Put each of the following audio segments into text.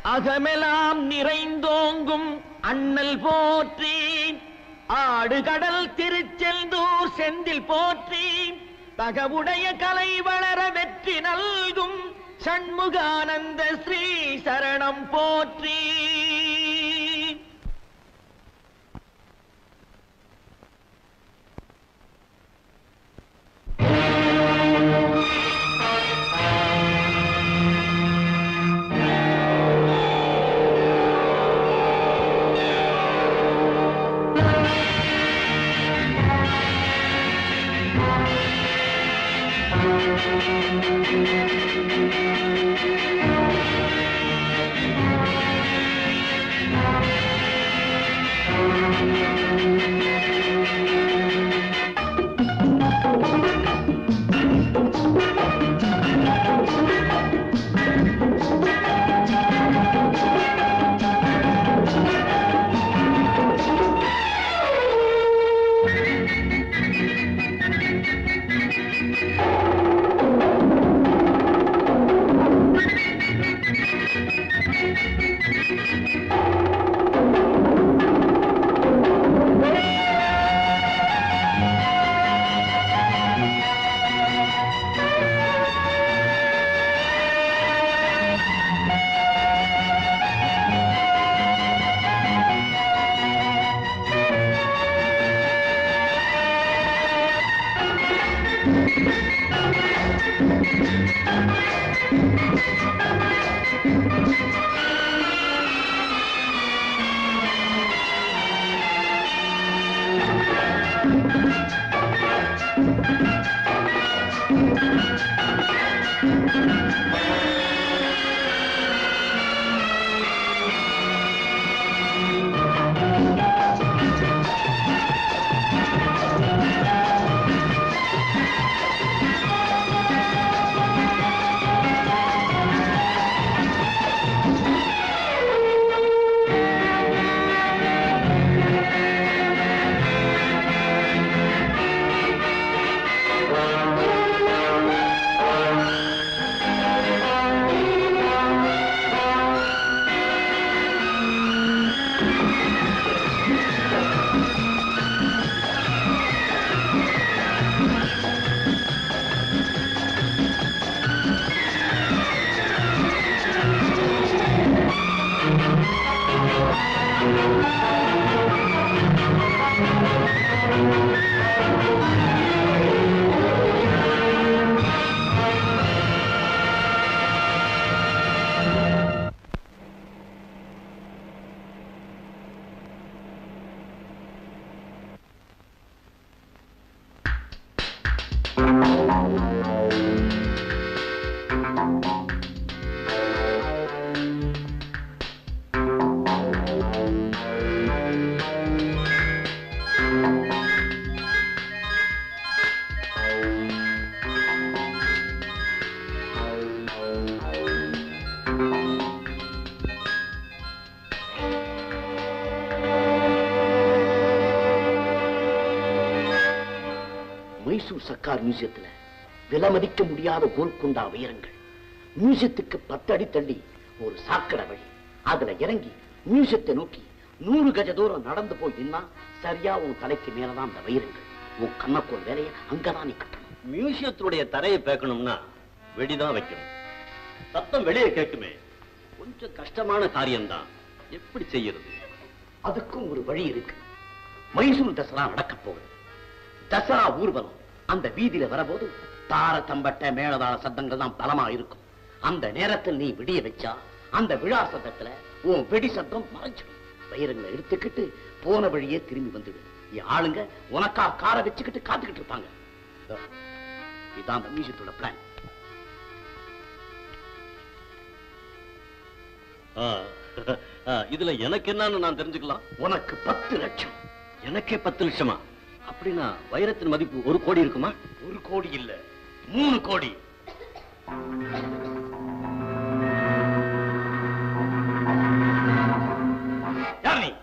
அகமெல்லாம் நிறைந்தோங்கும் அண்ணல் போற்றி ஆடுகடல் திருச்செந்தூர் செந்தில் போற்றி தகவுடைய கலை வளர வெற்றி நல்கும் சண்முகானந்த ஸ்ரீ சரணம் போற்றி மைசூர் சர்க்கார் மியூசியத்துல விலை மதிக்க முடியாத கோல்கொண்டா உயரங்கள் மியூசியத்துக்கு பத்து அடி தள்ளி ஒரு சாக்கடை வழி அதுல இறங்கி மியூசியத்தை நோக்கி நூறு கஜ தூரம் நடந்து போய் நின்னா சரியா உன் தலைக்கு மேலதான் அந்த வைரங்கள் உன் கண்ணக்கோல் வேலைய அங்கதான் நீ கட்டணும் மியூசியத்தினுடைய தரையை பேக்கணும்னா வெடிதான் வைக்கணும் சத்தம் வெளியே கேட்குமே கொஞ்சம் கஷ்டமான காரியம்தான் எப்படி செய்யறது அதுக்கும் ஒரு வழி இருக்கு மைசூர் தசரா நடக்க போகுது தசரா ஊர்வலம் அந்த வீதியில வரபோது தார தம்பட்ட மேளதாள சத்தங்கள் தான் பலமா இருக்கும் அந்த நேரத்தில் நீ விடிய வச்சா அந்த விழா சத்தத்துல உன் வெடி சத்தம் மறைஞ்சிடும் வைரங்களை எடுத்துக்கிட்டு போன வழியே திரும்பி வந்துடு என் ஆளுங்க உனக்கா காரை வச்சுக்கிட்டு காத்துக்கிட்டு இருப்பாங்க இதோ, இதான் அந்த மியூசியத்தோட பிளான் ஆ, ஆ, இதுல எனக்கு என்னன்னு நான் தெரிஞ்சுக்கலாம் உனக்கு பத்து லட்சம் எனக்கே பத்து லட்சமா அப்படின்னா வைரத்தின் மதிப்பு ஒரு கோடி இருக்குமா ஒரு கோடி இல்ல மூணு கோடி யார் நீ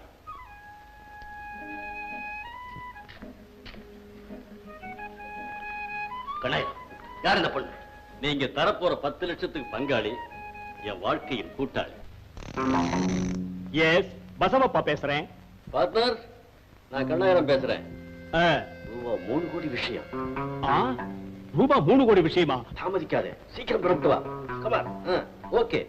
கணாய் யார் இந்த பொண்ணு நீங்க தரப்போற பத்து லட்சத்துக்கு பங்காளி என் வாழ்க்கையின் கூட்டாளி எஸ் பசவப்பா பேசுறேன் பார்ட்னர் நான் கண்ணாயிரம் பேசுறேன் ஆ, ரூபா மூணு கோடி விஷயம் ஆ, ரூபா மூணு கோடி விஷயமா தாமதிக்காதே சீக்கிரம் புறப்பட்டு வா கமான் ஓகே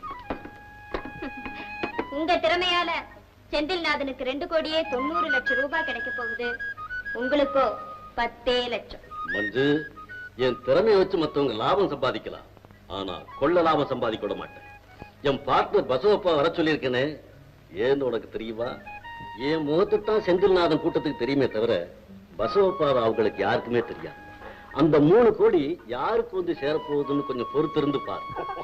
உங்க திறமையால செந்தில்நாதனுக்கு ரெண்டு கோடியே தொண்ணூறு லட்சம் ரூபாய் கிடைக்க போகுது உங்களுக்கோ பத்தே லட்சம் மஞ்சு என் திறமையை வச்சு மத்தவங்க லாபம் சம்பாதிக்கலாம் ஆனா கொள்ள லாபம் சம்பாதிக்க விட மாட்டேன் என் பார்ட்னர் பசவப்பா வர சொல்லியிருக்கேனே ஏன்னு உனக்கு தெரியுமா என் முகத்தை தான் செந்தில்நாதன் கூட்டத்துக்கு தெரியுமே தவிர பசவப்பா அவங்களுக்கு யாருக்குமே தெரியாது அந்த மூணு கோடி யாருக்கு வந்து சேரப்போகுதுன்னு கொஞ்சம் பொறுத்திருந்து பாரு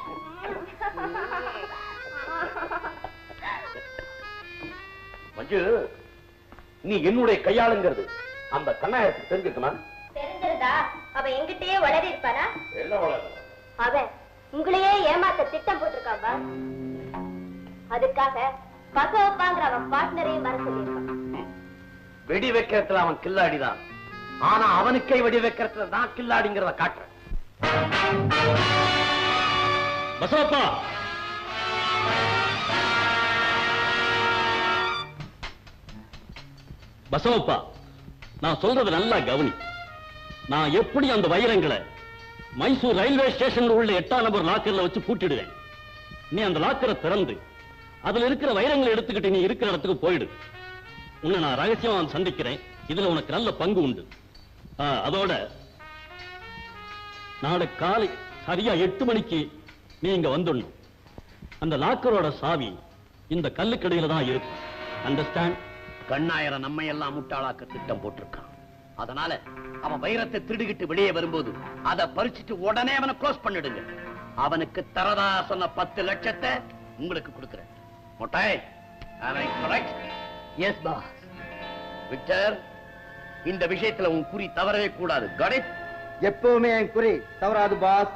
மஞ்சு நீ என்னுடைய கையாளுங்கிறது அந்த கண்ணாயிரத்துக்கு தெரிஞ்சிருக்குமா தெரிஞ்சிருந்தா அவ எங்கிட்டயே வளரி இருப்பானா என்ன வளரும் அவன் உங்களையே ஏமாத்த திட்டம் போட்டிருக்காப்பா அதுக்காக பசவப்பாங்கிற அவன் பார்ட்னரையும் வர சொல்லியிருக்கான் வெடி வைக்கிறதுல அவன் கில்லாடிதான் ஆனா அவனுக்கே வெடி வைக்கிறதுல தான் கில்லாடிங்கிறத காட்டுறேன் பசவப்பா பசவப்பா நான் சொல்றது நல்லா கவனி நான் எப்படி அந்த வைரங்களை மைசூர் ரயில்வே ஸ்டேஷன்ல உள்ள எட்டாம் நம்பர் லாக்கர்ல வச்சு பூட்டிடுவேன் நீ அந்த லாக்கரை திறந்து அதுல இருக்கிற வைரங்களை எடுத்துக்கிட்டு நீ இருக்கிற இடத்துக்கு போயிடு உன்னை நான் ரகசியமா வந்து சந்திக்கிறேன் இதுல உனக்கு நல்ல பங்கு உண்டு ஆ, அதோட நாளை காலை சரியா எட்டு மணிக்கு நீ இங்க வந்துடணும் அந்த லாக்கரோட சாவி இந்த கல்லுக்கடையில தான் இருக்கும் அண்டர்ஸ்டாண்ட் கண்ணாயிரம் நம்ம எல்லாம் முட்டாளாக்க திட்டம் போட்டிருக்கான் அதனால அவன் வைரத்தை திருடிக்கிட்டு வெளியே வரும்போது அதை பறிச்சுட்டு உடனே அவனை க்ளோஸ் பண்ணிடுங்க அவனுக்கு தரதா சொன்ன பத்து லட்சத்தை உங்களுக்கு கொடுக்கிறேன் மொட்டாய் எஸ் பாஸ் விக்டர் இந்த விஷயத்துல உன் குறி தவறவே கூடாது கணேஷ் எப்பவுமே என் குறி தவறாது பாஸ்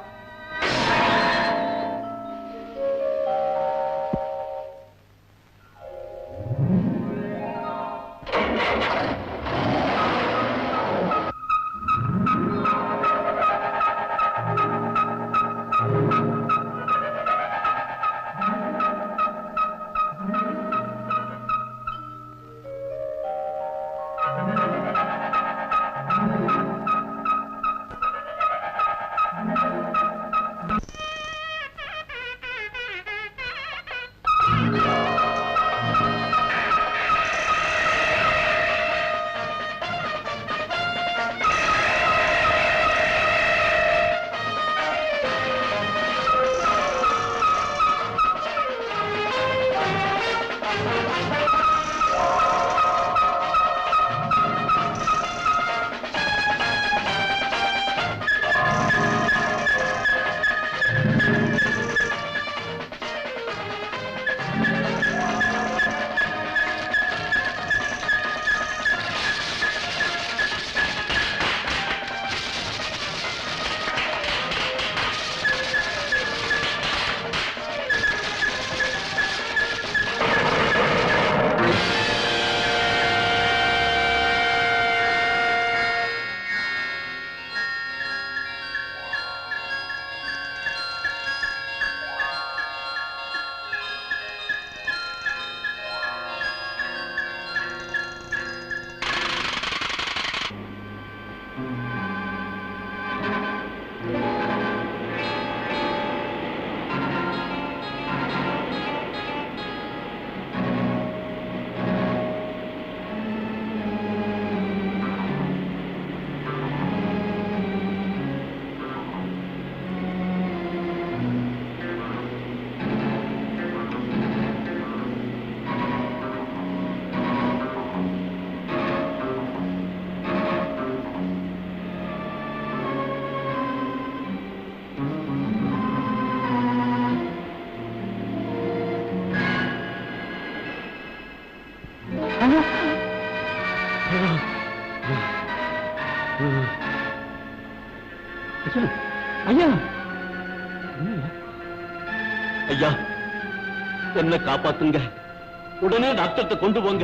ஐயா ஐயா என்ன காப்பாத்துங்க உடனே டாக்டர்கிட்ட கொண்டு போங்க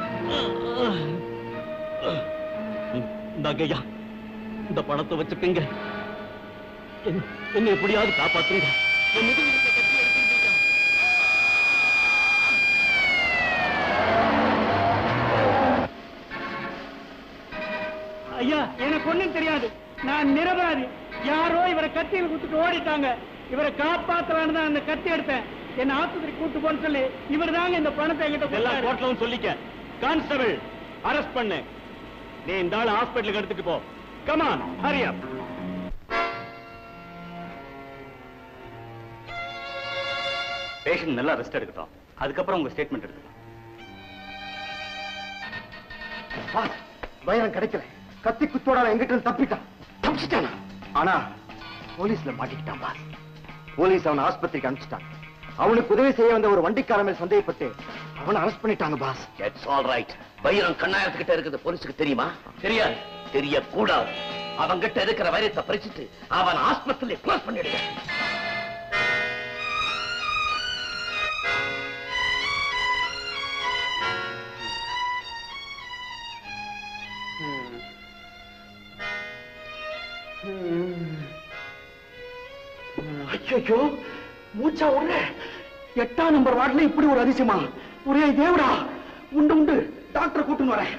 இந்தாங்க ஐயா இந்த பணத்தை வச்சுக்கங்க என்ன- என்னை எப்படியாவது காப்பாத்துங்க என் முதுகுல இருக்க கத்தியை எடுத்துக்கிட்டு ஐயா. ஒண்ணும் தெரியாது நான் நிரபராதி யாரோ இவரை கத்தியில் குத்துட்டு ஓடிட்டாங்க இவரை காப்பாத்தலான்னு தான் அந்த கத்தி எடுத்தேன் என்ன ஆஸ்பத்திரி கூட்டு போன்னு சொல்லி இவர் தாங்க இந்த பணத்தை என்கிட்ட எல்லாம் கொடுத்தாரு. கோர்ட்ல வந்து சொல்லிக்க கான்ஸ்டபிள் அரெஸ்ட் பண்ணு நீ இந்த ஆள் ஹாஸ்பிட்டலுக்கு எடுத்துட்டு போ கமான் ஹரி அப் பேஷண்ட் நல்லா ரெஸ்ட் எடுக்கட்டும் அதுக்கப்புறம் உங்க ஸ்டேட்மெண்ட் எடுத்துக்கலாம் பாஸ் பைரன் கிடைக்கல கத்தி குத்தோட அவன் எங்கிட்ட இருந்து தப்பிட்டான் தப்பிச்சிட்டானா ஆனா போலீஸ்ல மாட்டிக்கிட்டான் பாஸ் போலீஸ் அவனை ஆஸ்பத்திரிக்கு அனுப்பிச்சிட்டாங்க அவனுக்கு உதவி செய்ய வந்த ஒரு வண்டிக்கார மேல் சந்தேகப்பட்டு அவனை அரெஸ்ட் பண்ணிட்டாங்க பாஸ் இட்ஸ் ஆல் ரைட் வைரம் கண்ணாயத்துக்கிட்ட இருக்குது போலீஸுக்கு தெரியுமா தெரியாது தெரியக்கூடாது அவன்கிட்ட இருக்கிற வைரத்தை பறிச்சுட்டு அவன் ஆஸ்பத்திரியில க்ளோஸ் பண்ணிடுங்க ஐயோ மூச்சா உள்ள எட்டாம் நம்பர் வார்டுல இப்படி ஒரு அதிசயமா ஒரே தேவடா உண்டு உண்டு டாக்டர் கூட்டுன்னு வரேன்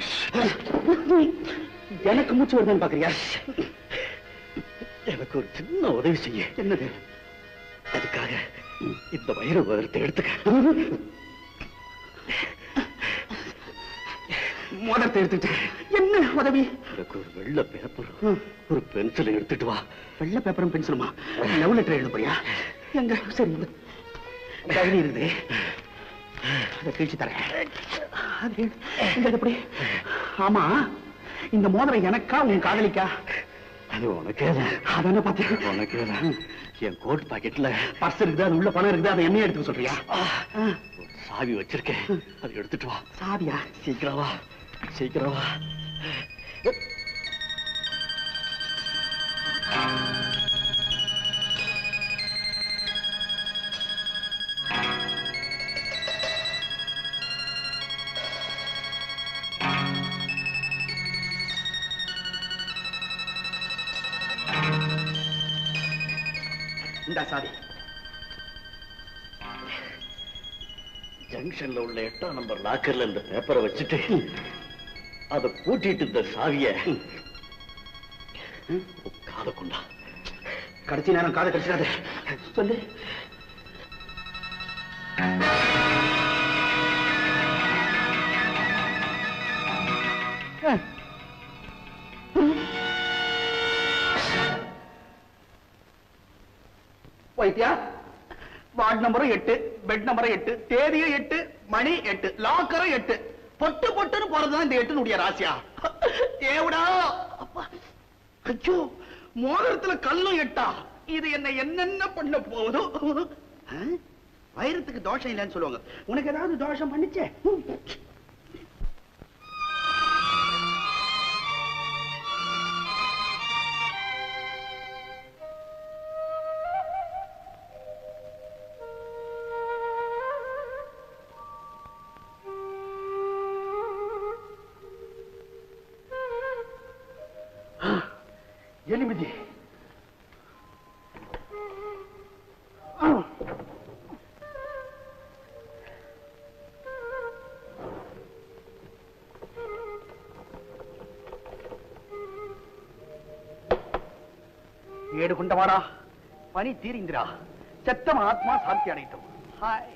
எனக்கு மூச்சு வருதுன்னு பாக்குறியா எனக்கு ஒரு சின்ன உதவி செய்ய என்னது அதுக்காக இந்த வயிறு உதரத்தை எடுத்துக்க மோதிரத்தை எடுத்துட்டு என்ன உதவி எனக்கு ஒரு வெள்ளை பேப்பர் ஒரு பென்சிலை எடுத்துட்டு வா வெள்ளை பேப்பரும் பென்சிலுமா லவ் லெட்டர் எழுத போறியா எங்க சரி இந்த டைரி இருக்குது அதை கிழிச்சு தரேன் அது இந்த எப்படி ஆமா இந்த மோதிரம் எனக்கா உன் காதலிக்கா அது உனக்கே தான் அதான பார்த்தேன் உனக்கே தான் என் கோட் பாக்கெட்ல பர்ஸ் இருக்குது அது உள்ள பணம் இருக்குது அதை என்னைய எடுத்துக்க சொல்றியா ஒரு சாவி வச்சிருக்கேன் அதை எடுத்துட்டு வா சாவியா சீக்கிரம் வா சீக்கிரம் வா இந்த சாவி ஜங்ஷன்ல உள்ள எட்டாம் நம்பர் லாக்கர்ல இந்த பேப்பரை வச்சுட்டு அதை பூட்டிட்டு இந்த சாவிய காத கொண்டா கடைசி நேரம் காதை கடிச்சிடாத சொல்லு வைத்தியா வார்டு நம்பரும் எட்டு பெட் நம்பரும் எட்டு தேதியும் எட்டு மணி எட்டு லாக்கரும் எட்டு பொட்டு பொட்டுன்னு போறதுதான் இந்த எட்டுனுடைய ராசியா தேவடா அப்பா ஐயோ மோதிரத்துல கல்லும் எட்டா இது என்ன என்னென்ன பண்ண போகுதோ ஆ? வைரத்துக்கு தோஷம் இல்லைன்னு சொல்லுவாங்க உனக்கு ஏதாவது தோஷம் பண்ணிச்சே ఎనిమిది ఏడుకుంటవాడా పని తీరిందిరా చెత్తం ఆత్మ శాంతి అడగటం హాయ్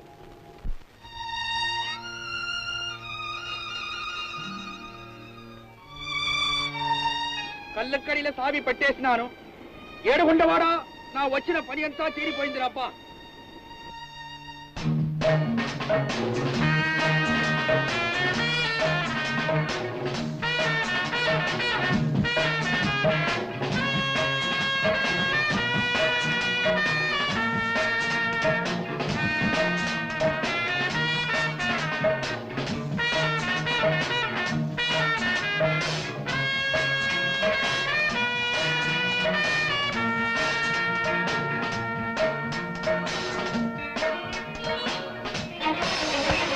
కళ్ళక్కడిలో సావి పట్టేసినాను ఏడుగుండవాడా నా వచ్చిన పని అంతా తీరిపోయిందిరాప్పా Thank you.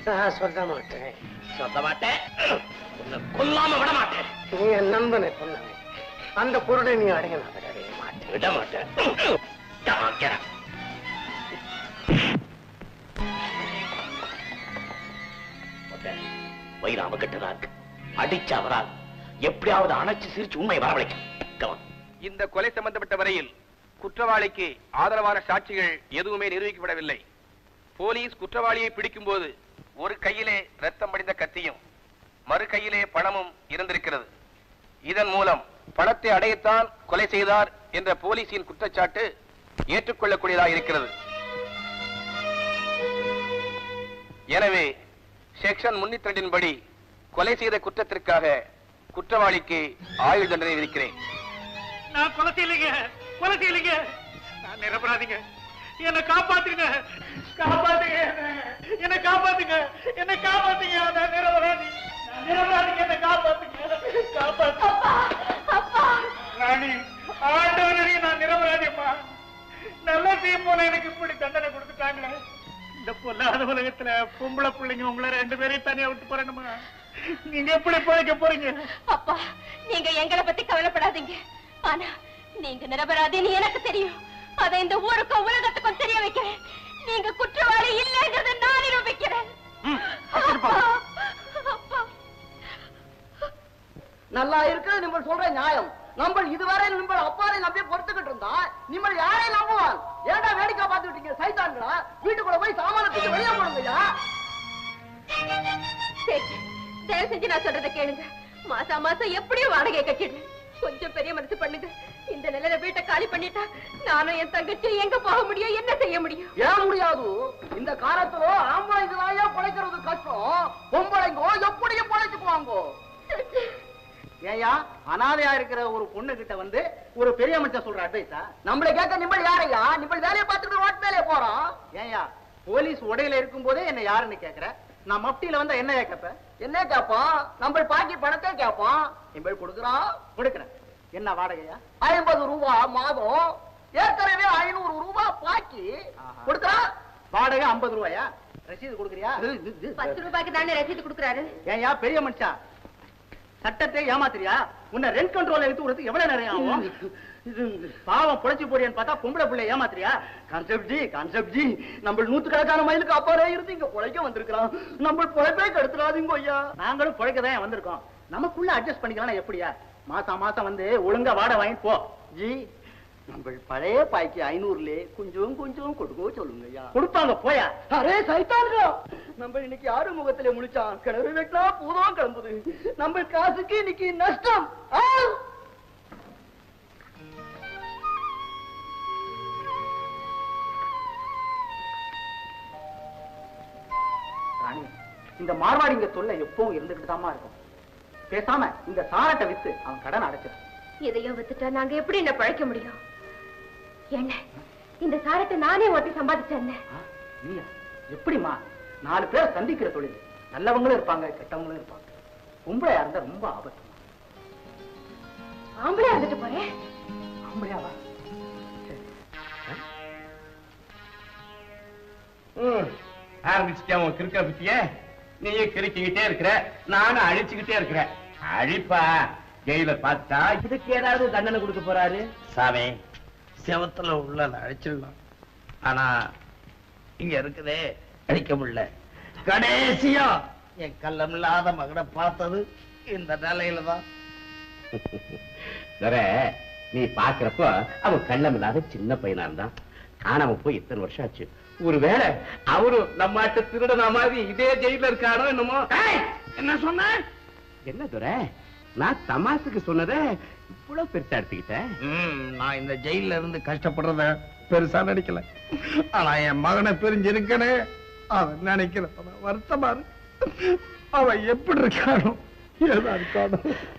நான் சொல்ல மாட்டேன் சொல்ல மாட்டேன் உன்னை கொல்லாம விட மாட்டேன் நீ என் நண்பனை கொண்டவன் அந்த பொருளை நீ அடைய நான் விடவே மாட்டேன் விட மாட்டேன் Come on, get up. ஒத்த, வயிறு அவகிட்டதா இருக்கு அடிச்சு அவரால் எப்படியாவது அணைச்சு சிரிச்சு உண்மை வரவழைக்கும் Come on. இந்த கொலை சம்பந்தப்பட்ட வரையில் குற்றவாளிக்கு ஆதரவான சாட்சிகள் எதுவுமே நிரூபிக்கப்படவில்லை போலீஸ் குற்றவாளியை பிடிக்கும்போது ஒரு கையிலே ரத்தம் படிந்த கத்தியும் மறு கையிலே பணமும் இருந்திருக்கிறது இதன் மூலம் பணத்தை அடையத்தான் கொலை செய்தார் என்ற போலீசின் குற்றச்சாட்டு ஏற்றுக்கொள்ளக்கூடியதாக இருக்கிறது எனவே செக்ஷன் முன்னூத்தி ரெண்டின் படி கொலை செய்த குற்றத்திற்காக குற்றவாளிக்கு ஆயுள் தண்டனை விதிக்கிறேன் நான் கொலை செய்யலைங்க கொலை செய்யலைங்க நான் நிரபராதிங்க என்னை காப்பாத்துங்க காப்பாத்துங்க என்னை. என்னை காப்பாத்துங்க என்னை காப்பாத்துங்க நான் நிரபராதி நான் நிரபராதிங்க என்னை காப்பாத்துங்க காப்பாத்து ராணி ஆண்டவனே நான் நிரபராதியம்மா நல்ல செய்யும் போல எனக்கு இப்படி தண்டனை கொடுத்துட்டாங்களே இந்த பொல்லாத உலகத்துல பொம்பளை பிள்ளைங்க உங்களை ரெண்டு பேரையும் தனியா விட்டு போறேனுமா நீங்க எப்படி பிழைக்க போறீங்க அப்பா நீங்க எங்களை பத்தி கவலைப்படாதீங்க ஆனா நீங்க நிரபராதின்னு எனக்கு தெரியும் அதை இந்த ஊருக்கும் உலகத்துக்கும் தெரிய வைக்கிறேன் நீங்க குற்றவாளி இல்லைன்றதை நான் நிரூபிக்கிறேன் அப்பா, அப்பா. நல்லா இருக்கிறது நீங்கள் சொல்ற நியாயம் நம்ம இதுவரை நம்ம அப்பாரை நம்பி பொறுத்துக்கிட்டு இருந்தா நீங்கள் யாரை நம்புவான் ஏன்டா வேடிக்கை பார்த்துக்கிட்டீங்க சைத்தான்களா வீட்டுக்குள்ள போய் சாமான தூக்கி வெளியே போடுங்கய்யா சரி தயவு செஞ்சு நான் சொல்றதை கேளுங்க மாசா மாசம் எப்படியும் வாடகை கட்டிடுறேன் கொஞ்சம் பெரிய மனசு பண்ணுங்க இந்த நிலையில வீட்டை காலி பண்ணிட்டா நானும் என் தங்கச்சியும் எங்க போக முடியும் என்ன செய்ய முடியும் ஏன் முடியாது இந்த காலத்துல ஆம்பளைங்க தாயா பிழைக்கிறது கஷ்டம் பொம்பளைங்கோ எப்படியும் பிழைச்சுக்குவாங்கோ ஏயா அனாதையா இருக்கிற ஒரு பொண்ணு கிட்ட வந்து ஒரு பெரிய மனுஷன் சொல்ற அட்வைஸா நம்மள கேட்க நிம்மள் யாரையா நிம்மள் வேலையை பார்த்துட்டு ரோட் மேலே போறோம் ஏயா போலீஸ் உடையில இருக்கும் போதே என்ன யாருன்னு கேக்குற நான் மப்டியில வந்தா என்ன கேட்கப்ப என்ன கேட்பான் நம்ம பாக்கி பணத்தை கேட்பான் நிம்மள் கொடுக்குறான் கொடுக்குறேன் என்ன வாடகையா ஐம்பது ரூபா மாதம் ஏற்கனவே ஐநூறு ரூபா பாக்கி கொடுக்குறான் வாடகை ஐம்பது ரூபாயா ரசீது கொடுக்குறியா பத்து ரூபாய்க்கு தானே ரசீது கொடுக்குறாரு ஏன்யா பெரிய மனுஷா சட்டத்தை ஏமாத்துறியா உன்னை ரெண்ட் கண்ட்ரோல் எடுத்து விடுறது எவ்வளவு நேரம் ஆகும் பாவம் புழைச்சு போடியான்னு பார்த்தா பொம்பளை பிள்ளை ஏமாத்துறியா கான்செப்ட் ஜி கான்செப்ட் ஜி நம்ம நூத்துக்கணக்கான மைலுக்கு அப்பாரே இருந்து இங்க புழைக்க வந்திருக்கிறோம் நம்ம புழைப்பே கெடுத்துறாதீங்க ஐயா நாங்களும் புழைக்க தான் வந்திருக்கோம் நமக்குள்ள அட்ஜஸ்ட் பண்ணிக்கலாம் எப்படியா மாசம் மாசம் வந்து ஒழுங்கா வாடகை வாங்கிட்டு போ ஜி நம்ம பழைய பாய்க்கு ஐநூறுல கொஞ்சம் கொஞ்சம் கொடுக்க சொல்லுங்க ஐயா கொடுப்பாங்க போயா அரே சைத்தானுங்க நம்ம இன்னைக்கு யாரு முகத்துல முழிச்சான் கிணறு வெட்டினா பூதம் கிளம்புது நம்ம காசுக்கு இன்னைக்கு நஷ்டம் ஆ! ராணி இந்த மார்வாடிங்க தொல்லை எப்பவும் இருந்துகிட்டு தாமா இருக்கும் பேசாம இந்த சாரட்டை வித்து அவன் கடன் அடைச்சிடும் இதையும் வித்துட்டா நாங்க எப்படி என்ன பழைக்க முடியும் என்ன இந்த சாரத்தை நானே ஓட்டி சம்பாதிச்சேன் ஆ, நீயா எப்படிம்மா நாலு பேர் சந்திக்கிற தொழில் நல்லவங்களும் இருப்பாங்க கெட்டவங்களும் இருப்பாங்க பொம்பளையா இருந்தா ரொம்ப ஆபத்து ஆம்பளையா இருந்துட்டு போறேன் ஆம்பளையாவா ஆரம்பிச்சுட்டேன் உன் கிறுக்க பத்திய நீயே கிறுக்கிக்கிட்டே இருக்கிற நானும் அழிச்சுக்கிட்டே இருக்கிறேன் அழிப்பா ஜெயிலர் பார்த்தா இதுக்கு ஏதாவது தண்டனை கொடுக்க போறாரு சாமி செவத்துல உள்ள அழிச்சிடலாம் ஆனா இங்க இருக்குதே அழிக்க முடியல கடைசியா என் கள்ளமில்லாத மகனை பார்த்தது இந்த நிலையில தான் சர நீ பாக்குறப்போ அவன் கள்ளம் இல்லாத சின்ன பையனா இருந்தான் காணாம போய் இத்தனை வருஷம் ஆச்சு ஒருவேளை அவரும் நம்ம ஆட்ட திருடன மாதிரி இதே ஜெயில இருக்காரோ என்னமோ என்ன சொன்ன என்ன துரை நான் தமாசுக்கு சொன்னதை இவ்வளவு பெருசா எடுத்துக்கிட்டேன் ம், நான் இந்த ஜெயில இருந்து கஷ்டப்படுறத பெருசா நினைக்கல ஆனா என் மகனை பிரிஞ்சிருக்கனே அவன் நினைக்கிறத வருத்தமா இருக்கு அவன் எப்படி இருக்கானோ ஏதா இருக்கானோ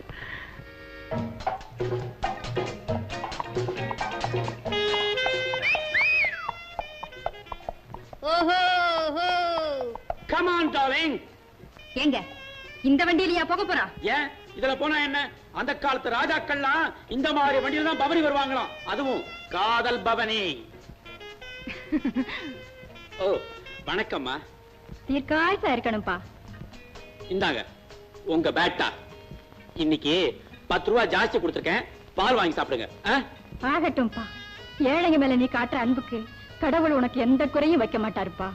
ஓஹோ கம் ஆன் டார்லிங் எங்க இந்த வண்டியிலயா போக போறான் ஏன் இதுல போனா என்ன அந்த காலத்து ராஜாக்கள்லாம் இந்த மாதிரி வண்டியில தான் பவனி வருவாங்களாம் அதுவும் காதல் பவனி ஓ வணக்கம்மா தீர்க்காயசா இருக்கணும்பா இந்தாங்க உங்க பேட்டா இன்னைக்கு பத்து ரூபா ஜாஸ்தி கொடுத்துருக்கேன் பால் வாங்கி சாப்பிடுங்க ஆ? ஆகட்டும்பா ஏழைங்க மேல நீ காட்டுற அன்புக்கு கடவுள் உனக்கு எந்த குறையும் வைக்க மாட்டாருப்பா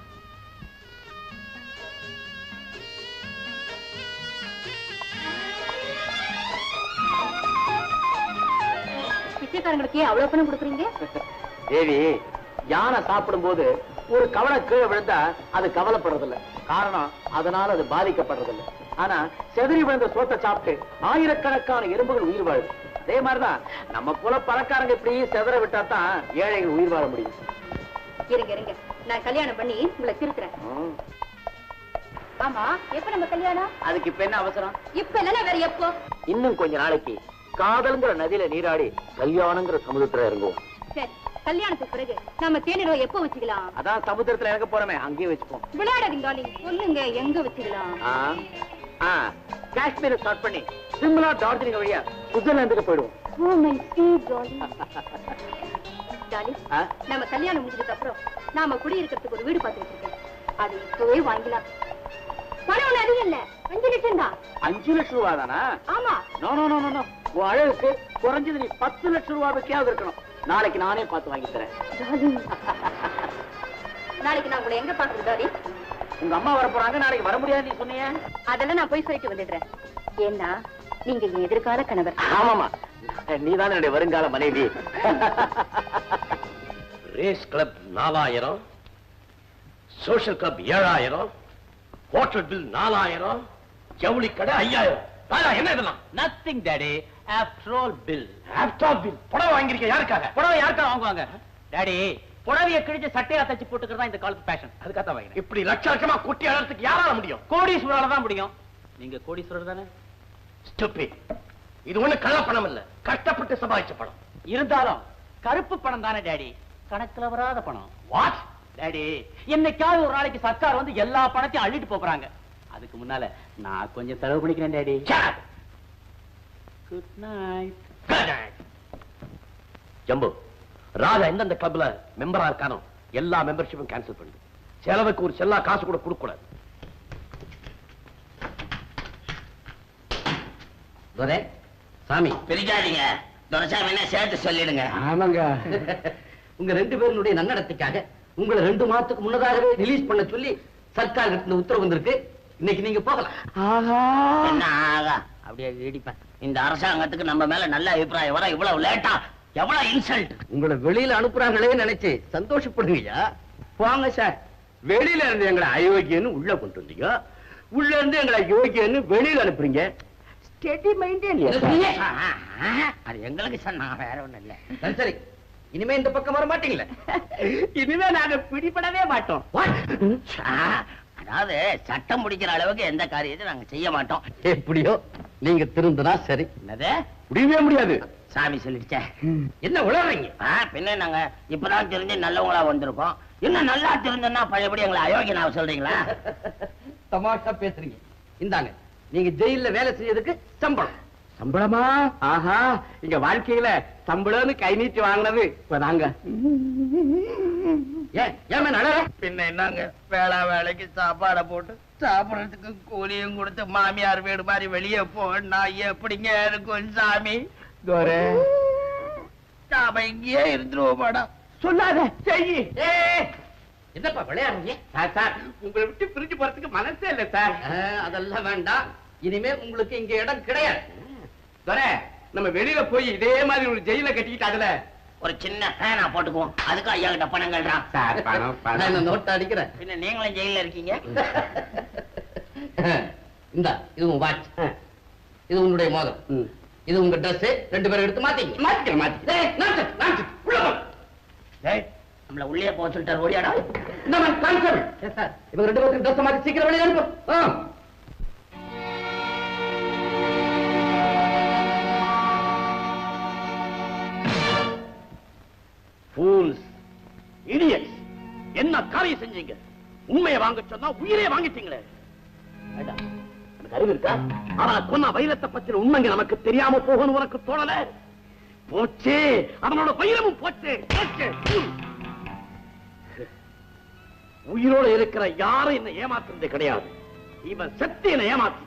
பிச்சைக்காரங்களுக்கு அவ்வளவு பணம் கொடுக்குறீங்க தேவி யானை சாப்பிடும்போது ஒரு கவலை கீழே விழுந்தா அது கவலைப்படுறதில்ல காரணம் அதனால அது பாதிக்கப்படுறதில்ல ஆனா செதறி விழுந்த சோத்தை சாப்பிட்டு ஆயிரக்கணக்கான எறும்புகள் உயிர் வாழுது அதே மாதிரிதான் நம்ம போல பணக்காரங்க இப்படி செதற விட்டா தான் ஏழைகள் உயிர் வாழ முடியும் இருங்க இருங்க நான் கல்யாணம் பண்ணி உங்களை திருத்துறேன் ம். ஆமா எப்ப நம்ம கல்யாணம் அதுக்கு இப்ப என்ன அவசரம் இப்ப இல்லைன்னா வேற எப்போ இன்னும் கொஞ்ச நாளைக்கு காதல்ங்கிற நதியில நீராடி கல்யாணங்கிற சமுதிரத்துல இறங்குவோம் சரி கல்யாணத்துக்கு பிறகு நம்ம தேனிடம் எப்போ வச்சுக்கலாம் அதான் சமுதிரத்துல இறங்க போறோமே அங்கேயே வச்சுப்போம் விளையாடாதீங்க டார்லிங் சொல்லுங்க எங்க வச்சுக்கலாம் ஆ, ஆ, காஷ்மீரை ஸ்டார்ட் பண்ணி சிம்லா டார்ஜிலிங் வழியா சுவிட்சர்லாந்துக்கு போயிடுவோம் oh my sweet darling darling ஆ? நம்ம கல்யாணம் முடிஞ்சதுக்கு அப்புறம் நாம குடியிருக்கிறதுக்கு ஒரு வீடு பார்த்து வச்சிருக்கேன் அது இப்பவே வாங்கிக்கலாம் பணம் ஒண்ணு அதிகம் இல்ல அஞ்சு லட்சம் தான் அஞ்சு லட்சம் ரூபா தானா ஆமா நோ நோ நோ நோ உன் அழகுக்கு குறைஞ்சது நீ பத்து லட்சம் ரூபாய்க்காவது இருக்கணும் நாளைக்கு நானே பார்த்து வாங்கி தரேன் டார்லிங் நாளைக்கு நான் உங்களை எங்க பாக்குறது டார்லிங் உங்க அம்மா வர போறாங்க நாளைக்கு வர முடியாது நீ சொன்னீங்க அதெல்லாம் நான் போய் சொல்லிட்டு வந்துடுறேன் ஏன்னா நீங்க என் எதிர்கால கணவர் ஆமாமா நீதான் என்னுடைய வருங்கால மனைவி ரேஸ் கிளப் நாலாயிரம் சோஷியல் கிளப் ஏழாயிரம் ஹோட்டல் பில் நாலாயிரம் ஜவுளி கடை ஐயாயிரம் ராஜா, என்ன இதெல்லாம் nothing daddy after all bill laptop bill புடவை வாங்கியிருக்க யாருக்காக புடவை யாருக்கா வாங்குவாங்க டாடி புடவைய கிழிச்சு சட்டையா தச்சு போட்டுக்கிறதா இந்த காலத்து ஃபேஷன் அதுக்காக தான் வாங்கினேன் இப்படி லட்ச லட்சமா கொட்டி அழறதுக்கு யாரால முடியும் கோடீஸ்வரால தான் முடியும் நீங்க கோடீஸ்வரர் தானே Stupid. இது ஒண்ணு கள்ள பணம் இல்ல கஷ்டப்பட்டு சம்பாதிச்ச பணம் இருந்தாலும் கருப்பு பணம் தானே டாடி கணக்குல வராத பணம் வாட் டாடி என்னைக்காவது ஒரு நாளைக்கு சர்க்கார் வந்து எல்லா பணத்தையும் அள்ளிட்டு போறாங்க அதுக்கு முன்னால நான் கொஞ்சம் செலவு பண்ணிக்கிறேன் daddy good night Jambu Raja எந்தெந்த கிளப்ல மெம்பரா இருக்கானோ எல்லா மெம்பர்ஷிப்பும் கேன்சல் பண்ணு செலவுக்கு ஒரு செல்லா காசு கூட கொடுக்க கூடாது துரை சாமி பிரிக்காதீங்க துரசாமி என்ன சேர்த்து சொல்லிடுங்க ஆமாங்க உங்க ரெண்டு பேருடைய நன்னடத்தைக்காக உங்களை ரெண்டு மாசத்துக்கு முன்னதாகவே ரிலீஸ் பண்ண சொல்லி சர்க்கார் கிட்ட உத்தரவு வந்திருக்கு இன்னைக்கு நீங்க போகலாம் என்ன ஆகா அப்படியே இடிப்பேன் இந்த அரசாங்கத்துக்கு நம்ம மேல நல்ல அபிப்பிராயம் வர இவ்வளவு லேட்டா எவ்வளவு இன்சல்ட் உங்களை வெளியில அனுப்புறாங்களே நினைச்சு சந்தோஷப்படுங்கய்யா போங்க சார் வெளியில இருந்து எங்களை அயோக்கியன்னு உள்ள கொண்டு வந்தீங்க உள்ள இருந்து எங்களை யோகியன்னு வெளியில அனுப்புறீங்க ஸ்டெடி மைண்டேன் அது எங்களுக்கு சொன்னா வேற ஒண்ணும் இல்ல சரி சரி இனிமே இந்த பக்கம் வர மாட்டீங்களே இனிமே நாங்க பிடிபடவே மாட்டோம் ஆ, அதாவது சட்டம் பிடிக்கிற அளவுக்கு எந்த காரியத்தையும் நாங்க செய்ய மாட்டோம் எப்படியோ நீங்க திருந்தனா சரி என்னது முடியவே முடியாது சாமி சொல்லிடுச்சே என்ன உளறீங்க ஆ, பின்ன நாங்க இப்பதான் தெரிஞ்சு நல்லவங்களா வந்திருக்கோம் இன்னும் நல்லா தெரிஞ்சோம்னா பழையபடி எங்களை அயோக்கியனாக சொல்றீங்களா தமாஷா பேசுறீங்க இந்தாங்க நீங்க ஜெயில்ல வேலை செய்யறதுக்கு சம்பளம் சம்பளமா ஆஹா இங்க வாழ்க்கையில சம்பளம்னு கை நீட்டி வாங்கினது இப்ப நாங்க ஏன் ஏன் நட பின்ன என்னங்க வேளா வேலைக்கு சாப்பாடை போட்டு சாப்பிடறதுக்கு கூலியும் கொடுத்து மாமியார் வீடு மாதிரி வெளியே போனா எப்படிங்க இருக்கும் சாமி நாம இங்கேயே இருந்துருவோம் மேடம் சொல்லாத செய்யி என்னப்பா விளையாடுறீங்க சார் சார் உங்களை விட்டு பிரிஞ்சு போறதுக்கு மனசே இல்ல சார் அதெல்லாம் வேண்டாம் இனிமே உங்களுக்கு இங்க இடம் கிடையாது துரை நம்ம வெளியில போய் இதே மாதிரி ஒரு ஜெயில கட்டிக்கிட்டு அதுல ஒரு சின்ன ஃபேனா போட்டுக்குவோம் அதுக்கு ஐயா கிட்ட பணம் கட்டுறான் சார் பணம் பணம் நோட்டு அடிக்கிறேன் பின்ன நீங்களும் ஜெயில இருக்கீங்க இந்த இது உங்க வாட்ச் இது உங்களுடைய மோதிரம் இது உங்க Dress ரெண்டு பேரும் எடுத்து மாத்திங்க மாத்திக்கிறேன் மாத்தி உள்ள போ டேய் நம்மள உள்ளே போக சொல்லிட்டாரு ஓடியாடா இந்த மாதிரி கான்ஸ்டபிள் சார் இவங்க ரெண்டு பேருக்கு ட்ரெஸ் மாத்தி சீக்கிரம் வெளியே அனுப்பு ஆ. fools idiots என்ன காரியம் செஞ்சீங்க உண்மையை வாங்க சொன்னா உயிரே வாங்கிட்டீங்களே ஏண்டா, உனக்கு அறிவு இருக்கா அவனை கொன்ன வைரத்தை பத்தின உண்மைங்க நமக்கு தெரியாம போகணும் உனக்கு தோணல போச்சு அவனோட வைரமும் போச்சு போச்சு ம். உயிரோட இருக்கிற யாரும் என்ன ஏமாத்துறது கிடையாது இவன் செத்து என்ன ஏமாத்திட்டான்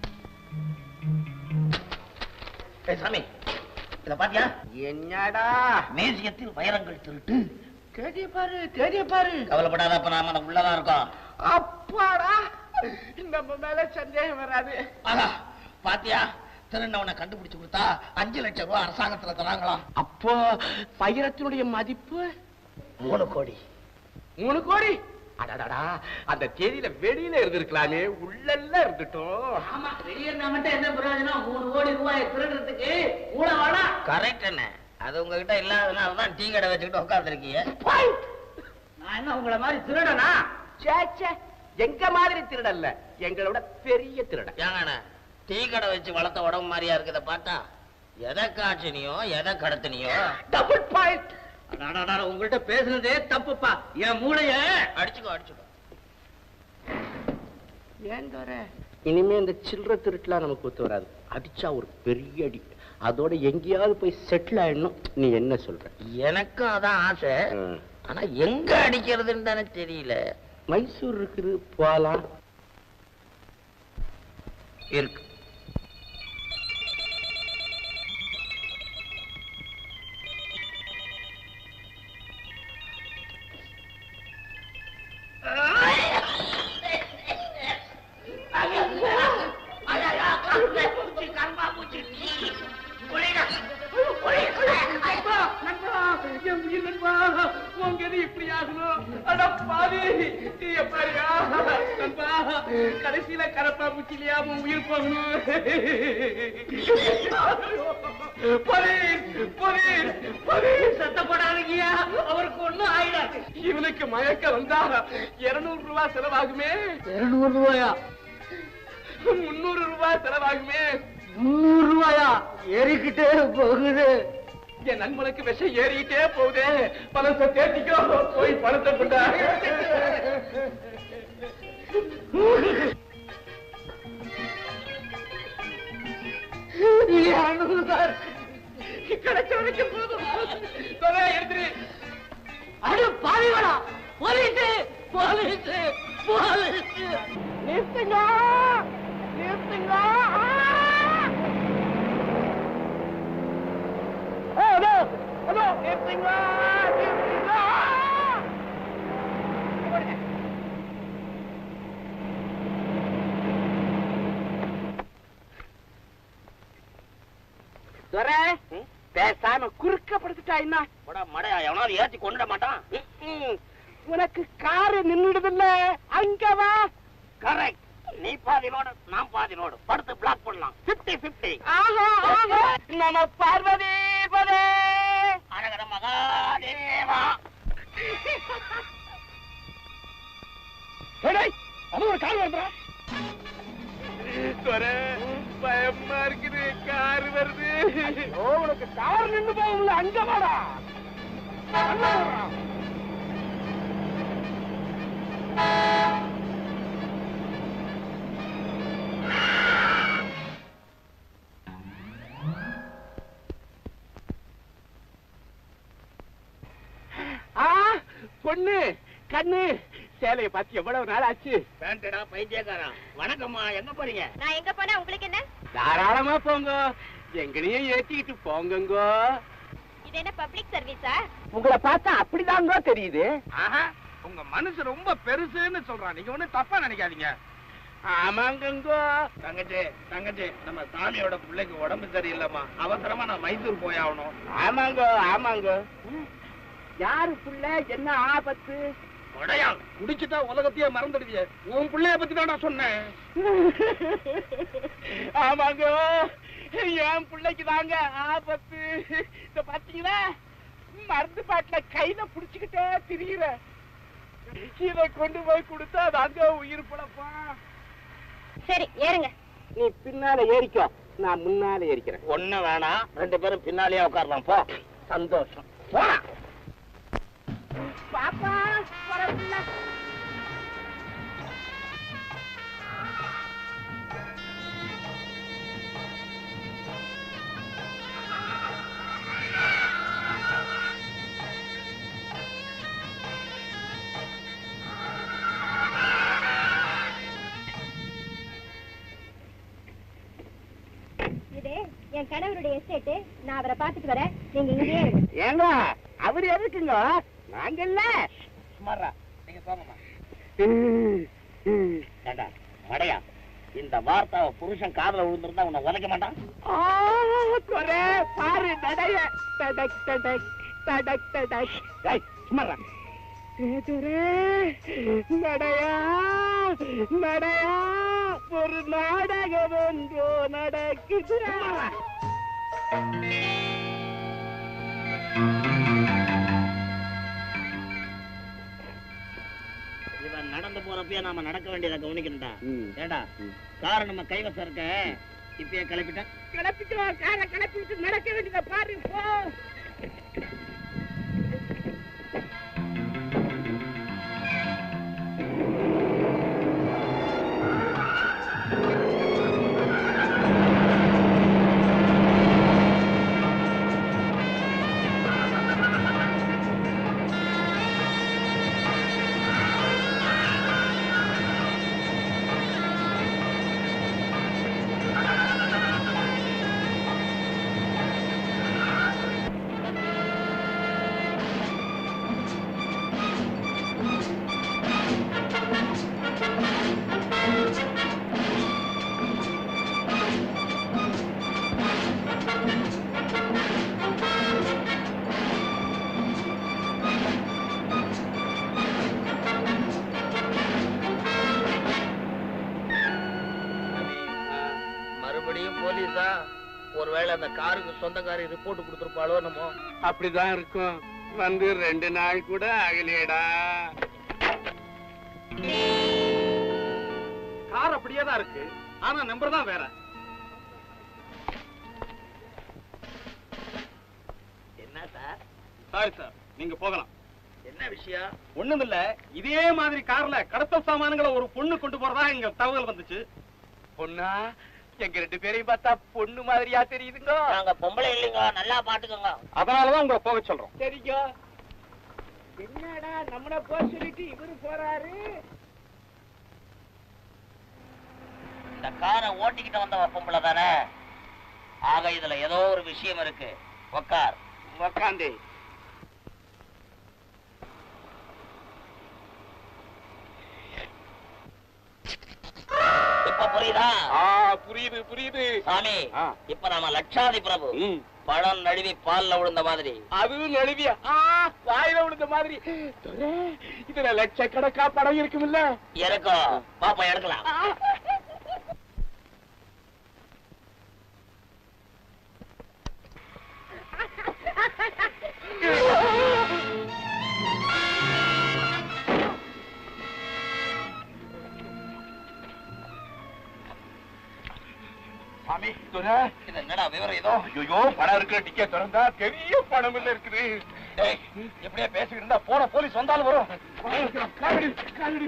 ஏய் சாமி இத பாத்தியா என்னடா மேசியத்தில் வைரங்கள் திருட்டு தேடிய பாரு தேடிய பாரு கவலைப்படாத அப்ப நாம அது உள்ளதான் இருக்கோம் அப்பாடா நம்ம மேல சந்தேகம் வராது ஆகா, பாத்தியா திருநவனை கண்டுபிடிச்சு கொடுத்தா அஞ்சு லட்சம் ரூபாய் அரசாங்கத்துல தராங்களாம் அப்போ பயிரத்தினுடைய மதிப்பு மூணு கோடி மூணு கோடி அடடடா அந்த தேதியில வெளியில இருந்திருக்கலாமே உள்ளெல்லாம் இருந்துட்டோம் ஆமா வெளியே இருந்தா மட்டும் என்ன பிரயோஜனம் மூணு கோடி ரூபாய் திருடுறதுக்கு மூளை வேணா கரெக்ட் என்ன அது உங்ககிட்ட இல்லாதனாலதான் டீ கடை வச்சுக்கிட்டு உட்காந்துருக்கீங்க நான் என்ன உங்களை மாதிரி திருடனா சே சே எங்க மாதிரி திருடல்ல எங்களோட பெரிய திருடன் ஏங்கண்ணே டீ கடை வச்சு வளர்த்த உடம்பு மாதிரியா இருக்குத பார்த்தா எதை காய்ச்சினியோ எதை கடத்தினியோ டபுள் பாயிண்ட் அடாடாடா, உங்கள்ட்ட பேசுனதே தப்புப்பா என் மூளைய அடிச்சுக்கோ அடிச்சுக்கோ ஏன் தோற இனிமே இந்த சில்லற திருட்டுலாம் நமக்கு ஒத்து வராது அடிச்சா ஒரு பெரிய அடி அதோட எங்கேயாவது போய் செட்டில் ஆயிடணும் நீ என்ன சொல்ற எனக்கும் அதான் ஆசை ம். ஆனா எங்க அடிக்கிறதுன்னு தானே தெரியல மைசூர் இருக்குது போலாம் இருக்கு இப்படி ஆகணும் அட பாவி நீ எப்படியா நண்பா கடைசியில கரப்பா பூச்சிலியா உன் உயிர் போகணும் போலீஸ் போலீஸ் போலீஸ் சத்தப்படாதீங்கயா அவருக்கு ஒண்ணும் ஆயிடாது இவனுக்கு மயக்கம் வந்தா இருநூறு ரூபாய் செலவாகுமே இருநூறு ரூபாயா முன்னூறு ரூபாய் செலவாகுமே முன்னூறு ரூபாயா ஏறிக்கிட்டே போகுது என் நண்பனுக்கு விஷம் ஏறிக்கிட்டே போகுதே பணத்தை தேர்த்திக்கோ போய் பணத்தை கொண்டா கிடைச்ச வரைக்கும் போதும் தொலை எடுத்துரு அடு பாவிகளா போலீஸ் போலீஸ் போலீஸ் நிறுத்துங்க நிறுத்துங்க நிறுத்துங்க நிறுத்துங்க துரை, பேசாம குறுக்க படுத்துட்டா என்ன போடா மடையா எவனாவது ஏத்தி கொண்டுட மாட்டான் ம்ம். உனக்கு காரு நின்னுடுதுல்ல அங்க வா கரெக்ட் நீ பாதி லோடு நான் பாதி லோடு படுத்து பிளாக் பண்ணலாம் பிப்டி பிப்டி ஆஹா ஆஹா நம்ம பார்வதி பதே அழகர மகாதேவா அது ஒரு கார் வருதா பயமா இருக்குது கார் வருது உனக்கு கார் நின்னு போகும்ல அங்க வாடா அண்ணா வர்றான். ஆ பொண்ணு கண்ணு சேலைய பார்த்து எவ்வளவு நாள் ஆச்சு பேண்டடா பைத்தியக்காரா வணக்கம்மா எங்க போறீங்க நான் எங்க போனா உங்களுக்கு என்ன தாராளமா போங்க எங்களையும் ஏத்திக்கிட்டு போங்கங்கோ இது என்ன பப்ளிக் சர்வீஸா உங்களை பார்த்தா அப்படிதாங்க தெரியுது ஆஹா உங்க மனசு ரொம்ப பெருசுன்னு சொல்றான் நீங்க ஒண்ணும் தப்பா நினைக்காதீங்க ஆமாங்கங்கோ தங்கச்சி தங்கச்சி நம்ம சாமியோட பிள்ளைக்கு உடம்பு சரியில்லைம்மா அவசரமா நான் மைசூர் போய் ஆகணும் ஆமாங்கோ ஆமாங்கோ யாரு புள்ள என்ன ஆபத்து உடையா குடிச்சுட்டா உலகத்தையே மறந்துடுவிய உன் பிள்ளைய பத்தி தான் நான் சொன்னேன் ஆமாங்கோ என் பிள்ளைக்கு தாங்க ஆபத்து இந்த பாத்தீங்களா மருந்து பாட்டுல கையில புடிச்சுக்கிட்டே திரியுற இதை கொண்டு போய் கொடுத்தா தாங்க உயிர் பிழப்பா சரி ஏறுங்க நீ பின்னால ஏறிக்கோ நான் முன்னால ஏறிக்கிறேன் ஒண்ணு வேணாம் ரெண்டு பேரும் பின்னாலேயே உட்காரலாம் போ சந்தோஷம் போடா பாப்பா வரவில்லை என் கணவருடைய எஸ்டேட் நான் அவரை பார்த்துட்டு வரேன் நீங்க இங்கேயே இருங்க ஏங்க அவர் எதுக்குங்க நாங்கல்ல சுமாரா நீங்க போங்கம்மா ஏண்டா மடையா இந்த வார்த்தை புருஷன் காதுல விழுந்திருந்தா உன்னை உதைக்க மாட்டான் ஆ, குறை பாரு நடைய தடக் தடக் தடக் தடக் ஏய், சும்மாடா. துரே நடையா நடையா ஒரு நாடகம் ஒன்றோ நடக்குது இவன் நடந்து போறப்பயே நாம நடக்க வேண்டியதை கவனிக்கணும்டா ஏண்டா காரை நம்ம கைவசம் இருக்க இப்பயே கிளப்பிட்டா கிளப்பிட்டு காரை கிளப்பி விட்டு நடக்க வேண்டியதை பாரு போ மறுபடியும் போலீஸா ஒருவேளை அந்த காருக்கு சொந்தக்காரி ரிப்போர்ட் கொடுத்துருப்பாளோ நம்ம அப்படிதான் இருக்கும் வந்து ரெண்டு நாள் கூட ஆகலையடா கார் அப்படியே தான் இருக்கு ஆனா நம்பர் தான் வேற என்ன சார் சாரி சார் நீங்க போகலாம் என்ன விஷயம் ஒண்ணுமில்ல இதே மாதிரி கார்ல கடத்தல் சாமான்களை ஒரு பொண்ணு கொண்டு போறதா எங்க தகவல் வந்துச்சு பொண்ணா எங்க ரெண்டு பேரையும் பார்த்தா பொண்ணு மாதிரியா தெரியுதுங்க நாங்க பொம்பளை இல்லைங்க நல்லா பாத்துக்கோங்க அதனாலதான் உங்களை போக சொல்றோம் சரிங்க என்னடா நம்மள போக சொல்லிட்டு இவரு போறாரு இந்த காரை ஓட்டிக்கிட்டு வந்தவ பொம்பளை தானே ஆக இதுல ஏதோ ஒரு விஷயம் இருக்கு உக்கார் உக்காந்து இப்ப புரியுதா ஆ புரியுது புரியுது சாமி ஆ. இப்ப நாம லட்சாதி பிரபு ம். பழம் நழுவி பால்ல விழுந்த மாதிரி அதுவும் நழுவியா ஆ வாயில விழுந்த மாதிரி துரை, இதுல லட்சக்கணக்கா படம் இருக்குமில்ல இருக்கும் பாப்பா எடுக்கலாம் சாமி துரை, இது என்னடா விவரம் ஏதோ ஐயோ பணம் இருக்கிற டிக்கெட் திறந்தா பெரிய பணம் இல்ல இருக்குது டேய், இப்படியே பேசிக்கிட்டு இருந்தா போன போலீஸ் வந்தாலும் வரும் காவடி காவடி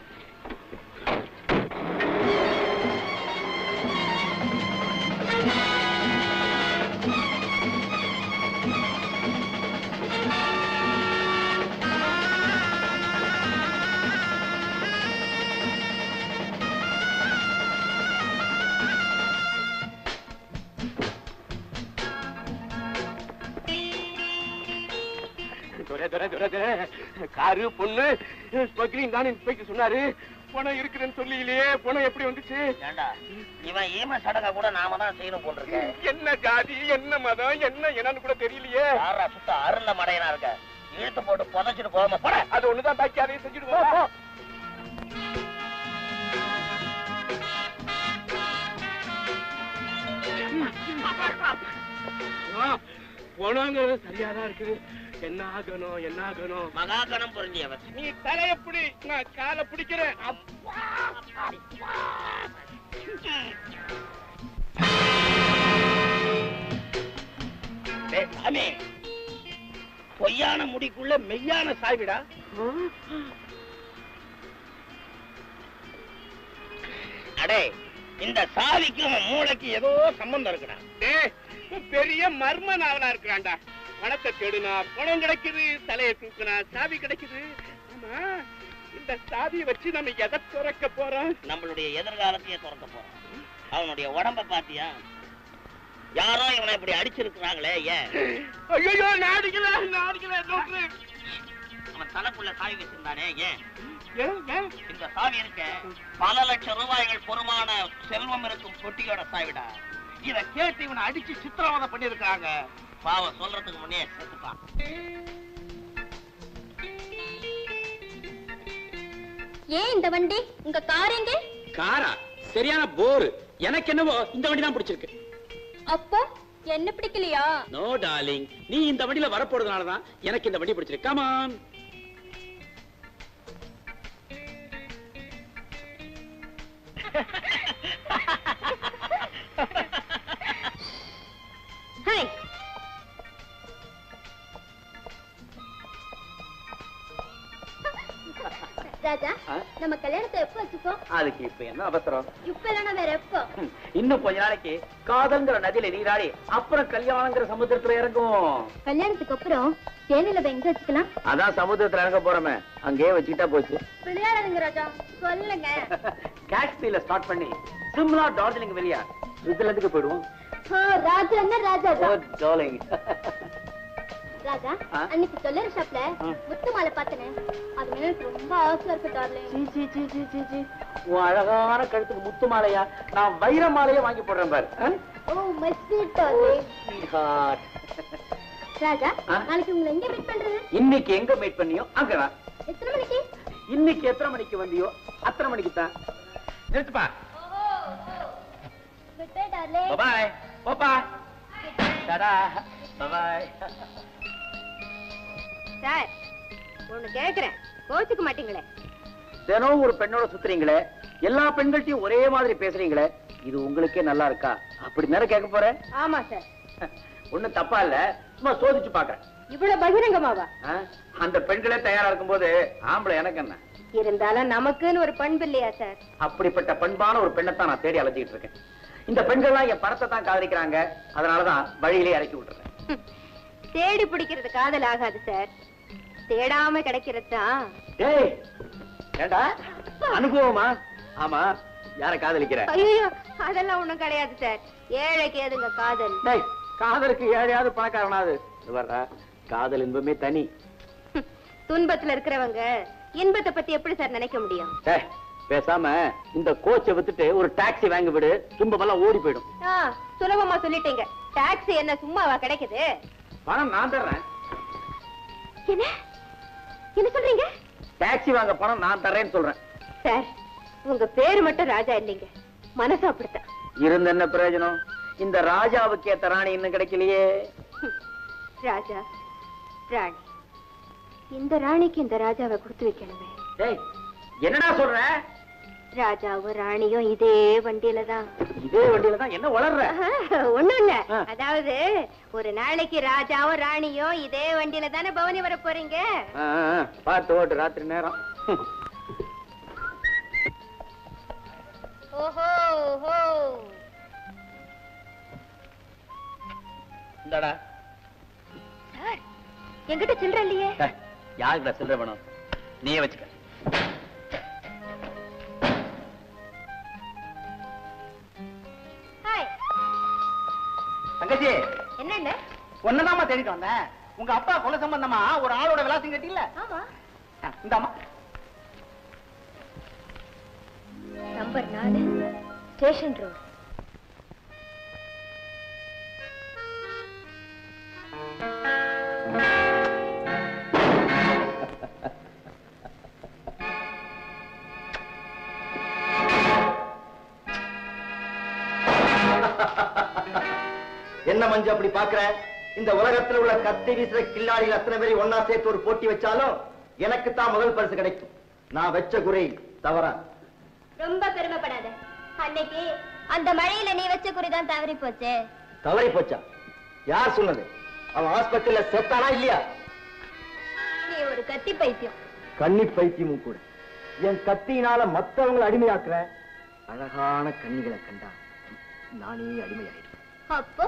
துரை, துரை, துரை, துரை. காரு பொண்ணு ஸ்மக்லிங் தான் இன்ஸ்பெக்டர் சொன்னாரு பணம் இருக்குதுன்னு சொல்லியிலேயே பணம் எப்படி வந்துச்சு ஏண்டா இவன் ஈம சடங்கை கூட நாம தான் செய்யணும் போல் இருக்க என்ன ஜாதி என்ன மதம் என்ன என்னன்னு கூட தெரியலையே யாரா சுத்த அருள மடையனா இருக்க இழுத்து போட்டு புதைச்சிட்டு போகாம போட அது ஒண்ணுதான் பாக்கி அதையும் செஞ்சுடுவோம் போ. ஆ, பணங்கிறது சரியாதான் இருக்குது என்ன ஆகணும் என்ன ஆகணும் மகாகணம் புரிஞ்சியவர் நீ தலைய பிடி நான் காலை பிடிக்கிறேன் அப்பா, டேய் சாமி பொய்யான முடிக்குள்ள மெய்யான சாய்விடா அடே இந்த சாவிக்கும் மூளைக்கு ஏதோ சம்பந்தம் இருக்குடா டேய், பெரிய மர்ம நாவலா இருக்கிறான்டா பணத்தை தேடுனா பணம் கிடைக்குது தலையை தூக்குனா சாவி கிடைக்குது ஆமா இந்த சாவியை வச்சு நம்ம எதை துறக்க போறோம் நம்மளுடைய எதிர்காலத்தையே திறக்க போறோம் அவனுடைய உடம்ப பாத்தியா யாரோ இவனை இப்படி அடிச்சிருக்கிறாங்களே ஏன் ஐயோ நான் அடிக்கல நான் அடிக்கல டாக்டர் அவன் தலைக்குள்ள சாவி வச்சிருந்தானே ஏன் ஏன் ஏன் இந்த சாவி இருக்க பல லட்சம் ரூபாய்கள் பொறுமான செல்வம் இருக்கும் பொட்டியோட சாவிடா இத கேட்டு இவனை அடிச்சு சித்திரவதை பண்ணிருக்காங்க பாவம் சொல்றதுக்கு முன்னே செத்துப்பான் ஏன் இந்த வண்டி உங்க கார் எங்க காரா சரியான போர் எனக்கு என்னவோ இந்த வண்டி தான் பிடிச்சிருக்கு அப்போ என்ன பிடிக்கலையா நோ டார்லிங் நீ இந்த வண்டியில வரப்போறதுனால தான் எனக்கு இந்த வண்டி பிடிச்சிருக்கு கமான் ஹாய் ராஜா நம்ம கல்யாணத்தை எப்போ வச்சுக்கோ அதுக்கு இப்ப என்ன அவசரம் இப்ப இல்லைன்னா வேற எப்போ இன்னும் கொஞ்ச நாளைக்கு காதல்ங்கிற நதியில நீராடி அப்புறம் கல்யாணங்கிற சமுத்திரத்துல இறங்கும் கல்யாணத்துக்கு அப்புறம் தேனில எங்க வச்சுக்கலாம் அதான் சமுத்திரத்துல இறங்க போறோமே அங்கேயே வச்சுக்கிட்டா போச்சு விளையாடுங்க ராஜா சொல்லுங்க காஷ்மீர்ல ஸ்டார்ட் பண்ணி சிம்லா டார்ஜிலிங் வெளியா சுவிட்சர்லாந்துக்கு போயிடுவோம் ஓ, ராஜா என்ன ராஜா ஓ டார்லிங் ராஜா ஆ? அன்னைக்கு சொல்லற ஷாப்ல ஆ. முத்து மாலை பார்த்தனே அது மேல எனக்கு ரொம்ப ஆசையா இருக்கு டார்லிங் சீ, சீ, சீ, சீ, சீ. உன் அழகான கழுத்துக்கு முத்து மாலையா நான் வைர மாலையே வாங்கி போடுறேன் பாரு ஆ? Oh my sweet darling Sweetheart. Raja ஆ? நாளைக்கு உங்களை எங்க மீட் பண்றது இன்னைக்கு எங்க மீட் பண்ணியோ அங்கதான் எத்தனை மணிக்கு இன்னைக்கு எத்தனை மணிக்கு வந்தியோ அத்தனை மணிக்கு தான் நிறுத்துப்பா குட் பை டார்லிங் பாய் போப்பா டாடா பாய் சார் ஒண்ணு கேக்குறேன் கோச்சுக்க மாட்டீங்களே தினம் ஒரு பெண்ணோட சுத்துறீங்களே எல்லா பெண்கள்ட்டையும் ஒரே மாதிரி பேசுறீங்களே இது உங்களுக்கே நல்லா இருக்கா அப்படி நேரம் கேட்க போறேன் ஆமா சார் ஒண்ணும் தப்பா இல்ல சும்மா சோதிச்சு பாக்குறேன் இவ்வளவு பகிரங்கமாவா ஆ? அந்த பெண்களே தயாரா இருக்கும்போது ஆம்பளை எனக்கு என்ன இருந்தாலும் நமக்குன்னு ஒரு பண்பு இல்லையா சார் அப்படிப்பட்ட பண்பான ஒரு பெண்ணை தான் நான் தேடி அலைஞ்சிட்டு இருக்கேன் இந்த பெண்கள்லாம் என் படத்தை தான் காதலிக்கிறாங்க அதனாலதான் வழியிலே இறக்கி விட்டுறேன் தேடி பிடிக்கிறது காதல் ஆகாது சார் தேடாம கிடைக்கிறது தான் டேய் ஏண்டா அனுபவமா ஆமா யார காதலிக்கிற ஐயோ அதெல்லாம் ஒண்ணும் கிடையாது சார் ஏழைக்கு எதுங்க காதல் டேய் காதலுக்கு ஏழையாவது பணக்காரனாவது இது வர்றா காதல் இன்பமே தனி துன்பத்துல இருக்கிறவங்க இன்பத்தை பத்தி எப்படி சார் நினைக்க முடியும் டேய் பேசாம இந்த கோச்சை வித்துட்டு ஒரு டாக்ஸி வாங்கி விடு துன்பமெல்லாம் ஓடி போயிடும் ஆ, சுலபமா சொல்லிட்டீங்க டாக்ஸி என்ன சும்மாவா கிடைக்குது பணம் நான் தர்றேன் என்ன என்ன சொல்றீங்க டாக்ஸி வாங்க பணம் நான் தர்றேன்னு சொல்றேன் சார் உங்க பேரு மட்டும் ராஜா இல்லைங்க மனசு அப்படித்தான் இருந்த என்ன பிரயோஜனம் இந்த ராஜாவுக்கு ஏத்த ராணி இன்னும் கிடைக்கலையே ராஜா ராணி இந்த ராணிக்கு இந்த ராஜாவை கொடுத்து வைக்கணுமே டேய் என்னடா சொல்ற ராஜாவும் ராணியும் இதே வண்டியில தான் இதே வண்டியில தான் என்ன வளர்ற ஒண்ணும் இல்ல ஆ. அதாவது ஒரு நாளைக்கு ராஜாவும் ராணியும் இதே வண்டியில தானே பவனி வர போறீங்க ஆ, ஆ, பார்த்து ஓட்டு ராத்திரி நேரம் ஓஹோ ஓஹோ இந்தாடா சார் என்கிட்ட சில்லற இல்லையே யாருக்குடா சில்லற வேணும் நீயே வச்சுக்க ஹாய் தங்கச்சி என்னண்ணே ஒன்னதாமா தேடிட்டு வந்தேன் உங்க அப்பா கொலை சம்பந்தமா ஒரு ஆளோட விலாசம் கட்டில ஆமா இந்த அம்மா நம்பர் நாலு ஸ்டேஷன் ரோடு என்ன மஞ்சு அப்படி பாக்குற இந்த உலகத்துல உள்ள கத்தி வீசுற கில்லாடிகள் அத்தனை பேரை ஒன்னா சேர்த்து ஒரு போட்டி வச்சாலும் எனக்கு தான் முதல் பரிசு கிடைக்கும் நான் வச்ச குறி தவறா ரொம்ப பெருமைப்படாத அன்னைக்கு அந்த மழையில நீ வச்ச குறிதான் தவறி போச்சு தவறி போச்சா யார் சொன்னது அவன் ஹாஸ்பிட்டல்ல செத்தானா இல்லையா நீ ஒரு கத்தி பைத்தியம் கன்னி பைத்தியமும் கூட என் கத்தியினால மத்தவங்களை அடிமையாக்குற அழகான கண்ணிகளை கண்டா நானே அடிமையாயிடுவேன் அப்போ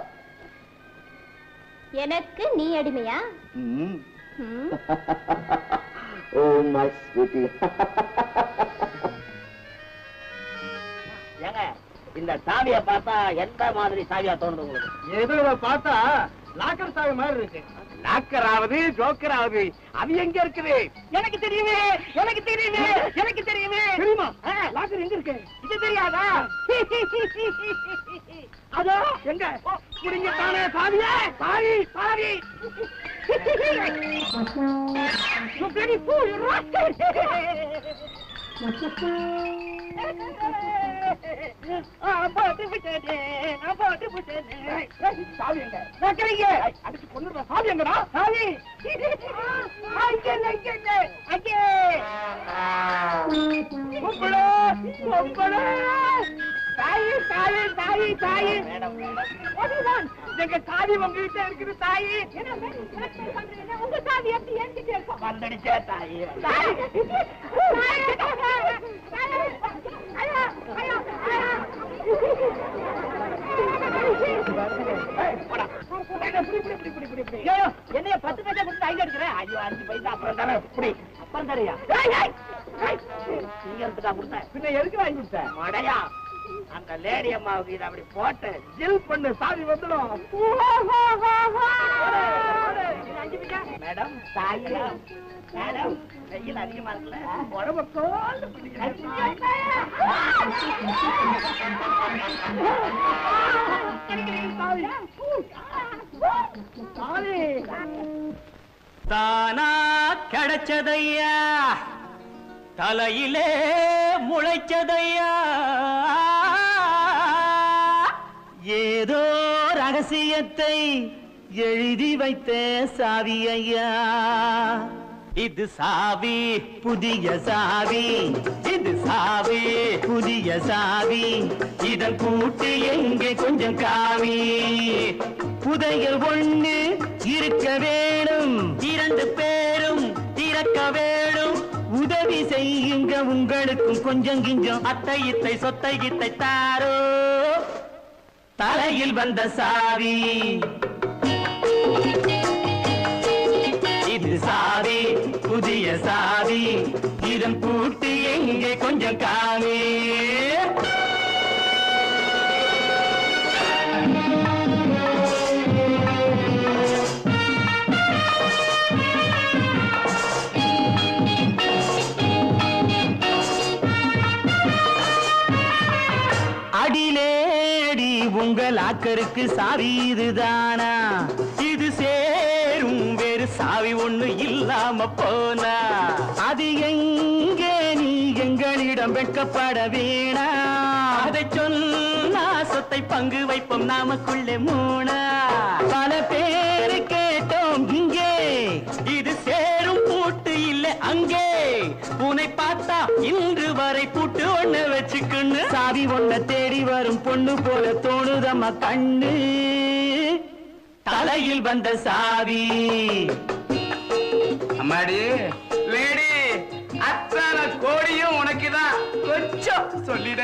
எனக்கு நீ அடிமையா ம். ம். oh my sweetie ஏங்க இந்த சாவியை பார்த்தா எந்த மாதிரி சாவியா தோணுது உங்களுக்கு ஏதோ இதை பார்த்தா லாக்கர் சாவி மாதிரி இருக்கு லாக்கர் ஆகுது ஜோக்கர் ஆகுது அது எங்க இருக்குது எனக்கு தெரியுமே எனக்கு தெரியுமே எனக்கு தெரியுமே தெரியுமா லாக்கர் எங்க இருக்கு இது தெரியாதா அதோ எங்க புடிங்க தானே சாவியே சாவி சாவி You bloody fool, you rascal! நான் போட்டு விட்டேனே, நான் போட்டு விட்டேனே. ஏய், சாவி எங்க? நான் கிடைங்க. அடிச்சு கொன்னுடுவேன். சாவி எங்கடா? சாவி. அங்கே இல்லை, இங்கே இல்லை. அங்கே. பொம்பளை, பொம்பளை. தாயி, தாயி, தாயி, தாயி. அதுதான். எங்க சாவி உங்ககிட்ட இருக்குது தாயி உங்க சாவி எப்படி என்கிட்ட இருக்கும் வந்துடுச்சே தாயி தாயி என்னைய பத்து பைசா கொடுத்து ஐடியா எடுக்கிறேன் ஐயோ அஞ்சு பைசா அப்புறம் தானே இப்படி அப்புறம் தரையா நீங்க எடுத்துட்டா கொடுத்தேன் பின்ன எதுக்கு வாங்கி கொடுத்தேன் மடையா அந்த லேடி அம்மாவுக்கு இதை அப்படி போட்டு ஜில் பண்ணு சாவி வந்துடும் மேடம் தாயா மேடம் வெயில் அதிகமா இருக்குல்ல உடம்பு கோல்டு தானா கிடைச்சதையா தலையிலே முளைச்சதையா ஏதோ ரகசியத்தை எழுதி வைத்த சாவி ஐயா இது சாவி புதிய சாவி இது சாவி புதிய சாவி இதன் கூட்டு எங்கே கொஞ்சம் காவி புதையல் ஒண்ணு இருக்க வேணும் இரண்டு பேரும் திறக்க வேணும் உதவி செய்யுங்க உங்களுக்கும் கொஞ்சம் கிஞ்சம் அத்தை இத்தை சொத்தை கித்தை தாரோ தலையில் வந்த சாவி இது சாவி புதிய சாவி இதன் கூட்டு எங்கே கொஞ்சம் காமி அடிலேடி உங்கள் ஆக்கருக்கு சாவி இதுதானா இது சேரும் வேறு சாவி ஒண்ணு இல்லாம போனா அது எங்கே நீ எங்களிடம் வெட்கப்பட வேணா அதை சொன்னா சொத்தை பங்கு வைப்போம் நாமக்குள்ளே மூணா பல பேரு கேட்டோம் இங்கே இது சேரும் பூட்டு இல்ல அங்கே உன்னை பார்த்தா இன்று வரை பூட்டு ஒண்ணு வச்சுக்கண்ணு சாவி ஒண்ண தேடி வரும் பொண்ணு போல தோணுதம்மா கண்ணு தலையில் வந்த சாவி அம்மாடி லேடி அத்தனை கோடியும் உனக்குதான் கொஞ்சம் சொல்லிட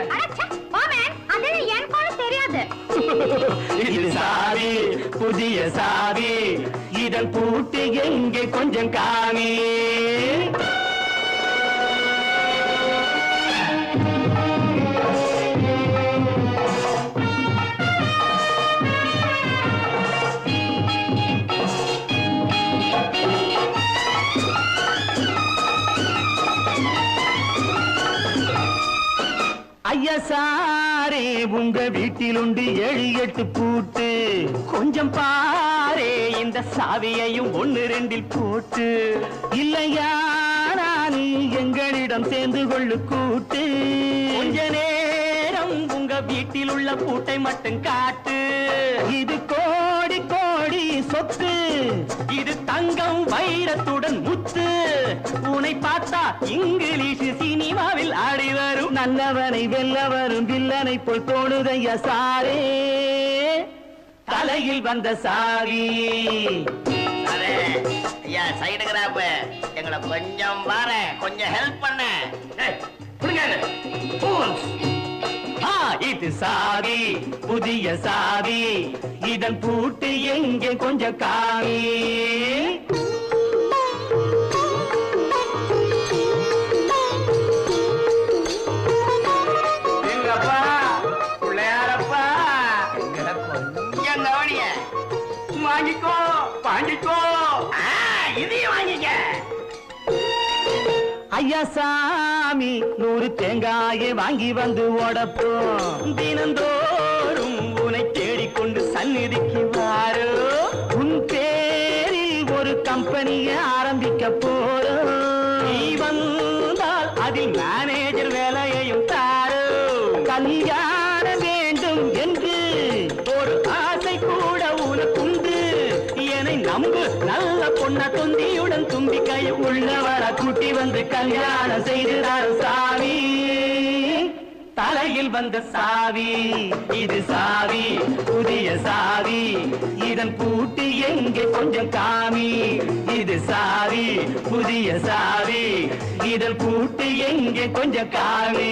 தெரியாது இது சாவி புதிய சாவி இதன் பூட்டு எங்கே கொஞ்சம் காமி ஐயா சாரே உங்க வீட்டில் உண்டு ஏழு எட்டு பூட்டு கொஞ்சம் பாரே இந்த சாவியையும் ஒன்னு ரெண்டில் போட்டு இல்லையா நான் எங்களிடம் சேர்ந்து கொள்ளு கூட்டு கொஞ்ச நேரம் உங்க வீட்டில் உள்ள பூட்டை மட்டும் காட்டு இது கோடி கோடி சொத்து இது தங்கம் வைரத்துடன் முத்து உன்னை பார்த்தா இங்கிலீஷ் சினிமாவில் ஆடி வரும் நல்லவனை வெல்ல வரும் வில்லனை போல் தோணுதையா சாரே தலையில் வந்த சாவி ஐயா சைடு கிராப் எங்களை கொஞ்சம் பாரு கொஞ்சம் ஹெல்ப் பண்ண ஆ, இது சாவி புதிய சாவி இதன் பூட்டு எங்கே கொஞ்சம் காமி எங்கப்பா ஐயா சாமி நூறு தேங்காயை வாங்கி வந்து உடப்போம் தினந்தோறும் உன்னை தேடிக்கொண்டு சந்நிதிக்கு வாரோ உன் பேரில் ஒரு கம்பெனியை ஆரம்பிக்க போறோம் நீ வந்தால் அதில் மேனேஜர் வேலையையும் தாரோ கல்யாணம் வேண்டும் என்று ஒரு ஆசை கூட உனக்குண்டு என்னை நம்பு நல்ல பொண்ண தொந்தியுடன் தும்பிக்கையை உள்ளவர கூட்டி வந்து கல்யாணம் செய்துதான் சாமி தலையில் வந்த சாவி இது சாவி புதிய சாவி இதன் பூட்டு எங்கே கொஞ்சம் காமி இது சாவி புதிய சாவி இதன் பூட்டு எங்கே கொஞ்சம் காமி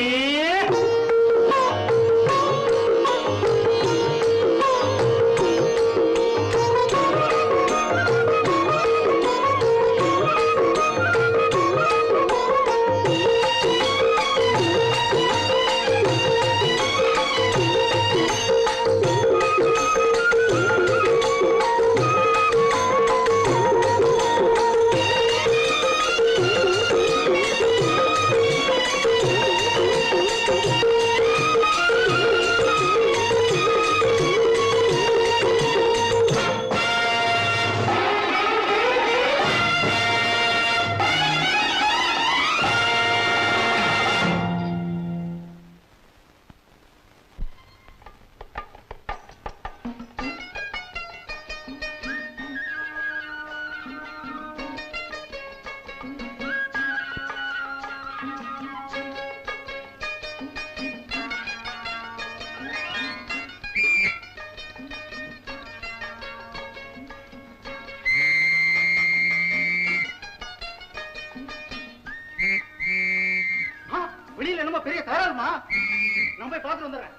ஆ, வெளியில என்னமோ பெரிய தகராறுமா நான் போய் பார்த்துட்டு வந்துடுறேன்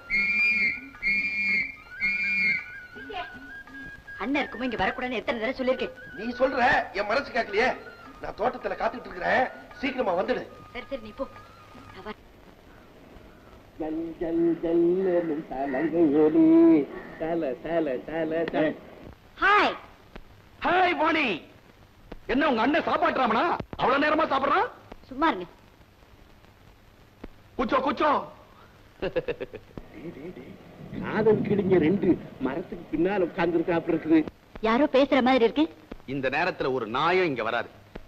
அண்ணன் இருக்குமோ இங்க வரக்கூடாதுன்னு எத்தனை தடவை சொல்லியிருக்கேன் நீ சொல்ற என் மனசு கேட்கலையே நான் தோட்டத்துல காத்துட்டு இருக்கிறேன் சீக்கிரமா வந்துடு சரி சரி நீ போ நான் வரேன். ஹாய் ஹாய் வாணி என்ன உங்க அண்ணன் சாப்பாட்டுறாமனா அவ்வளவு நேரமா சாப்பிடுறான் சும்மா இருங்க குச்சோ குச்சோ காதல் கிழிஞ்ச ரெண்டு மரத்துக்கு பின்னால் உட்கார்ந்து இருக்குது யாரோ பேசுற மாதிரி இருக்கு இந்த நேரத்துல ஒரு நாயம் இங்க வராது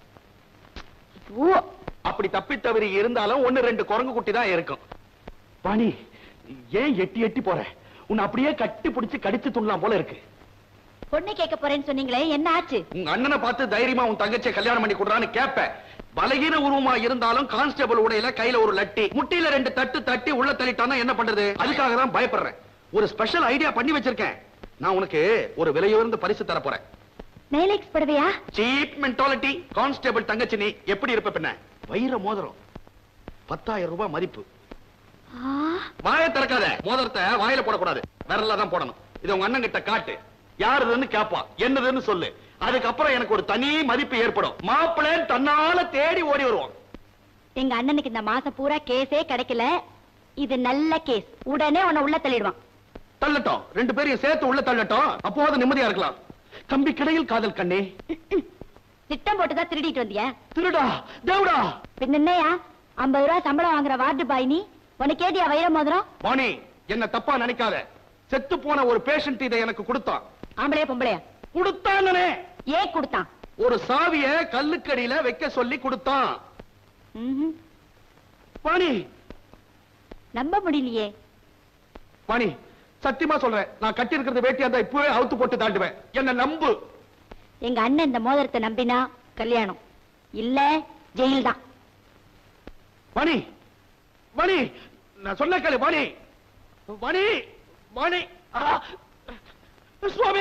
ஓ அப்படி தப்பி தவறி இருந்தாலும் ஒண்ணு ரெண்டு குரங்கு குட்டி தான் இருக்கும் வாணி ஏன் எட்டி எட்டி போற உன்னை அப்படியே கட்டி பிடிச்சு கடிச்சு துண்ணலாம் போல இருக்கு பொண்ணு கேட்க போறேன்னு சொன்னீங்களே என்ன ஆச்சு உங்க அண்ணனை பார்த்து தைரியமா உன் தங்கச்சியை கல்யாணம் பண்ணி கொடுறான்னு கேப்ப பலகீன உருவமா இருந்தாலும் கான்ஸ்டபிள் உடையில கையில ஒரு லட்டி முட்டியில ரெண்டு தட்டு தட்டி உள்ள தள்ளிட்டானா என்ன பண்றது அதுக்காக தான் பயப்படுறேன் ஒரு ஸ்பெஷல் ஐடியா பண்ணி வச்சிருக்கேன் நான் உனக்கு ஒரு விலையுயர்ந்த பரிசு தர போறேன் நைலெக்ஸ் படவையா சீப் மென்டாலிட்டி கான்ஸ்டபிள் தங்கச்சி நீ எப்படி இருப்ப பின்ன வைர மோதிரம் பத்தாயிரம் ரூபாய் மதிப்பு வாயை திறக்காத மோதிரத்தை வாயில போடக்கூடாது விரல்ல தான் போடணும் இது உங்க அண்ணன் கிட்ட காட்டு யாருதுன்னு கேட்பான் என்னதுன்னு சொல்லு அதுக்கப்புறம் எனக்கு ஒரு தனி மதிப்பு ஏற்படும் மாப்பிள்ளை தன்னால தேடி ஓடி வருவான் எங்க அண்ணனுக்கு இந்த மாசம் பூரா கேஸே கிடைக்கல இது நல்ல கேஸ் உடனே உன்னை உள்ள தள்ளிடுவான் தள்ளட்டும் ரெண்டு பேரையும் சேர்த்து உள்ள தள்ளட்டும் அப்போது நிம்மதியா இருக்கலாம் கம்பி கிடையில் காதல் கண்ணே திட்டம் போட்டுதான் திருடிட்டு வந்தியா திருடா தேவடா பின்ன என்னையா ஐம்பது ரூபாய் சம்பளம் வாங்குற வார்டு பாய் நீ உனக்கு ஏடியா வைர மோதிரம் வாணி என்ன தப்பா நினைக்காத செத்து போன ஒரு பேஷண்ட் இதை எனக்கு கொடுத்தான் ஆம்பளையா பொம்பளையா கொடுத்தானே ஏன் கொடுத்தான் ஒரு சாவிய கல்லுக்கடியில வைக்க சொல்லி கொடுத்தான் ம்ஹும். வாணி நம்ப முடியலையே வாணி சத்தியமா சொல்றேன் நான் கட்டி இருக்கிறது வேட்டியா இருந்தா இப்பவே அவுத்து போட்டு தாண்டுவேன் என்ன நம்பு எங்க அண்ணன் இந்த மோதிரத்தை நம்பினா கல்யாணம் இல்ல ஜெயில் தான் வாணி வாணி நான் சொன்ன கேளு வாணி வாணி வாணி ஆ! சுவாமி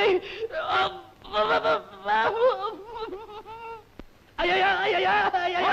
ஐயா ஐயா ஐயா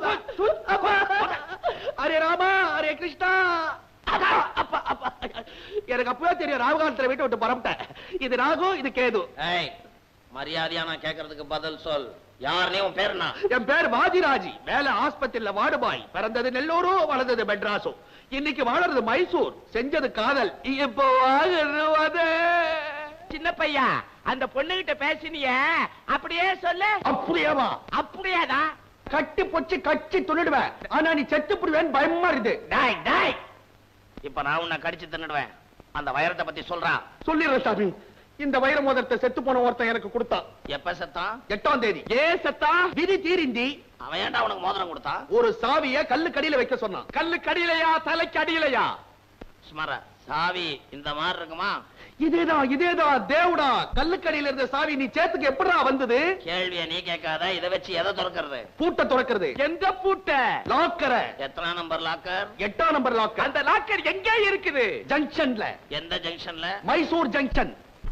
அரே ராமா அரே கிருஷ்ணா அப்பா, அப்பா, அப்பா. எனக்கு அப்பவே தெரியும் ராகுகாலத்துல வீட்டை விட்டு பரப்பிட்டேன் இது ராகு இது கேது ஏய் மரியாதையா நான் கேக்குறதுக்கு பதில் சொல் யார் நீ உன் பேர் என்ன என் பேர் வாதிராஜி வேலை ஆஸ்பத்திரியில வார்டுபாய் பிறந்தது நெல்லூரு வளர்ந்தது மெட்ராஸு இன்னைக்கு வாழறது மைசூர் செஞ்சது காதல் இப்போ வாழறது சின்ன பையா அந்த பொண்ணுகிட்ட பேசினிய அப்படியே சொல்லு அப்படியாவா அப்படியாதான் கட்டி பொச்சு கச்சி துள்ளிடுவேன் ஆனா நீ செத்து புடுவேன் பயமா இருக்குது டாய் டாய் இப்ப நான் உன்னை கடிச்சு தின்னுடுவேன் அந்த வைரத்தை பத்தி சொல்றான் சொல்லிடுறேன் சாமி இந்த வைர மோதிரத்தை செத்து போன ஒருத்தன் எனக்கு கொடுத்தான் எப்ப செத்தான் எட்டாம் தேதி ஏ செத்தா விதி தீரிந்தி அவன் ஏன்டா உனக்கு மோதிரம் கொடுத்தான் ஒரு சாவிய கல்லு கடியில வைக்க சொன்னான் கல்லு கடியிலையா தலைக்கு அடியிலையா சுமார சாவி இந்த மாதிரி இருக்குமா இதேதான் இதேதான் தேவுடா கல்லுக்கடியில இருந்த சாவி நீ சேத்துக்கு எப்படிடா வந்தது கேள்விய நீ கேட்காத இதை வச்சு எதை திறக்கிறது பூட்ட துறக்கிறது எந்த பூட்ட லாக்கரை எத்தனை நம்பர் லாக்கர் எட்டாம் நம்பர் லாக்கர் அந்த லாக்கர் எங்க இருக்குது ஜங்ஷன்ல எந்த ஜங்ஷன்ல மைசூர் ஜங்ஷன்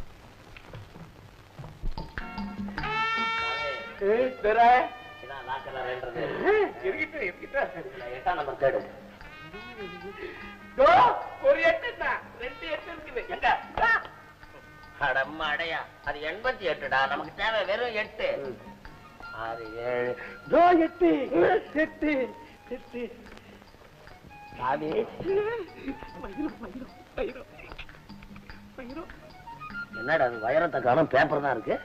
இருக்கட்டும் இருக்கட்டும் எட்டாம் நம்பர் தேடு தோ, ஒரு எட்டு தான் ரெண்டு எட்டு இருக்குது எங்க ஆ. அடம்மா அடையா அது எண்பத்தி எட்டுடா நமக்கு தேவை வெறும் எட்டு ஆறு ஏழு தோ எட்டு எட்டு எட்டு சாவி வைரம் வைரம் வைரம் வைரம் என்னடா அது வைரத்தை காணும் பேப்பர் தான் இருக்கு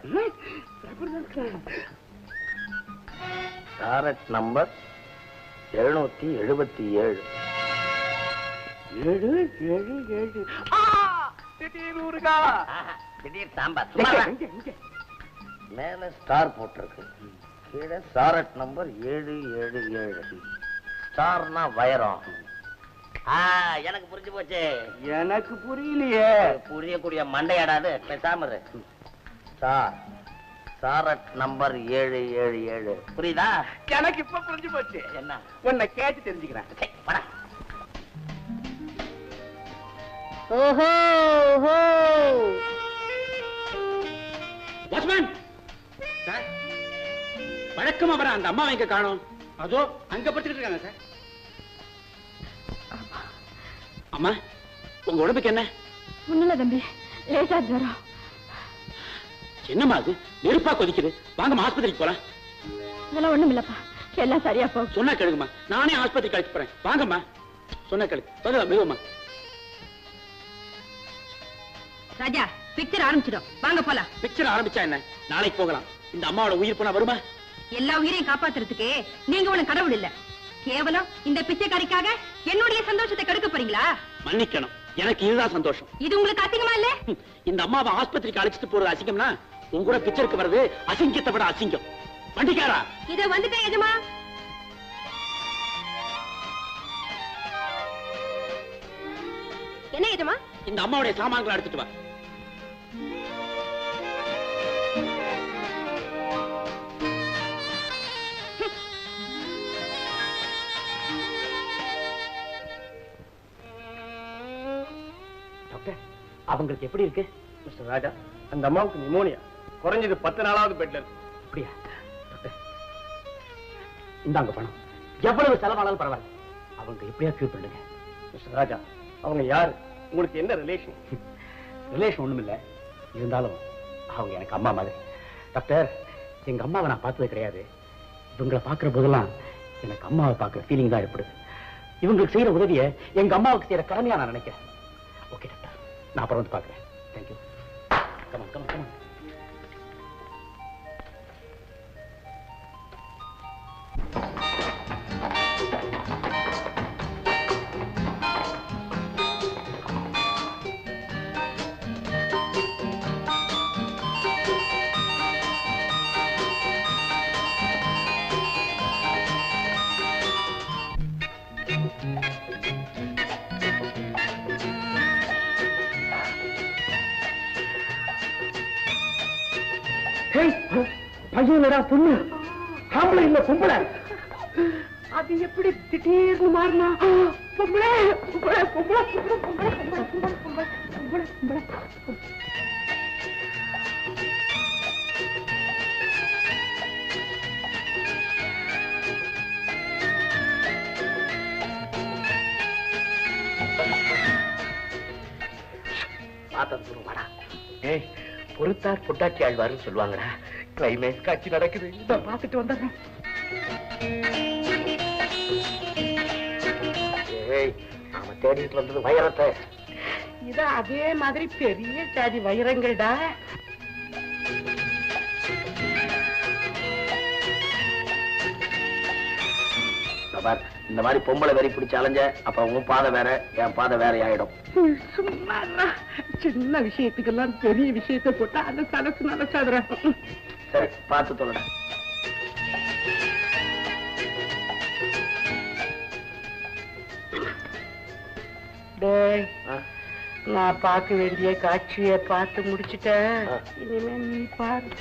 காரட் நம்பர் எழுநூத்தி எழுபத்தி ஏழு ஏழு ஏழு ஏழு ஆ, திடீர் ஊருகா ஆஹா, திடீர் சாம்பார் சும்மா வா. இங்க, இங்க. மேல ஸ்டார் போட்டிருக்கு கீழே சாரட் நம்பர் ஏழு ஏழு ஏழு ஸ்டார்னா வைரம் ஆ எனக்கு புரிஞ்சு போச்சு எனக்கு புரியலையே புரியக்கூடிய மண்டையாடாது பேசாம இரு சார் சாரட் நம்பர் ஏழு ஏழு ஏழு புரியுதா எனக்கு இப்ப புரிஞ்சு போச்சு என்ன உன்னை கேட்டு தெரிஞ்சுக்கிறேன் சே, வாடா. ஓஹோ ஓஹோ வாட்ச்மேன் சார் வழக்கமா வர அந்த அம்மாவை எங்க காணோம் அதோ அங்க படுத்துக்கிட்டு இருக்காங்க சார் அம்மா உங்க உடம்புக்கு என்ன ஒண்ணுல தம்பி லேசா ஜுரம் என்னம்மா அது நெருப்பா கொதிக்குது வாங்கம்மா ஆஸ்பத்திரிக்கு போலாம் இதெல்லாம் ஒண்ணும் இல்லப்பா எல்லாம் சரியா போகும் சொன்னா கேளுங்கம்மா நானே ஆஸ்பத்திரிக்கு அழைச்சு போறேன் வாங்கம்மா சொன்னா கேளு வந்து மிகம்மா ராஜா பிக்சர் ஆரம்பிச்சிடும் வாங்க போலாம் பிக்சர் ஆரம்பிச்சா என்ன நாளைக்கு போகலாம் இந்த அம்மாவோட உயிர் போனா வருமா எல்லா உயிரையும் காப்பாத்துறதுக்கு நீங்க ஒண்ணு கடவுள் இல்ல கேவலம் இந்த பிச்சைக்காரிக்காக என்னுடைய சந்தோஷத்தை கெடுக்க போறீங்களா மன்னிக்கணும் எனக்கு இதுதான் சந்தோஷம் இது உங்களுக்கு அசிங்கமா இல்ல ஹம், இந்த அம்மாவை ஆஸ்பத்திரிக்கு அழைச்சிட்டு போறது அசிங்கம்னா உங்க கூட பிக்சருக்கு வர்றது அசிங்கத்தை விட அசிங்கம் வண்டிக்காரா இத வந்துட்டேன் எஜமா என்ன எஜமா இந்த அம்மாவுடைய சாமான்களை எடுத்துட்டு வா டாக்டர் அவங்களுக்கு எப்படி இருக்கு மிஸ்டர் ராஜா அந்த அம்மாவுக்கு நிமோனியா குறைஞ்சது பத்து நாளாவது பெட்ல இருக்கு அப்படியா டாக்டர் இந்தாங்க பணம் எவ்வளவு செலவானாலும் பரவாயில்ல அவங்க எப்படியா கியூர் பண்ணுங்க மிஸ்டர் ராஜா அவங்க யாரு உங்களுக்கு என்ன ரிலேஷன் ரிலேஷன் ஒண்ணும் இல்ல இருந்தாலும் அவங்க எனக்கு அம்மா மாதிரி டாக்டர் எங்க அம்மாவை நான் பார்த்தது கிடையாது இவங்களை பார்க்கிற போதெல்லாம் எனக்கு அம்மாவை பார்க்குற ஃபீலிங் தான் ஏற்படுது இவங்களுக்கு செய்யற உதவியை எங்க அம்மாவுக்கு செய்யற கடமையா நான் நினைக்கிறேன் ஓகே டாக்டர் நான் அப்புறம் வந்து பார்க்குறேன் தேங்க்யூ கமான் கமான் கமான் பையன் இல்லடா பொண்ணு ஆம்பளை இல்ல பொம்பளை அது எப்படி திடீர்னு மாறினா பொம்பளை பொம்பளை பொம்பளை பொம்பளை பொம்பளை பொம்பளை பொம்பளை பொம்பளை பொம்பளை பொம்பளை பார்த்தது தூரம் வாடா ஏய் பொறுத்தார் பொட்டாச்சி ஆழ்வாருன்னு சொல்லுவாங்கடா கிளைமேக்ஸ் காட்சி நடக்குது இதை பார்த்துட்டு வந்துடுறேன் ஏய் நாம தேடிட்டு வந்தது வைரத்தை இது அதே மாதிரி பெரிய ஜாதி வைரங்கள்டா பார் இந்த மாதிரி பொம்பளை வெறி பிடிச்சு அலைஞ்ச அப்ப உன் பாதை வேற என் பாதை வேற ஆயிடும் சும்மா இருடா. சின்ன விஷயத்துக்கெல்லாம் பெரிய விஷயத்தை போட்டா அந்த சலசு நலசாதுரா சரி பார்த்து சொல்லடா டேய் நான் பார்க்க வேண்டிய காட்சியை பார்த்து முடிச்சிட்டேன் இனிமே நீ பாரு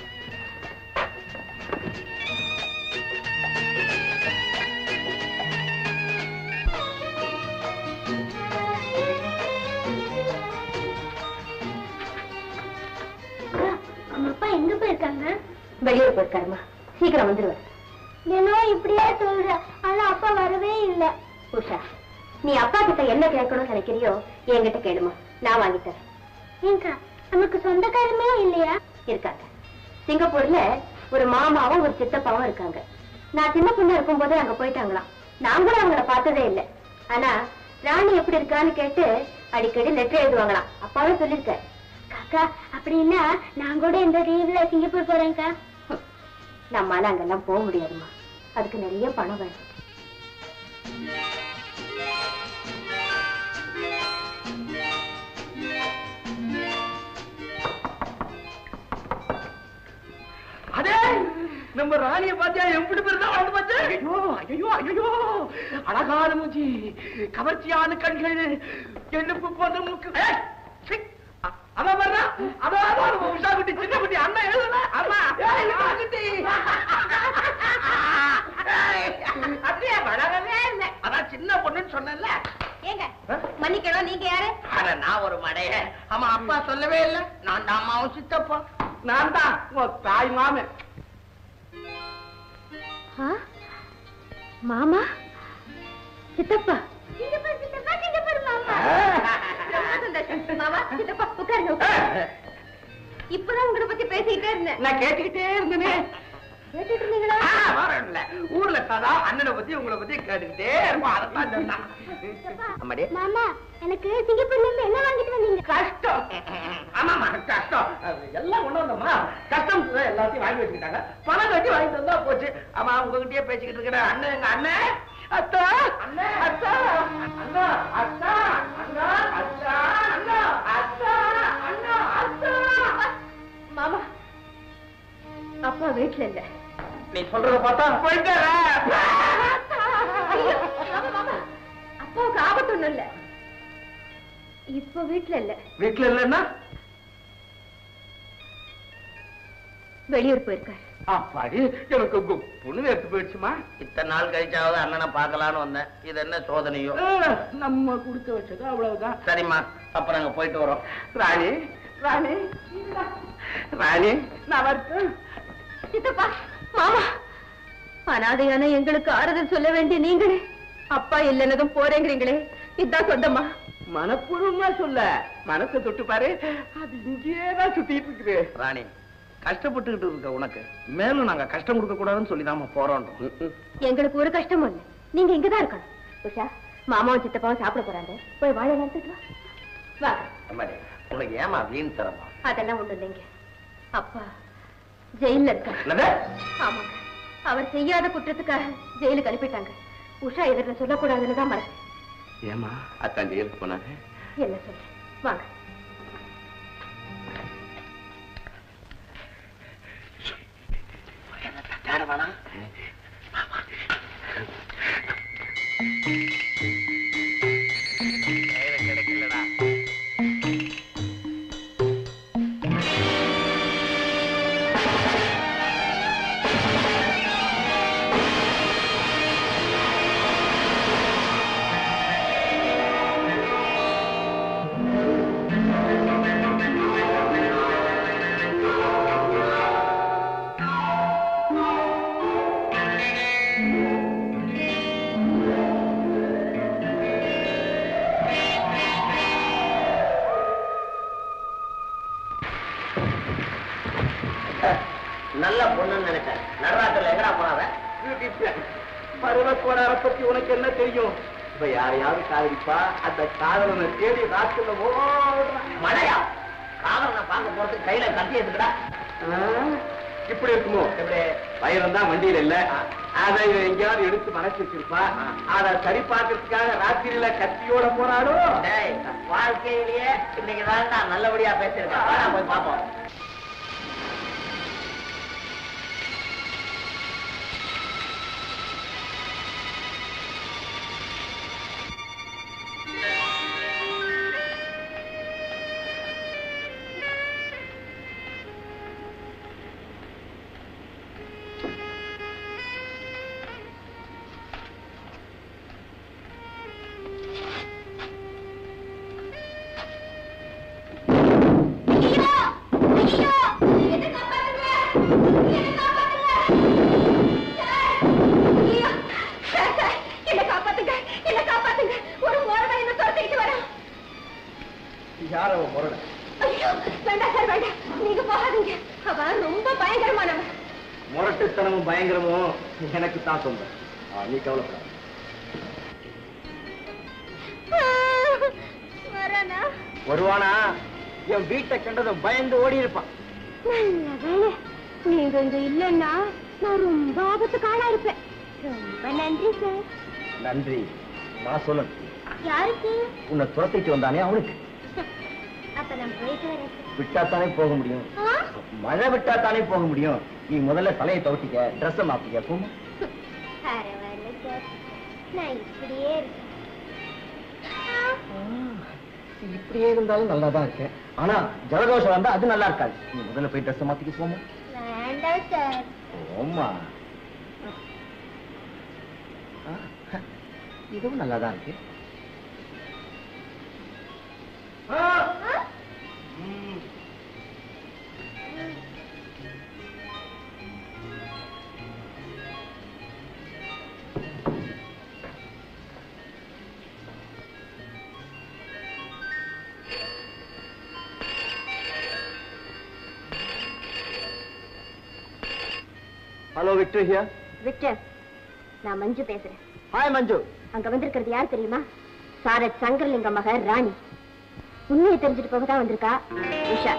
அவங்க அப்பா எங்க போயிருக்காங்க வெளியூர் போயிருக்காருமா சீக்கிரம் வந்துருவார் தினம் இப்படியே சொல்ற ஆனா அப்பா வரவே இல்ல உஷா நீ அப்பா கிட்ட என்ன கேட்கணும்னு நினைக்கிறியோ என்கிட்ட கேளுமா நான் வாங்கி தரேன் ஏங்கா நமக்கு சொந்தக்காரமே இல்லையா இருக்காங்க சிங்கப்பூர்ல ஒரு மாமாவும் ஒரு சித்தப்பாவும் இருக்காங்க நான் சின்ன பொண்ணு இருக்கும் போதே அங்க போயிட்டாங்களாம் நான் கூட அவங்கள பார்த்ததே இல்லை ஆனா ராணி எப்படி இருக்கான்னு கேட்டு அடிக்கடி லெட்டர் எழுதுவாங்களாம் அப்பாவே சொல்லியிருக்காரு காக்கா அப்படின்னா நான் கூட இந்த லீவ்ல சிங்கப்பூர் போறேன்க்கா நம்மால அங்கெல்லாம் போக முடியாதுமா அதுக்கு நிறைய பணம் வேணும் அடே நம்ம ராணிய பாத்தியா எப்படி பேர் தான் வாழ்ந்து பார்த்தேன் ஐயோ ஐயோ ஐயோ அழகான மூஞ்சி கவர்ச்சியான கண்கள் எண்ணுப்பு போன்ற மூக்கு ஏய், சீ, அ- அதான் வர்றா அதான் அதான் நம்ம உஷா குட்டி சின்ன குட்டி அண்ணன் எழுதுன அம்மா ஏய், உஷா குட்டி ஏய், அப்படியே வளரவே இல்லை அதான் சின்ன பொண்ணுன்னு சொன்னேன்ல ஏங்க மன்னிக்கணும் நீங்க யாரு அட நான் ஒரு மடைய ஆமா அப்பா சொல்லவே இல்ல நான் தான் அம்மாவும் சித்தப்பா நான் தான் உன் தாய் மாமன் மாமா சித்தப்பா சிங்கப்பூர் சித்தப்பா சிங்கப்பூர் மாமா ரொம்ப சந்தோஷம் மாமா சித்தப்பா உட்காருங்க உட்காருங்க. இப்பதான் உங்களை பத்தி பேசிக்கிட்டே இருந்தேன் நான் கேட்டுக்கிட்டே இருந்தேனே கேட்டுட்டு இருந்தீங்களா ஆ, வரேன்ல. ஊர்ல சதா அண்ணனை பத்தி உங்களை பத்தி கேட்டுக்கிட்டே இருப்போம் அதைத்தான் சொன்னான் அம்மாடி மாமா எனக்கு சிங்கப்பூர்ல இருந்து என்ன வாங்கிட்டு வந்தீங்க கஷ்டம் ஆமாமா கஷ்டம் அது எல்லாம் கொண்டு வந்தோமா கஷ்டம் கூட எல்லாத்தையும் வாங்கி வச்சுக்கிட்டாங்க பணம் கட்டி வாங்கிட்டு வந்தா போச்சு ஆமா உங்ககிட்டயே பேசிக்கிட்டு இருக்கிற அண்ணன் எங்க அண்ணன் அத்தா அண்ணன் அத்தா அண்ணா அத்தா அண்ணா அத்தா அண்ணா அத்தா அண்ணா அத்தா மாமா அப்பா வீட்டுல இல்ல நீ சொல்றத பார்த்தா போயிட்டாரா ஐயோ, மாமா, மாமா. அப்பாவுக்கு ஆபத்து ஒண்ணும் இல்ல இப்ப வீட்டுல இல்ல வீட்டுல இல்லைன்னா வெளியூர் போயிருக்காரு அப்பாடி எனக்கு கு- புண்ணு எடுத்து போயிடுச்சுமா இத்தனை நாள் கழிச்சாவது அண்ணனை பார்க்கலான்னு வந்தேன் இது என்ன சோதனையோ அஹ், நம்ம கொடுத்து வச்சது அவ்வளவுதான் சரிம்மா அப்ப நாங்க போயிட்டு வரோம் ராணி ராணி ராணி நான் வரட்டும் சித்தப்பா மாமா அனாதையான எங்களுக்கு ஆறுதல் சொல்ல வேண்டிய நீங்களே அப்பா இல்லைன்னதும் போறேங்கிறீங்களே இதான் சொந்தமா மனப்பூர்வமா சொல்ல மனசை தொட்டு பாரு அது இங்கேயே தான் சுத்திட்டு இருக்குது ராணி கஷ்டப்பட்டுக்கிட்டு இருக்க உனக்கு மேலும் நாங்க கஷ்டம் கொடுக்க கூடாதுன்னு சொல்லி தான் போறோம் எங்களுக்கு ஒரு கஷ்டமும் இல்லை நீங்க இங்கதான் இருக்கணும் உஷா மாமாவும் சித்தப்பாவும் சாப்பிட போறாங்க போய் வாழை நடத்திட்டு வா வா அம்மாடி உனக்கு ஏமா வீண் தரமா அதெல்லாம் ஒண்ணும் இல்லைங்க அப்பா ஜெயில்ல இருக்காரு என்னது ஆமாங்க அவர் செய்யாத குற்றத்துக்காக ஜெயிலுக்கு அனுப்பிட்டாங்க உஷா எதிர்ல சொல்லக்கூடாதுன்னு தான் மறந்து ஏமா அத்தான் ஜெயிலுக்கு போனாங்க என்ன சொல்ல வாங்க தேட வேணாம் கிடைக்கலடா நல்ல பொண்ணுன்னு நினைச்சேன் நடராத்திரில எங்கடா போனாவ பருவ கோளார பத்தி உனக்கு என்ன தெரியும் இப்ப யாரையாவது காதலிப்பா அந்த காதலனை தேடி ராத்துல ஓடுறான் மழையா காதல் நான் பார்க்க போறதுக்கு கையில கத்தி எடுத்துக்கடா இப்படி இருக்குமோ வயிறம் தான் வண்டியில இல்ல அதை இவன் எங்கேயாவது எடுத்து மறைச்சு வச்சிருப்பா அத சரி பார்க்கறதுக்காக ராத்திரியில கத்தியோட போறாளோ வாழ்க்கையிலேயே இன்னைக்கு தான் நான் நல்லபடியா பேசியிருக்கேன் வாடா போய் பாப்போம் என்ன காப்பாத்துங்க என்ன காப்பாத்துங்க ஒரு மோரமா என்ன துரத்திட்டு வரேன் யார் அவன் முரட ஐயோ வேண்டாம் சார் வேண்டாம் நீங்க போகாதீங்க அவன் ரொம்ப பயங்கரமானவன் முரட்டுத்தனமும் பயங்கரமும் எனக்கு தான் சொந்தம் ஆ, நீ கவலைப்படாத வரனா வருவானா என் வீட்டை கண்டதும் பயந்து ஓடி இருப்பான் நல்ல வேலை நீங்க இங்க இல்லைன்னா நான் ரொம்ப ஆபத்துக்கு ஆளா இருப்பேன் ரொம்ப நன்றி சார் நன்றி நான் சொல்லணும் யாருக்கு உன்னை துரத்திட்டு வந்தானே அவனுக்கு அப்ப நான் போயிட்டு வரேன் விட்டாத்தானே போக முடியும் ஆ? மழை விட்டாத்தானே போக முடியும் நீ முதல்ல தலையை துவட்டிக்க ட்ரெஸ்ஸை மாத்திக்க போமா பரவாயில்ல சார் நான் இப்படியே இருக்கேன் இப்படியே இருந்தாலும் நல்லா தான் இருக்கேன் ஆனா ஜலதோஷம் வந்தா அது நல்லா இருக்காது நீ முதல்ல போய் ட்ரெஸ்ஸை மாத்திக்க போமா வேண்டாம் சார் ஓமா இதுவும் நல்லா தான் இருக்கு ஹலோ விக்டர் ஹியர் விக்டர் நான் மஞ்சு பேசுறேன் ஹாய் மஞ்சு அங்க வந்திருக்கிறது யார் தெரியுமா சாரத் சங்கரலிங்க மக ராணி உண்மையை தெரிஞ்சுட்டு போக தான் வந்திருக்கா உஷா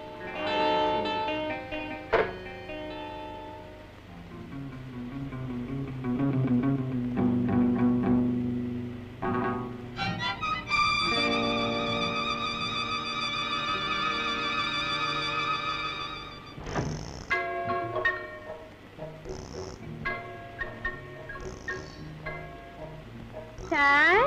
சார்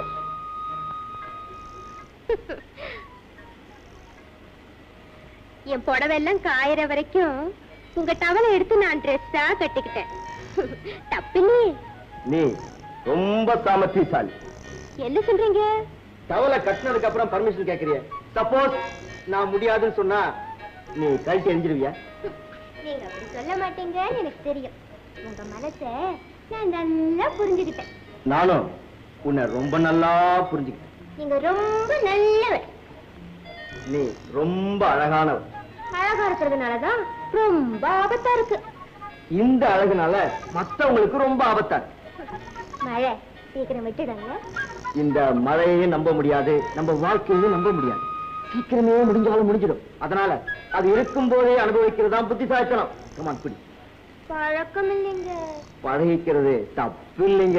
என் புடவை எல்லாம் காயற வரைக்கும் உங்க டவலை எடுத்து நான் ட்ரெஸ்ஸா கட்டிக்கிட்டேன் தப்பில்லையே நீ ரொம்ப சாமர்த்தியசாலி என்ன சொல்றீங்க டவலை கட்டினதுக்கு அப்புறம் பர்மிஷன் கேக்குறிய சப்போஸ் நான் முடியாதுன்னு சொன்னா நீ கழட்டி எரிஞ்சிருவியா நீங்க அப்படி சொல்ல மாட்டீங்கன்னு எனக்கு தெரியும் உங்க மனச நான் நல்லா புரிஞ்சுக்கிட்டேன் நானும் உன்னை ரொம்ப நல்லா புரிஞ்சுக்கிட்டேன் நீங்க ரொம்ப நல்லவர் நீ ரொம்ப அழகானவன் அழகா இருக்கிறதுனாலதான் ரொம்ப ஆபத்தா இருக்கு இந்த அழகுனால மத்தவங்களுக்கு ரொம்ப ஆபத்தா இருக்கு. மழை சீக்கிரம் விட்டுடுங்க இந்த மழையையும் நம்ப முடியாது நம்ம வாழ்க்கையையும் நம்ப முடியாது சீக்கிரமே முடிஞ்சாலும் முடிஞ்சிடும் அதனால அது இருக்கும் போதே அனுபவிக்கிறது தான் புத்திசாலித்தனம் கமான் குடி பழக்கம் இல்லைங்க பழகிக்கிறது தப்பு இல்லைங்க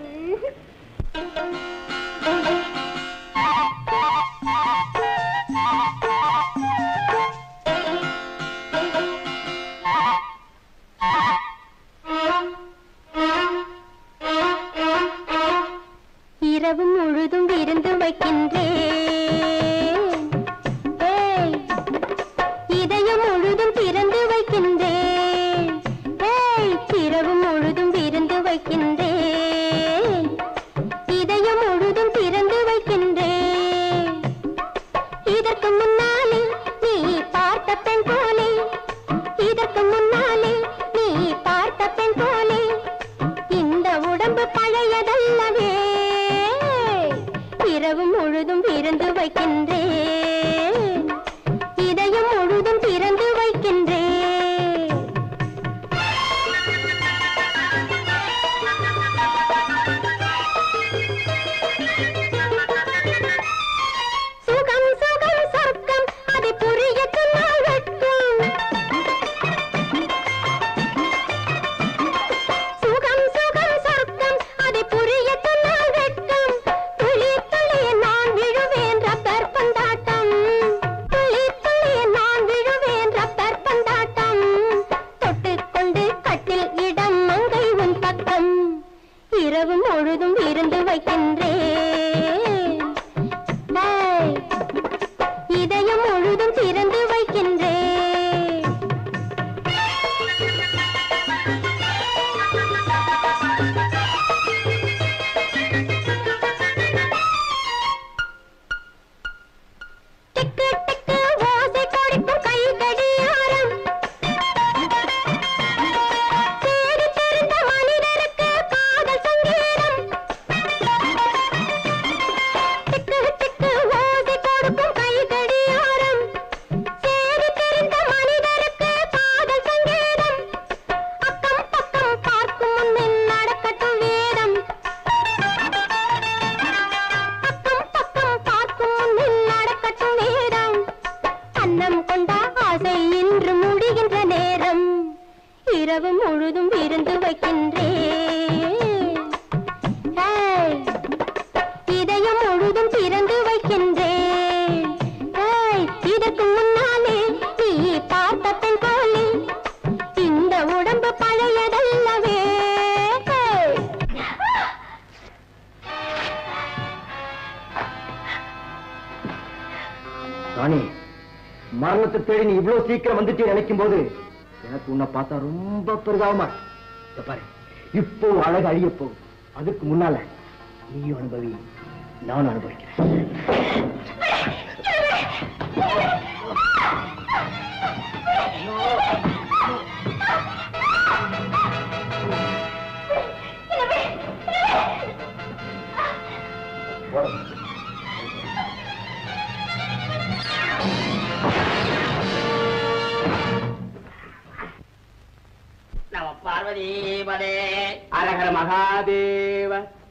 இரவு முழுதும் விருந்து வைக்கின்றேன் ஏய், இதயம் முழுதும் திறந்து வைக்கின்றேன் ஏய், இரவு முழுதும் விருந்து வைக்கின்றேன் இதயம் முழுதும் திறந்து வைக்கின்றேன் இதற்கு முன்னாலே நீ பார்த்த பெண் போலே இதற்கு முன்னாலே நீ பார்த்த பெண் போலே இந்த உடம்பு பழையதல்லவே இரவு முழுதும் விருந்து வைக்கின்றேன் இதயம் முழுதும் திறந்து வைக்கின்றேன் சுகம் சுகம் சொர்க்கம் அதை புரிய சொன்னால் வெட்கம் இரவு முழுதும் விருந்து வைக்கின்றேன் ஏய், இதயம் முழுதும் திறந்து வைக்கின்றேன் ஏய், இதற்கு முன்னாலே நீ பார்த்த பெண் போலே இந்த உடம்பு பழையதல்லவே ஏய். ராணி மரணத்தை தேடி நீ இவ்வளவு சீக்கிரம் வந்துட்டு நினைக்கும் போது எனக்கு உன்னை பார்த்தா ரொம்ப பெரிதாவமா இருக்கு. இதோ பாரு இப்போ உன் அழகு அழிய போகுது அதுக்கு முன்னால நீயும் அனுபவி நானும் அனுபவிக்கிறேன் நம பார்வதி பதே அரகர மகாதேவ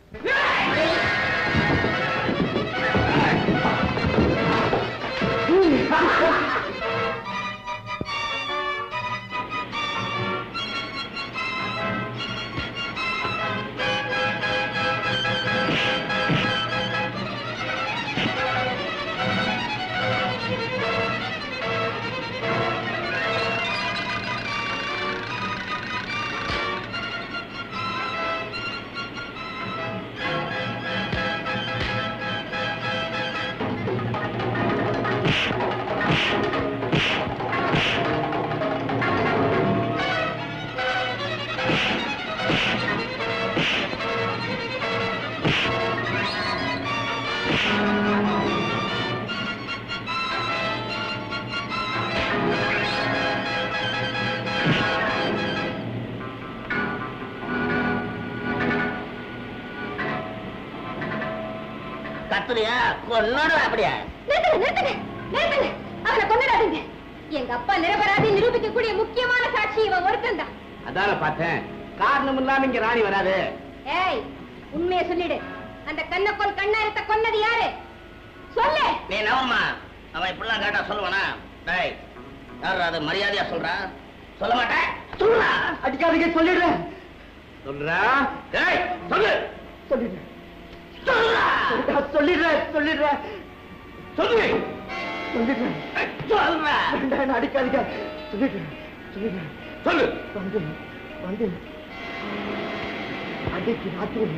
கத்துறியா கொன்னோட அப்படியா நிறுத்துங்க நிறுத்துங்க நிறுத்துங்க அவனை கொண்டுடாதீங்க எங்க அப்பா நிரபராதி நிரூபிக்கக்கூடிய முக்கியமான சாட்சி இவன் ஒருத்தன் தான் அதான பார்த்தேன் காரணம் இல்லாம இங்க ராணி வராது ஏய் உண்மையை சொல்லிடு அந்த கண்ணக்கோல் கண்ணாரத்தை கொன்னது யாரு சொல்லு நீ நவம்மா அவன் இப்படிலாம் கேட்டா சொல்லுவானா டேய் யார் அது மரியாதையா சொல்றா சொல்ல மாட்டேன் சொல்றா அடிக்காதீங்க சொல்லிடுறேன் சொல்றா டேய் சொல்லு சொல்லிடுறேன் சொல்றா சொல்லிடுறேன் சொல்லிடுறேன் சொல்லு சொல்லிடுறேன் சொல்றா வேண்டாம் என்ன அடிக்காதீங்க சொல்லிடுறேன் சொல்லிடுறேன் சொல்லு வந்து வந்து அன்னைக்கு ராத்திரி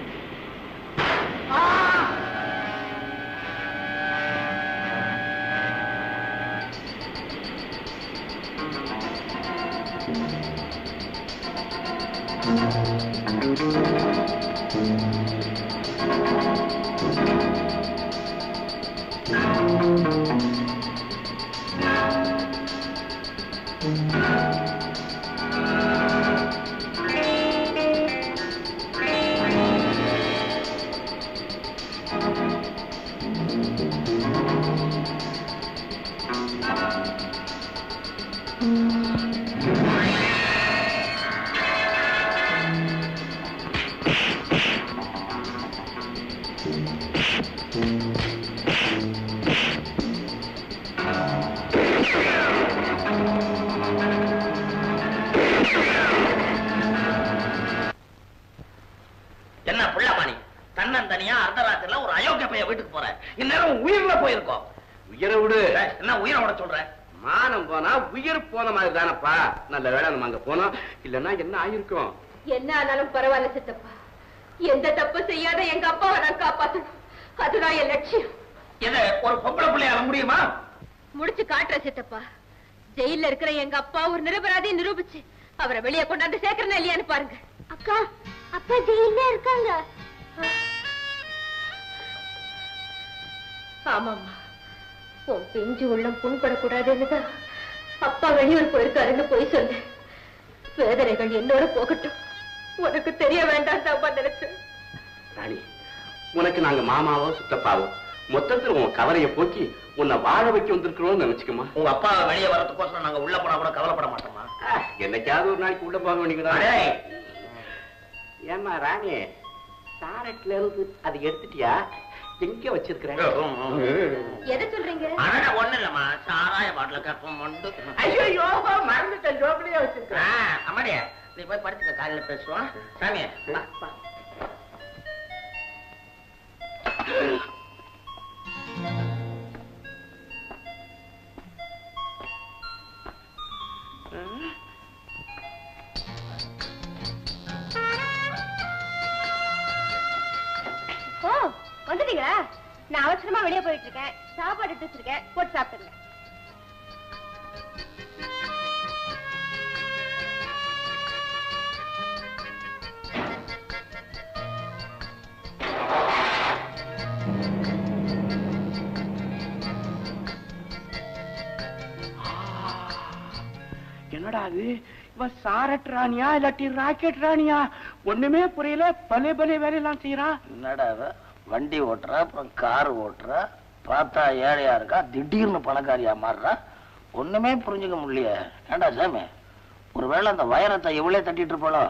என்ன புள்ளமாணி தன்னந்தனியா அர்த்தராத்திரில ஒரு அயோக்கிய பைய வீட்டுக்கு போற இந்நேரம் உயிர்ல போயிருக்கோம் உயிரை விடு டேய், என்ன உயிரோட சொல்ற மானம் போனா உயிர் போன மாதிரி தானப்பா நல்ல வேளை நம்ம அங்க போனோம் இல்லன்னா என்ன ஆயிருக்கும் என்ன ஆனாலும் பரவாயில்ல சித்தப்பா எந்த தப்பு செய்யாத எங்க அப்பாவை நான் காப்பாத்தணும் அதுதான் என் லட்சியம் இது ஒரு பொம்பளை பிள்ளையால முடியுமா முடிச்சு காட்டுற சித்தப்பா ஜெயில்ல இருக்கிற எங்க அப்பா ஒரு நிரபராதி நிரூபிச்சு அவரை வெளியே கொண்டாந்து சேர்க்கறனா இல்லையான்னு பாருங்க அக்கா அப்பா ஜெயில இருக்காங்க ஆமாம்மா உன் பிஞ்சு உள்ளம் புண்படக்கூடாதுன்னுதான் அப்பா வெளியூர் போயிருக்காருன்னு போய் சொன்னேன் வேதனைகள் என்னோட போகட்டும் உனக்கு தெரிய வேண்டாம் தான் நினைச்சேன் ராணி உனக்கு நாங்க மாமாவோ சித்தப்பாவோ மொத்தத்துல உன் கவலைய போக்கி உன்னை வாழ வைக்க வந்திருக்கிறோம்னு நினைச்சுக்கமா உங்க அப்பா வெளியே வரதுக்கோசரம் நாங்க உள்ள போனா கூட கவலைப்பட மாட்டோமா என்னைக்காவது ஒரு நாளைக்கு உள்ள போக வேண்டியதுதான் அடேய், ஏமா ராணி சாரட்ல இருந்து அது எடுத்துட்டியா எங்க வச்சிருக்கிறேன் எதை சொல்றீங்க அடடா, ஒண்ணும் இல்லம்மா சாராய பாட்டில கப்பம் மொண்டு ஐயோ மறந்துட்டேன் ஜோபிலேயே வச்சிருக்கேன் ஆ, அம்மாடியே நீ போய் படுத்துக்க காலையில பேசுவோம் சாமியே வா, வா. ஓ வந்துட்டீங்களா நான் அவசரமா வெளியே போயிட்டு இருக்கேன் சாப்பாடு எடுத்து வச்சிருக்கேன் போட்டு சாப்பிட்டுங்க என்னடா அது இவ சாரட் ராணியா இல்லாட்டி ராக்கெட் ராணியா ஒண்ணுமே புரியல பலே பலே வேலையெல்லாம் செய்யறான் என்னடா இவ? வண்டி ஓட்டுறா அப்புறம் கார் ஓட்டுறா பார்த்தா ஏழையா இருக்கா திடீர்னு பணக்காரியா மாறுறா ஒண்ணுமே புரிஞ்சுக்க முடியலையே ஏண்டா சாமி ஒருவேளை அந்த வைரத்தை இவளே தட்டிட்டு இருப்பாளோ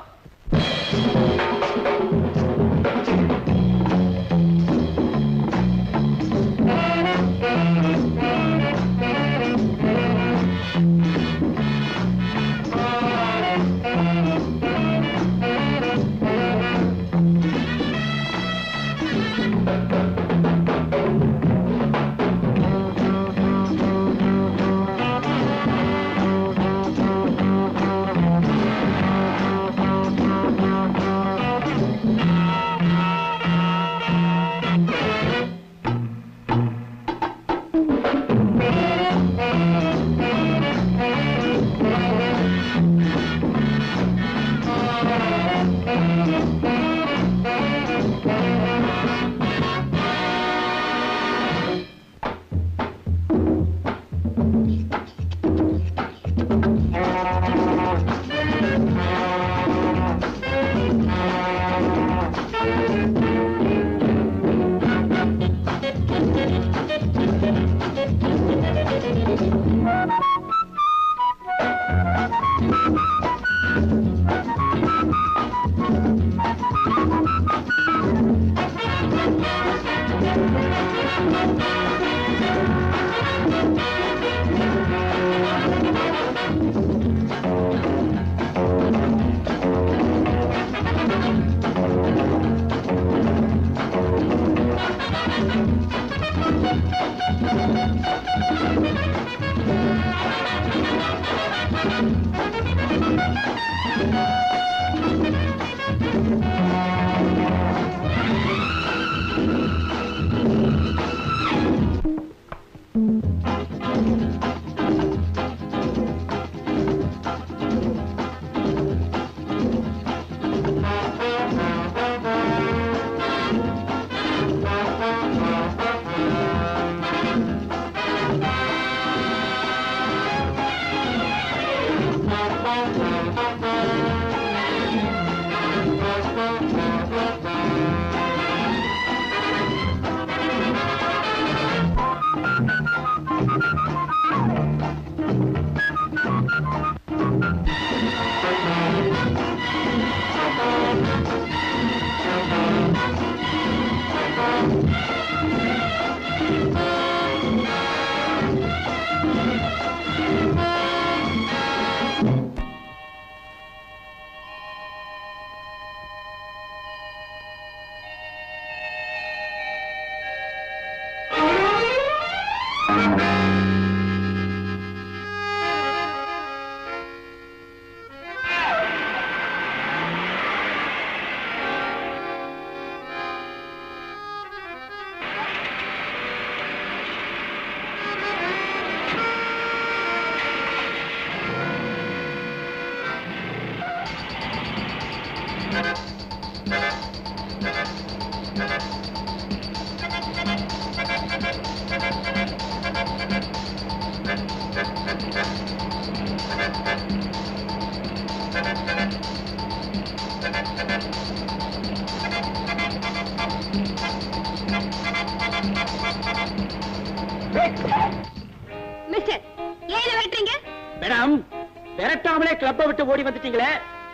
மிஸ்டர் ஏன் இதை வெட்டுறீங்க மேடம் விரட்டாமலே கிளப்பை விட்டு ஓடி வந்துட்டீங்களே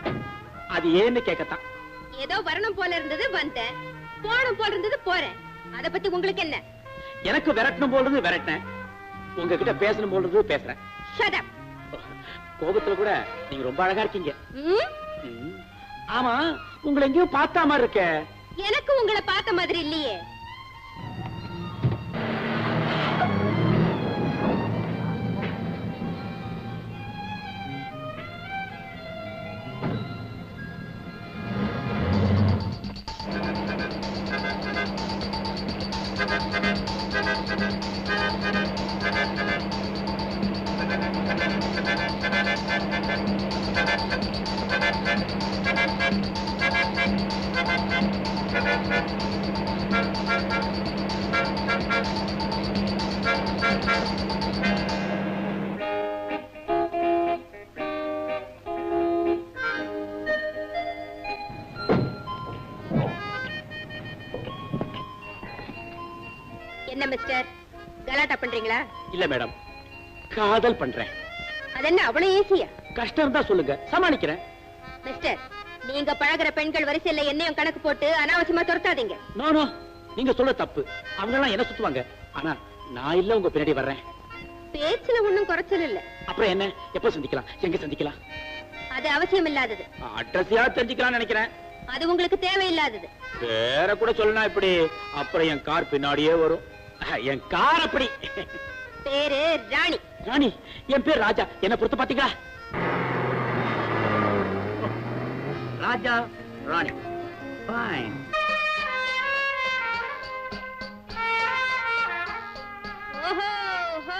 அது ஏன்னு கேட்கத்தான் ஏதோ வரணும் போல இருந்தது வந்தேன் போகணும் போல இருந்தது போறேன் அத பத்தி உங்களுக்கு என்ன எனக்கு விரட்டணும் போடுறது விரட்டினேன் உங்ககிட்ட பேசணும் போடுறது பேசுறேன் ஷட் அப் கோபத்துல கூட நீங்க ரொம்ப அழகா இருக்கீங்க ம் ஆமா உங்களை எங்கேயோ பார்த்தா மாதிரி இருக்க எனக்கு உங்களை பார்த்த மாதிரி இல்லையே என்ன மிஸ்டர் கலாட்டா பண்றீங்களா இல்ல மேடம் காதல் பண்றேன் அது என்ன அவ்வளவு ஈஸியா கஷ்டம் தான் சொல்லுங்க சமாளிக்கிறேன் மிஸ்டர் நீங்க பழகுற பெண்கள் வரிசையில என்னையும் கணக்கு போட்டு அனாவசியமா துரத்தாதீங்க நோ நோ நீங்க சொல்ற தப்பு அவங்க எல்லாம் என்ன சுத்துவாங்க ஆனா நான் இல்ல உங்க பின்னாடி வர்றேன் பேச்சுல ஒண்ணும் குறைச்சல் இல்ல அப்புறம் என்ன எப்ப சந்திக்கலாம் எங்க சந்திக்கலாம் அது அவசியம் இல்லாதது அட்ரஸையா தெரிஞ்சுக்கலாம்னு நினைக்கிறேன் அது உங்களுக்கு தேவையில்லாதது வேற கூட சொல்லணும் இப்படி அப்புறம் என் கார் பின்னாடியே வரும் அஹ், என் கார் அப்படி பேரு ராணி ராணி என் பேர் ராஜா என்ன பொறுத்து பாத்தீங்களா ராஜா ராணி ஃபைன் ஓஹோ ஓஹோ.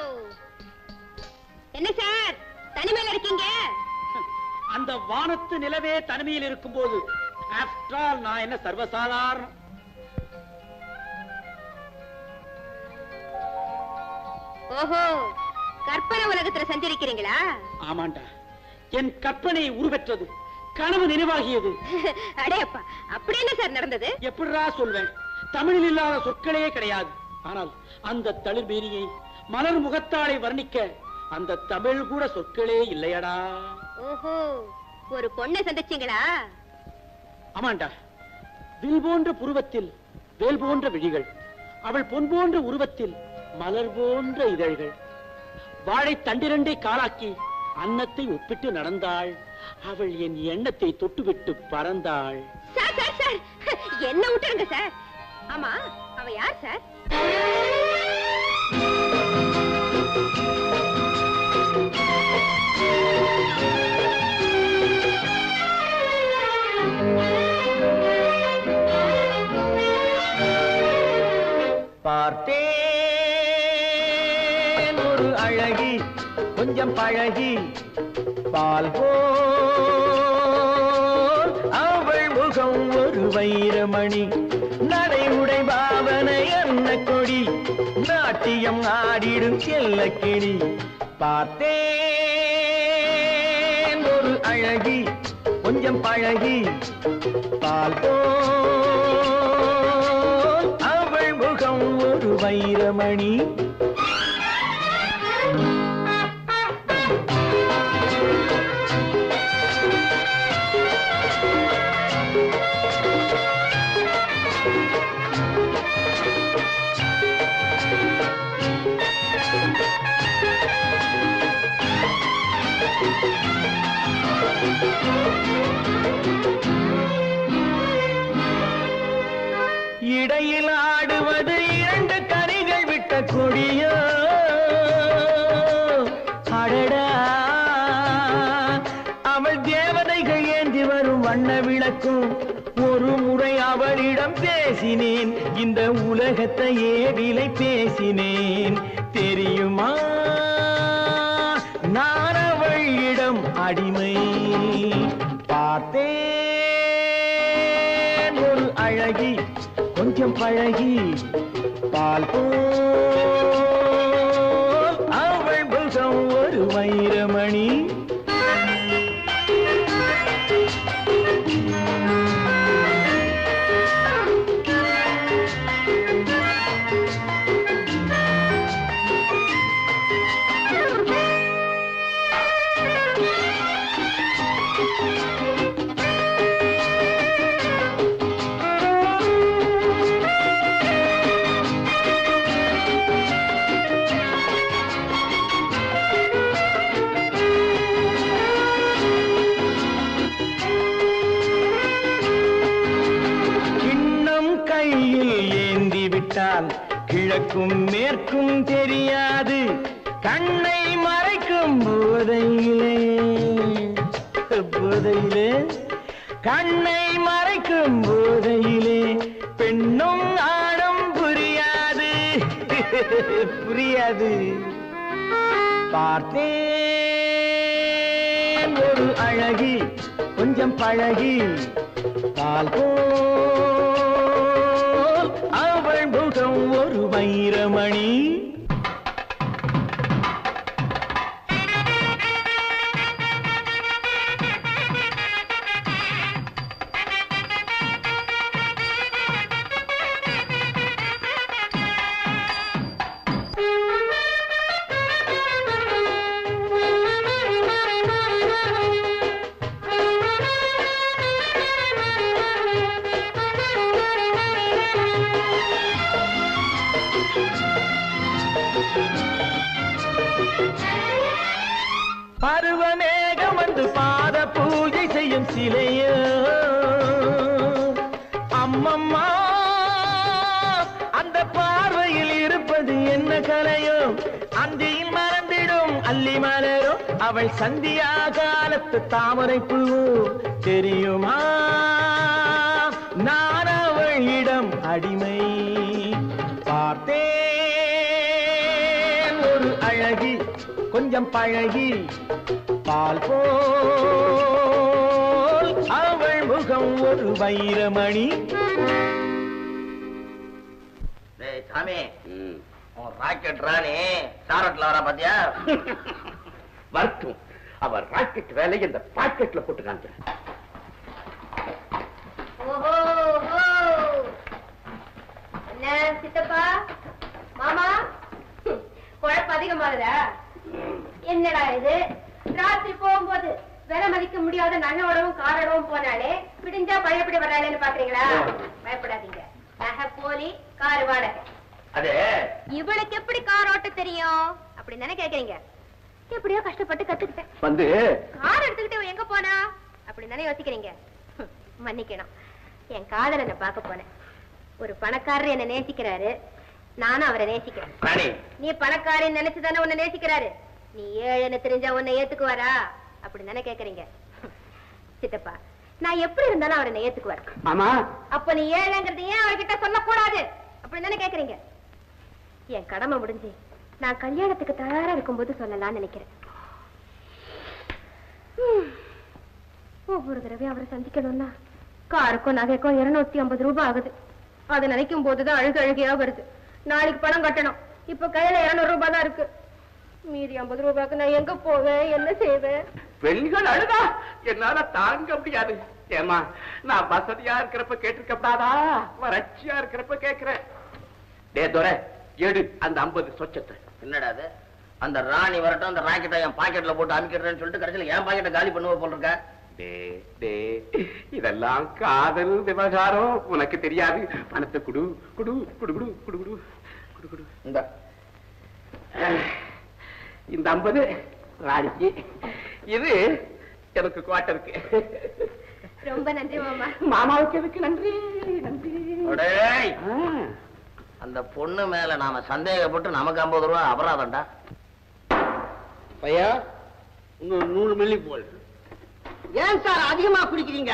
என்ன சார் தனிமையில இருக்கீங்க அந்த வானத்து நிலவே தனிமையில் இருக்கும்போது ஆஃப்டர் ஆல் நான் என்ன சர்வசாதாரணம் ஓஹோ கற்பனை உலகத்துல சஞ்சரிக்கிறீங்களா ஆமாண்டா என் கற்பனை உருவெற்றது கனவு நினைவாகியது அடே அப்பா அப்படி என்ன சார் நடந்தது எப்படிடா சொல்வேன் தமிழில் இல்லாத சொற்களே கிடையாது ஆனால் அந்த தளிர் மேனியை மலர் முகத்தாளை வர்ணிக்க அந்த தமிழ் கூட சொற்களே இல்லையடா ஓஹோ ஒரு பொண்ணை சந்திச்சீங்களா ஆமாண்டா வில் போன்ற புருவத்தில் வேல் போன்ற விழிகள் அவள் பொன் போன்ற உருவத்தில் மலர் போன்ற இதழ்கள் வாழை தண்டிரண்டை காலாக்கி அன்னத்தை ஒப்பிட்டு நடந்தாள் அவள் என் எண்ணத்தை தொட்டுவிட்டு பறந்தாள் சார் சார் சார் என்ன விட்டுருங்க சார் ஆமா அவ யார் சார் பார்த்தேன் ஒரு அழகி கொஞ்சம் பழகி பால் போல் அவள் முகம் ஒரு வைரமணி நடை உடை பாவனை என்ன கொடி நாட்டியம் ஆடிடும் செல்லக்கிளி பார்த்தேன் ஒரு அழகி கொஞ்சம் பழகி பால் போல் அவள் முகம் ஒரு வைரமணி இடையில் ஆடுவது இரண்டு கனிகள் விட்ட கொடியோ அடடா அவள் தேவதைகள் ஏந்தி வரும் வண்ண விளக்கும் ஒரு முறை அவளிடம் பேசினேன் இந்த உலகத்தையே விலை பேசினேன் தெரியுமா நான் அவளிடம் அடிமை பார்த்தேன் ஒரு அழகி கொஞ்சம் பழகி பால் போல் அவள் முகம் ஒரு வைரமணி கிழக்கும் மேற்கும் தெரியாது கண்ணை மறைக்கும் போதையிலே போதையிலே கண்ணை மறைக்கும் போதையிலே பெண்ணும் ஆணும் புரியாது புரியாது பார்த்தேன் ஒரு அழகி கொஞ்சம் பழகி பால் போல் அவள் முகம் ஒரு வைரமணி பருவமேகம் வந்து பாத பூஜை செய்யும் சிலையோ அம்மம்மா அந்த பார்வையில் இருப்பது என்ன கலையோ அந்தியில் மறந்திடும் அல்லி மலரோ அவள் சந்தியா காலத்து தாமரை பூவோ தெரியுமா நான் அவளிடம் அடிமை பார்த்தேன் ஒரு அழகி கொஞ்சம் பழகி பால் போல் அவள் முகம் ஒரு வைரமணி டேய் சாமி உன் ராக்கெட் ராணி சாரட்ல வரா பாத்தியா வரட்டும் அவர் ராக்கெட் வேலையை இந்த பாக்கெட்ல போட்டு காமிக்கிறேன் ஓஹோ ஓஹோ. என்ன சித்தப்பா மாமா ஹம், குழப்பம் அதிகமாகுதா என்னடா இது ராத்திரி போகும்போது விலை மதிக்க முடியாத நகையோடவும் காரோடவும் போனாலே பிடிஞ்சா பயப்படி வர்றாளேன்னு பாக்குறீங்களா பயப்படாதீங்க நகை போலி கார் வாடகை அது இவளுக்கு எப்படி கார் ஓட்ட தெரியும் அப்படின்னு தானே கேக்குறீங்க எப்படியோ கஷ்டப்பட்டு கத்துக்கிட்டேன் வந்து கார் எடுத்துக்கிட்டு இவ எங்க போனா அப்படின்னு தானே யோசிக்கிறீங்க ஹம், மன்னிக்கணும் என் காதலனை பார்க்க போனேன் ஒரு பணக்காரர் என்ன நேசிக்கிறாரு நானும் அவரை நேசிக்கிறேன் ராணி நீ பணக்காரன் நினைச்சு தானே உன்னை நேசிக்கிறாரு நீ ஏழைன்னு தெரிஞ்சா உன்னை ஏத்துக்குவாரா அப்படின்னு தானே கேக்குறீங்க ஹம், சித்தப்பா நான் எப்படி இருந்தாலும் அவர் என்னை ஏத்துக்குவார் ஆமா அப்ப நீ ஏழைங்கிறது ஏன் அவர்கிட்ட சொல்லக்கூடாது அப்படின்னு தானே கேக்குறீங்க என் கடமை முடிஞ்சு நான் கல்யாணத்துக்கு தயாரா இருக்கும்போது சொல்லலாம்னு நினைக்கிறேன் ஹம். ஒவ்வொரு தடவையும் அவரை சந்திக்கணும்னா காருக்கும் நகைக்கும் இருநூத்தி ஐம்பது ரூபாய் ஆகுது அதை நினைக்கும் போதுதான் அழுகு அழுகையா வருது நாளைக்கு பணம் கட்டணும் இப்ப கையில இருநூறு ரூபாய் தான் இருக்கு மீதி ஐம்பது ரூபாய்க்கு நான் எங்க போவேன் என்ன செய்வேன் பெண்கள் அழுதா என்னால தாங்க முடியாது ஏமா நான் வசதியா இருக்கிறப்ப கேட்டிருக்கப்படாதா வறட்சியா இருக்கிறப்ப கேக்குறேன் டே துரை எடு அந்த ஐம்பது சொச்சத்தை என்னடா அது அந்த ராணி வரட்டும் அந்த ராக்கெட்டை என் பாக்கெட்ல போட்டு அமுக்கிறேன்னு சொல்லிட்டு கடைசியில் என் பாக்கெட்டை காலி பண்ணுவ போல இருக்க டே டே இதெல்லாம் காதல் விவகாரம் உனக்கு தெரியாது பணத்தை குடு குடு குடு குடு குடு குடு குடு குடு இந்த இந்த ஐம்பது ராணிக்கு இது எனக்கு குவாட்டருக்கு ரொம்ப நன்றி மாமா மாமாவுக்கு எதுக்கு நன்றி நன்றி அடேய், ஆ. அந்த பொண்ணு மேல நாம சந்தேகப்பட்டு நமக்கு ஐம்பது ரூபாய் அபராதம்டா பையா இன்னும் நூறு மில்லி போல் ஏன் சார் அதிகமா குடிக்கிறீங்க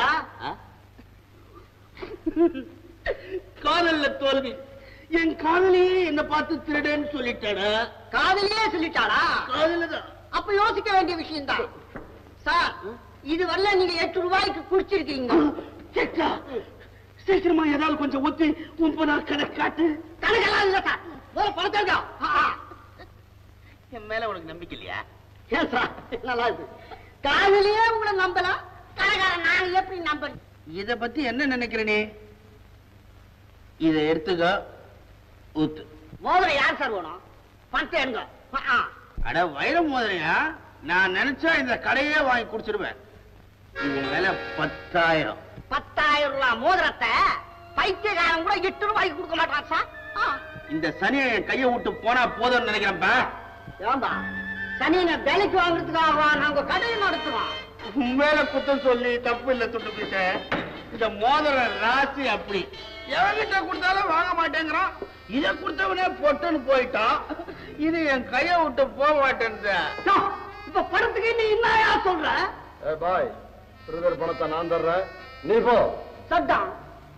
காதல்ல தோல்வி என் காதலியே என்ன பார்த்து திருடேன்னு சொல்லிட்டாடா காதலியே சொல்லிட்டாளா காதலதான் அப்ப யோசிக்க வேண்டிய விஷயம் தான் சார் இது வரல நீங்க எட்டு ரூபாய்க்கு குடிச்சிருக்கீங்க சேச்சா சீக்கிரமா ஏதாவது கொஞ்சம் ஊத்தி முப்பதா கணக்கு காட்டு கணக்கெல்லாம் இல்ல சார் முதல்ல பணத்தை எடுங்க. ஆ, ஆ. என் மேல உனக்கு நம்பிக்கை இல்லையா ஏன் சார் நல்லா இருக்கு காதலியே உங்களை நம்பலாம் கடைக்காரன் நான் எப்படி நம்புறேன் இத பத்தி என்ன நினைக்கிற நீ இத எடுத்துக்க ஊத்து மோதிரம் யார் சார் வேணும் பணத்தை எடுங்க ஆ, ஆ. அட வைர மோதிரையா நான் நினைச்சா இந்த கடையே வாங்கி குடிச்சிருவேன் இது விலை பத்தாயிரம் பத்தாயிரம் ரூபாய் மோதிரத்தை பைத்தியக்காரன் கூட எட்டு ரூபாய்க்கு கொடுக்க மாட்டான் சார் ஆ. இந்த சனியை என் கையை விட்டு போனா போதும்னு நினைக்கிறேன்ப்பா ஏன்பா சனியனை வேலைக்கு வாங்குறதுக்காக நாங்க கடையை நடத்துறோம் உன் மேல குத்தம் சொல்லி தப்பு இல்ல துட்டு போயிட்ட இந்த மோதிர ராசி அப்படி எவன்கிட்ட கொடுத்தாலும் வாங்க மாட்டேங்கிறான் இதை கொடுத்தவனே பொட்டுன்னு போயிட்டான் இது என் கைய விட்டு போக மாட்டேன்னு இப்ப படத்துக்கு நீ என்னயா சொல்ற ஏ பாய் பிரதர் பணத்தை நான் தர்றேன் நீ போ சட்டான்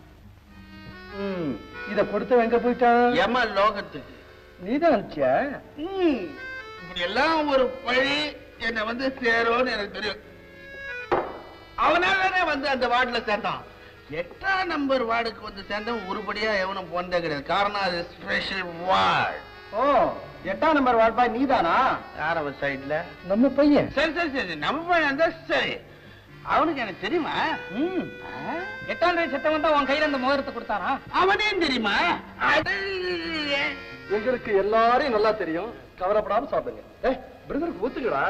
ம் இத கொடுத்து எங்க போயிட்டான் எம லோகத்துக்கு நீதான் அனுப்பிச்சியா ம், இப்படி எல்லாம் ஒரு பழி என்ன வந்து சேரும்னு எனக்கு தெரியும் அவனாலதானே வந்து அந்த வார்டுல சேர்ந்தான் எட்டாம் நம்பர் வார்டுக்கு வந்து சேர்ந்தவன் உருப்படியா எவனும் போனதே கிடையாது காரணம் அது ஸ்பெஷல் வார்டு ஓ எட்டாம் நம்பர் வாட்பாய் நீதானா யார் அவன் சைடுல நம்ம பையன் சரி சரி சரி நம்ம பையன் இருந்தா சரி அவனுக்கு எனக்கு தெரியுமா ம் எட்டாம் தேதி செத்தவன் தான் உன் கையில அந்த மோதிரத்தை கொடுத்தானா அவனையும் தெரியுமா அட, எங்களுக்கு எல்லாரையும் நல்லா தெரியும் கவலைப்படாம சாப்பிடுங்க ஏ பிரதருக்கு ஊத்துக்கடா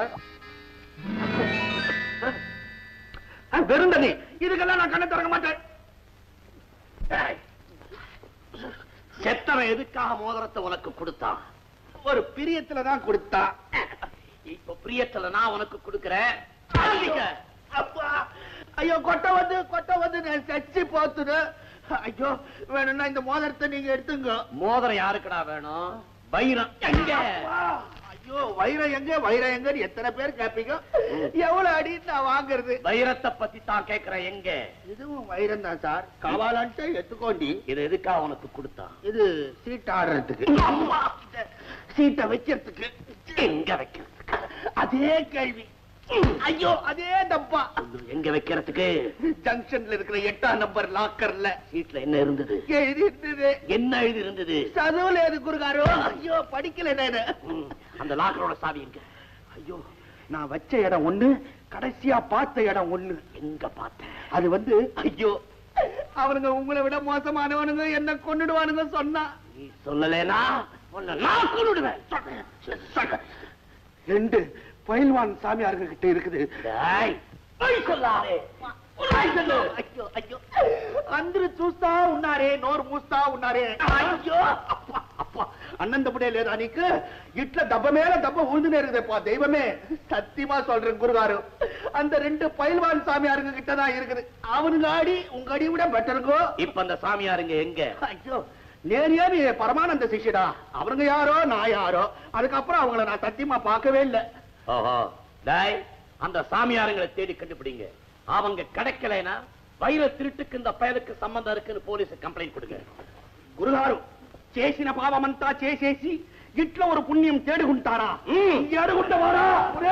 வெறும் தண்ணி இதுக்கெல்லாம் நான் கண்ணை திறக்க மாட்டேன் ஏய், செத்தவன் எதுக்காக மோதிரத்தை உனக்கு கொடுத்தான் ஒரு பிரியத்துல தான் கொடுத்தா இப்ப பிரியத்துல நான் உனக்கு கொடுக்கிறேன் அள்ளிக்க. அப்பா ஐயோ கொட்டை வந்து கொட்டை வந்து நான் சச்சி போத்துடு ஐயோ வேணும்னா இந்த மோதிரத்தை நீங்க எடுத்துங்க மோதிரம் யாருக்குடா வேணும் வைரம் எங்க அப்பா, ஐயோ வைரம் எங்க வைரம் எங்கன்னு எத்தனை பேர் கேப்பீங்க எவ்வளவு அடி நான் வாங்குறது வைரத்தை பத்தி தான் கேக்குறேன் எங்க இதுவும் வைரம் தான் சார் காவாலான்ட்டு எடுத்துக்கோண்டி இது எதுக்காக உனக்கு கொடுத்தான் இது சீட் ஆடுறதுக்கு சீட்டை வைக்கிறதுக்கு எங்க வைக்கிறதுக்கு அதே கேள்வி ஐயோ அதே டப்பா எங்க வைக்கிறதுக்கு ஜங்ஷன்ல இருக்கிற எட்டாம் நம்பர் லாக்கர்ல சீட்ல என்ன இருந்தது எழுதி இருந்தது என்ன எழுதி இருந்தது சதுவுல எது குருகாரோ ஐயோ படிக்கல நானு ம், அந்த லாக்கரோட சாவி எங்க ஐயோ நான் வச்ச இடம் ஒண்ணு கடைசியா பார்த்த இடம் ஒண்ணு எங்க பார்த்தேன் அது வந்து ஐயோ அவனுங்க உங்களை விட மோசமானவனுங்க என்ன கொன்னுடுவானுங்க சொன்னா நீ சொல்லலேனா உன்னை நான் கொன்னுடுவேன் சொல்றேன். சொல்றேன். ரெண்டு பயில்வான் சாமியாருங்க கிட்ட இருக்குது டேய், பொய் சொல்லாதே பொய் சொல்லு. ஐயோ ஐயோ అందరు చూస్తా ఉన్నారే నోరు మూస్తా ఉన్నారే అయ్యో అప్పా అప్పా అన్నం తప్పుడే లేదా నీకు ఇట్లా దెబ్బ మేல దెబ్బ உழுந்துனே இருக்குதேப்பா தெய்வமே சத்தியமா சொல்றேன் குருகாரு அந்த ரெண்டு பயில்வான் சாமியாருங்க கிட்ட தான் இருக்குது அவனுங்க ஆடி உங்க அடி விட பெட்டருங்கோ இப்ப அந்த சாமியாருங்க எங்க ஐயோ நேரியா நீ பரமானந்த சிஷ்யடா அவனுங்க யாரோ நான் யாரோ அதுக்கப்புறம் அவங்கள நான் சத்தியமா பார்க்கவே இல்லை ஓஹோ டேய் அந்த சாமியாருங்களை தேடி கண்டுபிடிங்க அவங்க கிடைக்கலைனா வைர திருட்டுக்கு இந்த பயலுக்கு சம்பந்தம் இருக்குன்னு போலீஸ் கம்ப்ளைண்ட் கொடுங்க గురుగారు చేసిన పాపమంతా చేసేసి ఇట్లా ఒక పుణ్యం తేడుకుంటారా ఎడుకుంటావారా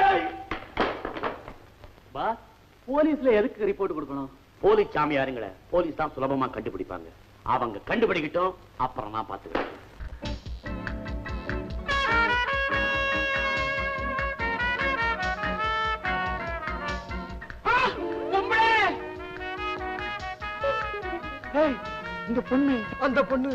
பா போலீஸ்ல எதுக்கு ரிப்போர்ட் கொடுக்கணும் போலீஸ் சாமியாருங்களை போலீஸ் தான் சுலபமா கண்டுபிடிப்பாங்க அவங்க கண்டுபிடிக்கட்டும் அப்புறம் நான் பாத்துக்கிறேன் இந்த பொண்ணு அந்த பொண்ணு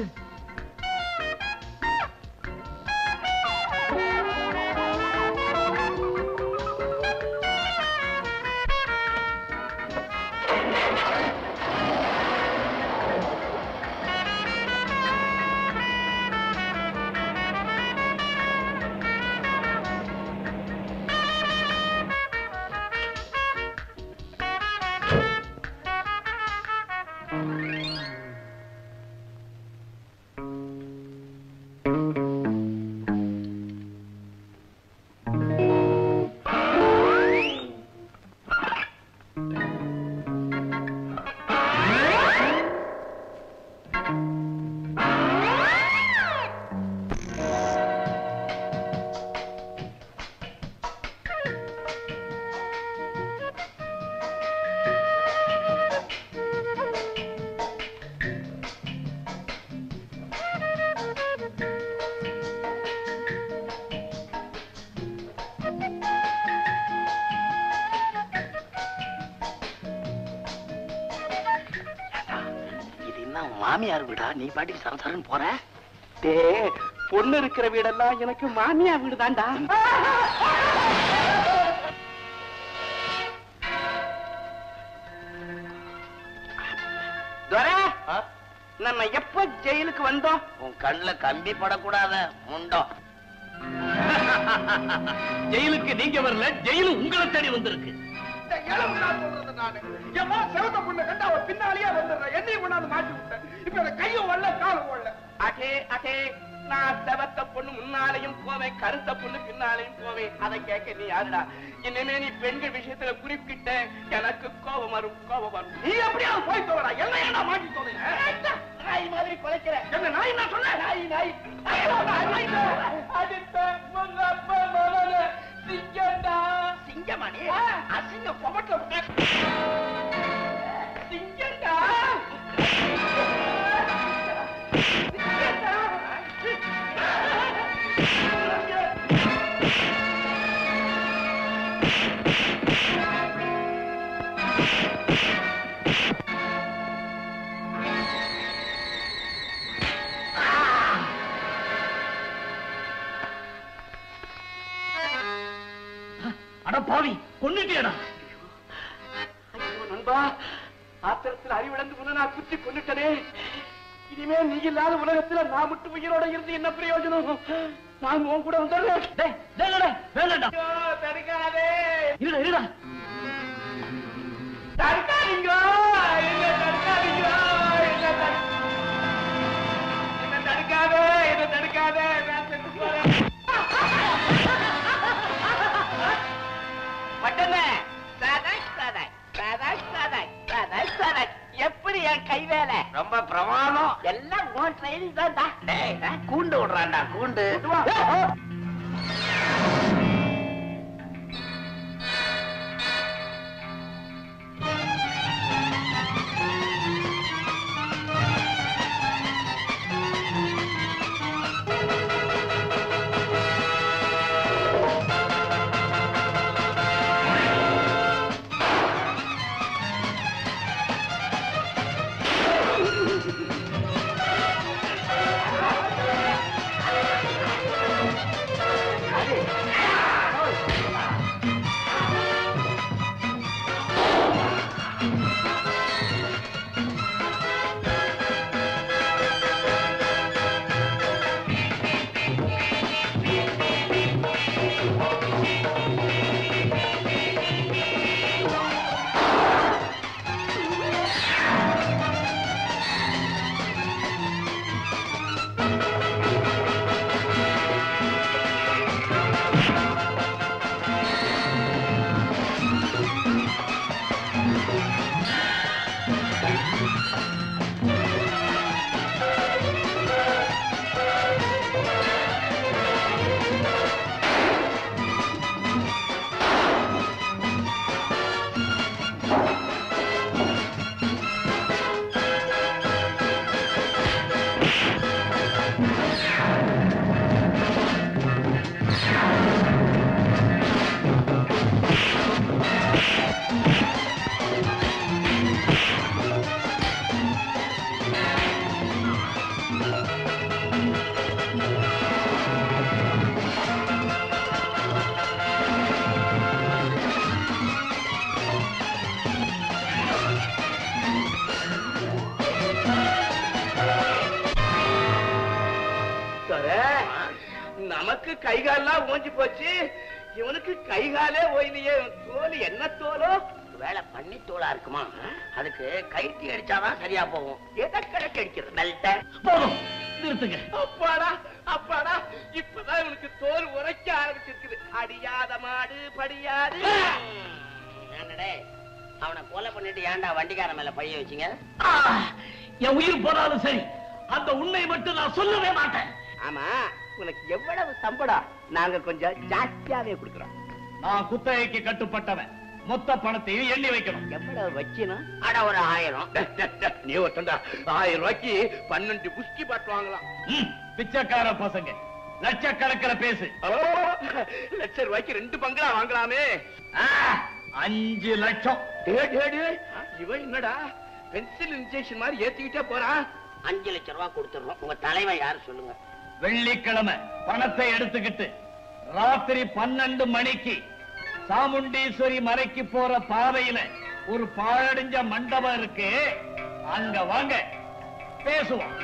இது என்ன மாமியார் வீடா நீ பாட்டி சரசரன்னு போற டே பொண்ணு இருக்கிற வீடெல்லாம் எனக்கு மாமியா வீடு தான்டா நம்ம எப்ப ஜெயிலுக்கு வந்தோம் உன் கண்ணுல கம்பி படக்கூடாத முண்டம் ஜெயிலுக்கு நீங்க வரல ஜெயிலு உங்களை தேடி வந்திருக்கு மாட்டேன் இளவு நான் சொல்றது நானு ஏமா சிவந்த பொண்ணு கண்டா அவ பின்னாலேயே வந்துடுறேன் என்னையும் கொண்டாந்து மாட்டி விட்டேன் இப்ப எனக்கு கையும் வரல காலும் வரல அடே அடே நான் செவத்த பொண்ணு முன்னாலையும் போவேன் கருத்த பொண்ணு பின்னாலையும் போவேன் அதை கேட்க நீ யாருடா இனிமே நீ பெண்கள் விஷயத்துல குறிப்பிட்ட எனக்கு கோபம் வரும் கோபம் வரும் நீ எப்படியாவது போய் தோடா என்ன ஏன்டா மாட்டி தோணுங்க நாய் மாதிரி குலைக்கிறேன் என்ன நாய் என்ன சொன்ன நாய் நாய் ஐயோ, நாய், நாய், நாய். அதுத்த உங்க அப்பா மகனே, சிங்கம்டா. சிங்கமா நீ அசிங்க கொமட்டில் விட்ட சிங்கம்டா. அட பாவி கொன்னுட்டியடா ஐயோ, நண்பா ஆத்திரத்தில் அறிவிழந்து உன்னை நான் குத்தி கொண்டுட்டனே இனிமே நீ இல்லாத உலகத்துல நான் மட்டும் உயிரோட இருந்து என்ன பிரயோஜனம் நான் உன் கூட வந்துடுறேன் டேய் டேய் வேணாடா ஐயோ, தடுக்காதே இருடா இருடா தடுக்காதீங்க என்ன தடுக்காதீங்க என்ன தடு- என்ன தடுக்காதே என்ன தடுக்காதே நான் செத்து போறேன் பட்டனே சதாய் சதாய் சதாய் சதாய் சதாய் சதாய் எப்படி என் கை வேலை ரொம்ப பிரமாதம் எல்லாம் உன் ட்ரைனிங் தான்டா டேய் கூண்டு விடுறான்டா கூண்டு நமக்கு கை கால்லாம் ஓஞ்சி போச்சு இவனுக்கு கை காலே ஓய்லையே தோல் என்ன தோலோ வேலை பண்ணி தோலா இருக்குமா அதுக்கு கைத்தி அடிச்சாதான் சரியா போகும் எதை கிடக்கு அடிக்கிறது பெல்ட்ட போதும் நிறுத்துங்க அப்பாடா அப்பாடா இப்பதான் இவனுக்கு தோல் உரைக்க ஆரம்பிச்சிருக்குது அடியாத மாடு படியாது என்னடே அவனை கொலை பண்ணிட்டு ஏன்டா வண்டிக்காரன் மேல பைய வச்சீங்க ஆ, என் உயிர் போனாலும் சரி அந்த உண்மையை மட்டும் நான் சொல்லவே மாட்டேன் ஆமா உனக்கு எவ்வளவு சம்பளம் நாங்க கொஞ்சம் ஜாஸ்தியாவே கொடுக்குறோம் நான் குத்தகைக்கு கட்டுப்பட்டவன் மொத்த பணத்தையும் எண்ணி வைக்கணும் எவ்வளவு வச்சினா அட ஒரு ஆயிரம் நீ ஒருத்தண்டா ஆயிரம் ரூபாய்க்கு பன்னெண்டு குஸ்கி பாட்டு வாங்கலாம் ம், பிச்சைக்கார பசங்க லட்சக்கணக்கில் பேசு லட்சம் ரூபாய்க்கு ரெண்டு பங்களா வாங்கலாமே ஆ, அஞ்சு லட்சம் டேய், டேய், டேய், இவன் என்னடா பென்சில் இன்ஜெக்ஷன் மாதிரி ஏத்திக்கிட்டே போறான் அஞ்சு லட்சம் ரூபாய் கொடுத்துடுறோம் உங்க தலைவன் யாரு சொல்லுங்க வெள்ளிக்கிழமை பணத்தை எடுத்துக்கிட்டு ராத்திரி பன்னெண்டு மணிக்கு சாமுண்டீஸ்வரி மலைக்கு போற பாதையில ஒரு பாழடைஞ்ச மண்டபம் இருக்கு அங்க வாங்க பேசுவோம்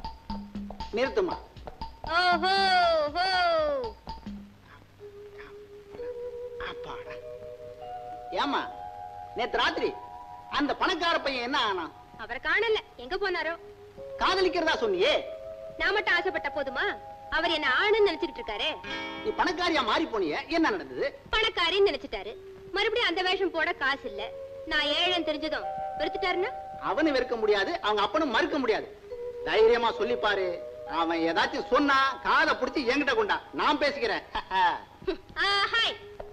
நிறுத்துமா ஓஹோ ஹோ அப்பாடா ஏமா நேத்து ராத்திரி அந்த பணக்கார பையன் என்ன ஆனா அவர் காணல எங்க போனாரோ காதலிக்கிறதா சொன்னியே நான் மட்டும் ஆசைப்பட்ட போதுமா அவர் என்ன ஆணுன்னு நினைச்சுக்கிட்டு இருக்காரு நீ பணக்காரியா மாறி போனியே என்ன நடந்தது பணக்காரின்னு நினைச்சிட்டாரு மறுபடியும் அந்த வேஷம் போட காசு இல்ல நான் ஏழைன்னு தெரிஞ்சதும் வெறுத்துட்டாருன்னா அவனு வெறுக்க முடியாது அவங்க அப்பனும் மறுக்க முடியாது தைரியமா சொல்லி பாரு அவன் ஏதாச்சும் சொன்னா காதை புடிச்சு என்கிட்ட கொண்டா நான் பேசிக்கிறேன் ஆ, ஹாய்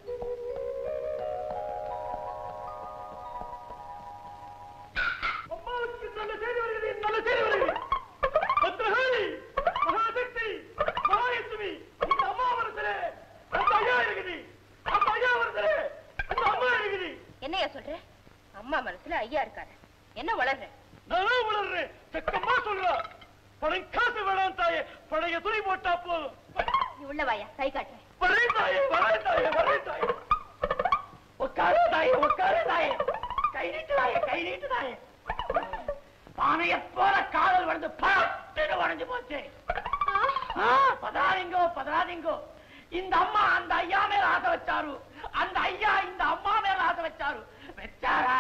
அம்மாவுக்கு நல்ல செய்தி வருகிறது நல்ல செய்தி வருகிறது பத்ரகாளி மகாசக்தி மகாயசுமி இந்த அம்மா வருது அந்த ஐயா இருக்குது அந்த ஐயா வருது அந்த அம்மா இருக்குது என்னையா சொல்ற அம்மா மனசுல ஐயா இருக்காரு என்ன வளர்ற நானும் வளர்றேன் செக்கம்மா சொல்றா பணம் காசு வேணாம் தாயே பழைய துணி போட்டா போதும் நீ உள்ள வாயா கை காட்டுறேன் வரேன் தாயே வரேன் தாயே வரேன் தாயே உட்காரு தாயே உட்காரு தாயே கை நீட்டு தாயே கை நீட்டு தாயே பானைய போல காதல் வந்து பட்டுன்னு உடஞ்சு போச்சு ஆ, பதறாதீங்கோ பதறாதீங்கோ இந்த அம்மா அந்த ஐயா மேல ஆசை வச்சாரு அந்த ஐயா இந்த அம்மா மேல ஆசை வச்சாரு வச்சாரா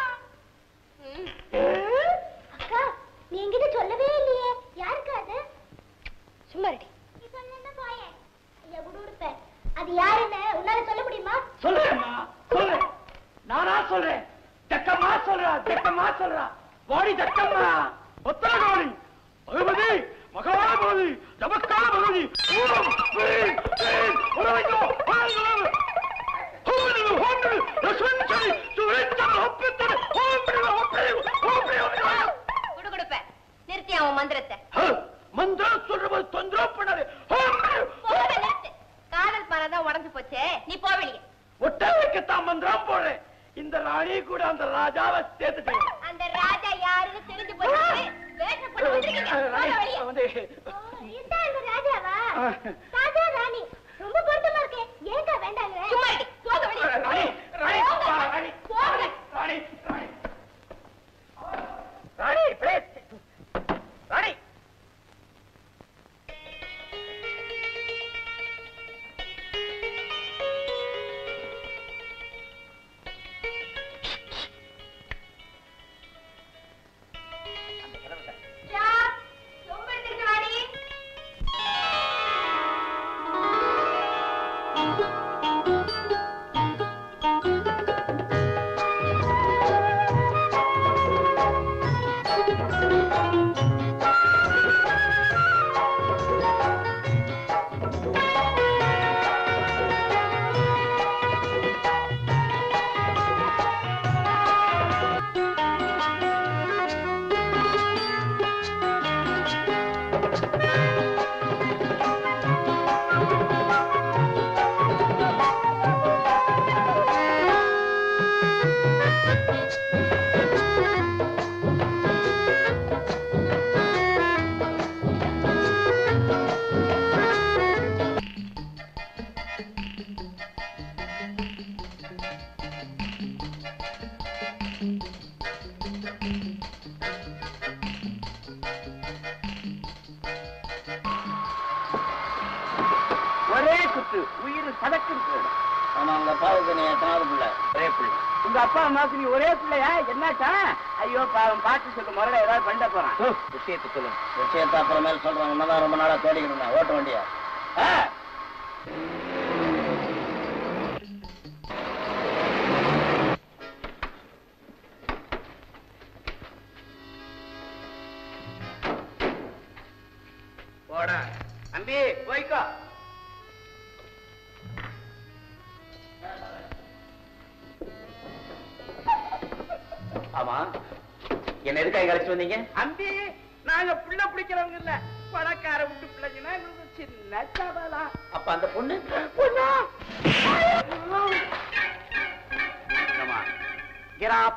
அக்கா நீ என்கிட்ட சொல்லவே இல்லையே யாருக்கு அது சும்மா ரெடி நீ சொன்னா போயேன் ஐயா குடுப்பேன் அது யாருன்னு உன்னால சொல்ல முடியுமா சொல்றேம்மா சொல்றேன் நானா சொல்றேன் ஜக்கம்மா சொல்றா ஜக்கம்மா சொல்றா வாடி ஜக்கம்மா உத்தரகாளி பகவதி மகாபகவதி நமஸ்கார பகவதி ஓம் ஸ்ரீம் ஸ்ரீம் உலகிலோ உலகிலோ ஹோமிலோ ஹோமிலோ ரசஞ்சரி சுரேச்சரி ஹொப்பித்தரி ஹோமிலோ ஹொப்பிலோ ஹோமிலோ ஹோமிலோ குடு குடுப்பேன் நிறுத்தி அவன் மந்திரத்தை மந்திரம் சொல்றபோது தொந்தரவு பண்ணாரு ஹோமிலோ போக நிறுத்து காதல் பானைதான் உடஞ்சு போச்சே நீ போ வெளியே ஒட்டகைக்குத்தான் மந்திரம் போடுறேன் இந்த ராணி கூட அந்த ராஜாவை சேர்த்துட்டேன் அந்த ராஜா யாருன்னு தெரிஞ்சு போச்சு வேஷம் போட்டு வந்திருக்கீங்க போக வெளியே வந்து இதான் இந்த ராஜாவா ராஜா ராணி ரொம்ப பொருத்தமா இருக்கே ஏன்க்கா வேண்டாங்க சும்மா இரு. போக வெளியே ராணி ராணி போங்க. ராணி போங்க. ராணி ராணி ராணி please. ராணி ஷா, ரொம்ப எடுத்துட்டு வாடி. ஒரே குத்து உயிர் சதக்கு ஆனா அந்த பாவத்தை நீ எத்தனாவது பிள்ளை ஒரே பிள்ளை உங்க அப்பா அம்மாவுக்கு நீ ஒரே பிள்ளையா என்னாச்சா ஐயோ பாவம் பாட்டு சொல்ல முறையில ஏதாவது பண்ண போறான் விஷயத்தை சொல்லுங்க விஷயத்தை அப்புறமேல் சொல்றேன் உன்னதான் ரொம்ப நாளா தேடிக்கிட்டு இருந்தேன் ஓட்ட வண்டியா ஆ, போடா தம்பி போய்க்கோ ஆமா என்ன எதுக்காக கழிச்சு வந்தீங்க அம்பி நாங்க புள்ள பிடிக்கிறவங்க இல்ல பணக்கார விட்டு பிள்ளைங்கன்னா எங்களுக்கு சின்ன சபலா அப்ப அந்த பொண்ணு பொண்ணா Get up.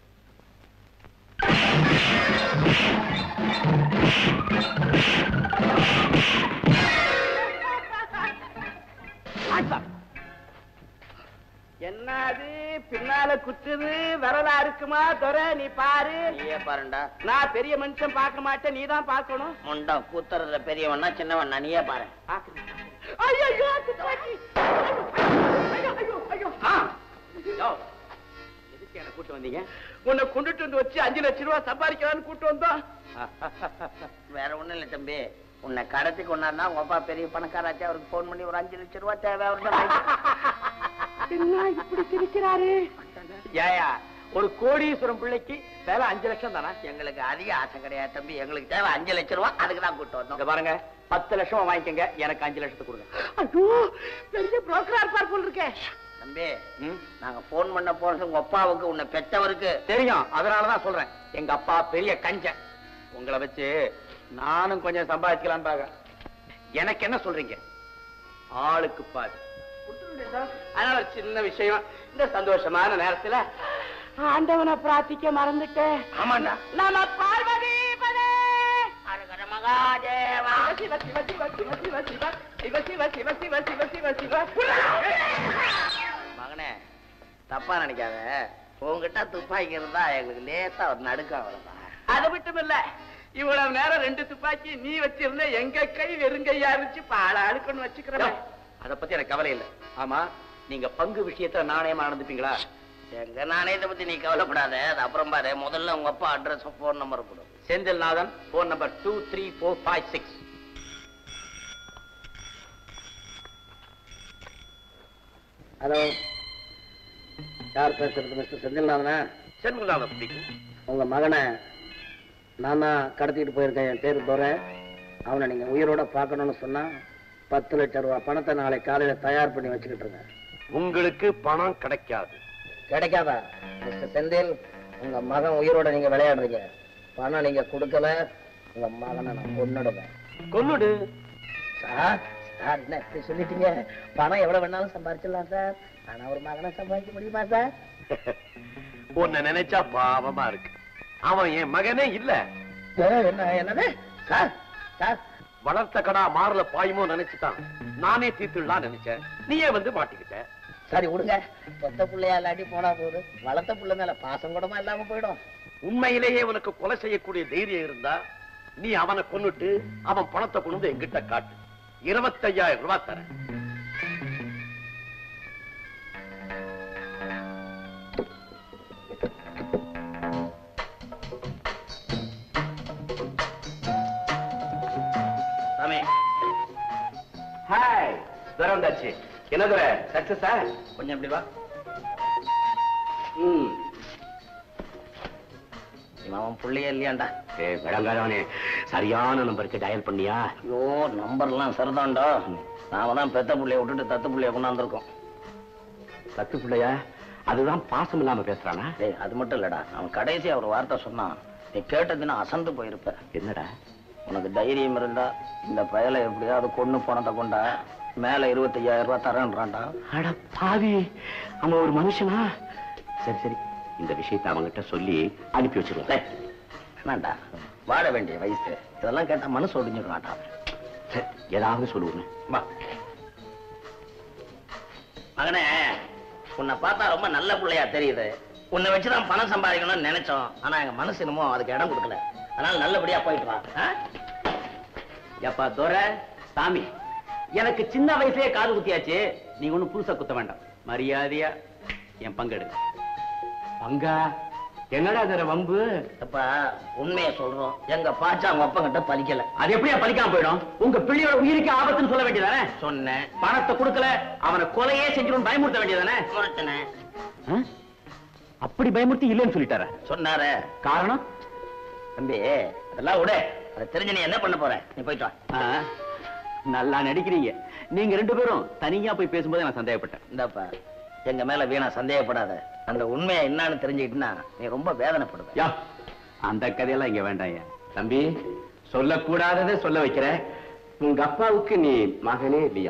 என்னது பின்னால குத்துது விரலா இருக்குமா துரை நீ பாரு நீயே பாருண்டா நான் பெரிய மனுஷன் பார்க்க மாட்டேன் நீ தான் பார்க்கணும் முண்டம் கூத்துறதுல பெரியவனா சின்னவனா நீயே பாரு ஐயோ ஐயோ குத்துவாச்சி. ஐயோ ஐயோ ஐயோ ஆ யோ, எதுக்கு எனக்கு வந்தீங்க உன்னை கொண்டுட்டு வந்து வச்சு அஞ்சு லட்சம் ரூபாய் சம்பாதிக்கலாம்னு கூட்டு வந்தோம் வேற ஒண்ணும் இல்ல தம்பி உன்னை கடத்தி கொண்டாருனா உங்க அப்பா பெரிய பணக்காராச்சு அவருக்கு போன் பண்ணி ஒரு அஞ்சு லட்சம் ரூபாய் தேவை அவருக்கு என்ன இப்படி சிரிக்கிறாரு ஏயா ஒரு கோடீஸ்வரம் பிள்ளைக்கு வேலை அஞ்சு லட்சம் தானே எங்களுக்கு அதிக ஆசை கிடையாது தம்பி எங்களுக்கு தேவை அஞ்சு லட்சம் ரூபாய் அதுக்கு தான் கூட்டு வந்தோம் பாருங்க பத்து லட்சம் வாங்கிக்கங்க எனக்கு அஞ்சு லட்சத்துக்கு கொடுங்க ஐயோ பெரிய புரோக்கரா இருப்பார் போல் இருக்கே தம்பி நாங்க போன் பண்ண போறது உங்க அப்பாவுக்கு உன்னை பெற்றவருக்கு தெரியும் அதனாலதான் சொல்றேன் எங்க அப்பா பெரிய கஞ்சன் உங்களை வச்சு நானும் கொஞ்சம் சம்பாதிக்கலான்னு பாக்க எனக்கு என்ன சொல்றீங்க ஆளுக்கு பாரு அதனால ஒரு சின்ன விஷயம் இந்த சந்தோஷமான நேரத்துல ஆண்டவனை பிரார்த்திக்க மறந்துட்டேன் ஆமாண்டா நம்ம பார்வதி பதே மகாதேவா சிவ சிவ சிவ சிவ சிவ சிவ சிவ சிவ சிவ சிவ சிவ சிவ சிவ மகனே தப்பா நினைக்காத உங்ககிட்ட துப்பாக்கி இருந்தா எங்களுக்கு லேசா ஒரு நடுக்கம் வருதா அது மட்டும் இல்ல இவ்வளவு நேரம் ரெண்டு துப்பாக்கி நீ வச்சிருந்த எங்க கை வெறுங்கையா இருந்துச்சு பால அழுக்கணும் வச்சுக்கிறேன் அத பத்தி எனக்கு கவலை இல்லை ஆமா நீங்க பங்கு விஷயத்துல நாணயமா நடந்துப்பீங்களா எங்க நாணயத்தை பத்தி நீ கவலைப்படாத அது அப்புறம் பாரு முதல்ல உங்க அப்பா அட்ரஸ் போன் நம்பர் கொடு Senthilnathan phone number two three four five six hello யார் பேசுறது மிஸ்டர் செந்தில்நாதனா செந்தில்நாதன் பிடிக்கும் உங்க மகனை நான் தான் கடத்திட்டு போயிருக்கேன் என் பேரு துரை அவனை நீங்க உயிரோட பார்க்கணும்னு சொன்னா பத்து லட்சம் ரூபாய் பணத்தை நாளை காலையில தயார் பண்ணி வச்சுக்கிட்டு இருங்க உங்களுக்கு பணம் கிடைக்காது கிடைக்காதா மிஸ்டர் செந்தில் உங்க மகன் உயிரோட நீங்க விளையாடுறீங்க பணம் நீங்க கொடுக்கல உங்க மகனை நான் கொன்னுடுவேன் கொன்னுடு சார் சார் என்ன இப்படி சொல்லிட்டீங்க பணம் எவ்வளவு வேணாலும் சம்பாரிச்சிடலாம் சார் ஆனா ஒரு மகனை சம்பாதிக்க முடியுமா சார் உன்னை நினைச்சா பாவமா இருக்கு அவன் என் மகனே இல்ல என்ன என்னது சார் சார் வளர்த்த கடா மாறல பாயுமோ நினைச்சுட்டான் நானே தீர்த்துடலாம் நினைச்சேன் நீயே வந்து மாட்டிக்கிட்ட சரி விடுங்க சொத்த பிள்ளையா இல்லாட்டி போனா போகுது வளர்த்த பிள்ளை மேல பாசம் கூடமா இல்லாம போயிடும் உண்மையிலேயே உனக்கு கொலை செய்யக்கூடிய தைரியம் இருந்தா நீ அவனை கொன்னுட்டு அவன் பணத்தை கொண்டு வந்து எங்கிட்ட காட்டு இருபத்தையாயிரம் ரூபாய் தரேன் சாமி ஹாய் துரை வந்தாச்சு என்ன துரை சக்சஸா கொஞ்சம் இப்படி வா ம் இவன் அவன் பிள்ளையே இல்லையாண்டா ஏ விளங்காதவனே சரியான நம்பருக்கு டயல் பண்ணியா ஐயோ நம்பர்லாம் சரிதான்டா நாம தான் பெத்த புள்ளைய விட்டுட்டு தத்து புள்ளைய கொண்டாந்துருக்கோம் தத்து பிள்ளையா அதுதான் பாசம் இல்லாம பேசுறானா டேய் அது மட்டும் இல்லடா அவன் கடைசியா ஒரு வார்த்தை சொன்னான் நீ கேட்டதுன்னா அசந்து போயிருப்ப என்னடா உனக்கு தைரியம் இருந்தா இந்த பயலை எப்படியாவது கொண்டு போனதை கொண்டா மேல இருபத்தையாயிரம் ரூபாய் தரேன்றான்டா அட பாவி அவன் ஒரு மனுஷனா சரி சரி இந்த விஷயத்தை அவன்கிட்ட சொல்லி அனுப்பி வச்சிருவேன் டேய், என்னடா வாழ வேண்டிய வயசு இதெல்லாம் கேட்டா மனசு ஒடிஞ்சிருக்கான்டா சரி, ஏதாவது சொல்லுவேன் வா மகனே உன்னை பார்த்தா ரொம்ப நல்ல பிள்ளையா தெரியுது உன்னை வச்சுதான் பணம் சம்பாதிக்கணும்னு நினைச்சோம் ஆனா எங்க மனசு என்னமோ அதுக்கு இடம் கொடுக்கல அதனால நல்லபடியா போயிட்டு வா ஆ? எப்பா துரை சாமி எனக்கு சின்ன வயசுலயே காது குத்தியாச்சு நீங்க ஒண்ணும் புதுசா குத்த வேண்டாம் மரியாதையா என் பங்கெடுங்க பங்கா என்னடா அதுல வம்பு அப்பா உண்மையை சொல்றோம் எங்க பாச்சா அவங்க அப்பா கிட்ட பலிக்கல அது எப்படியா பலிக்காம போயிடும் உங்க பிள்ளையோட உயிருக்கு ஆபத்துன்னு சொல்ல வேண்டியதானே சொன்னேன் பணத்தை கொடுக்கல அவனை கொலையே செஞ்சிடும் பயமுறுத்த வேண்டியதானே முறைச்சனே அப்படி பயமுறுத்தி இல்லைன்னு சொல்லிட்டார சொன்னாரே காரணம் தம்பி அதெல்லாம் விடு அதை தெரிஞ்சு நீ என்ன பண்ண போற நீ போயிட்டு வா ஆ, நல்லா நடிக்கிறீங்க நீங்க ரெண்டு பேரும் தனியா போய் பேசும்போது நான் சந்தேகப்பட்டேன் இந்தாப்பா எங்க மேல வீணா சந்தேகப்படாத அந்த உண்மையை என்னன்னு தெரிஞ்சுக்கிட்டுனா நீ ரொம்ப வேதனைப்படுவ யா அந்த கதையெல்லாம் இங்க வேண்டாம் ஐயா தம்பி சொல்லக்கூடாததை சொல்ல வைக்கிற உங்க அப்பாவுக்கு நீ மகனே இல்லையா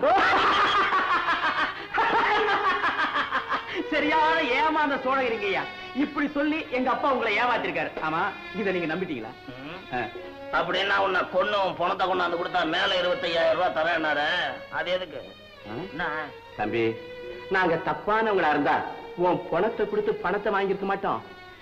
சரியான ஏமாந்த சோழகிறீங்க ஐயா இப்படி சொல்லி எங்க அப்பா உங்களை ஏமாத்திருக்காரு ஆமா இத நீங்க நம்பிட்டீங்களா ஆ. அப்படின்னா உன்னை கொன்னும் பணத்தை கொண்டாந்து கொடுத்தா மேல இருபத்தையாயிரம் ரூபாய் தரேன்னாரு அது எதுக்கு ஆ? என்ன தம்பி நாங்க தப்பானவங்களா இருந்தா உன் பணத்தை கொடுத்து பணத்தை வாங்கியிருக்க மாட்டோம்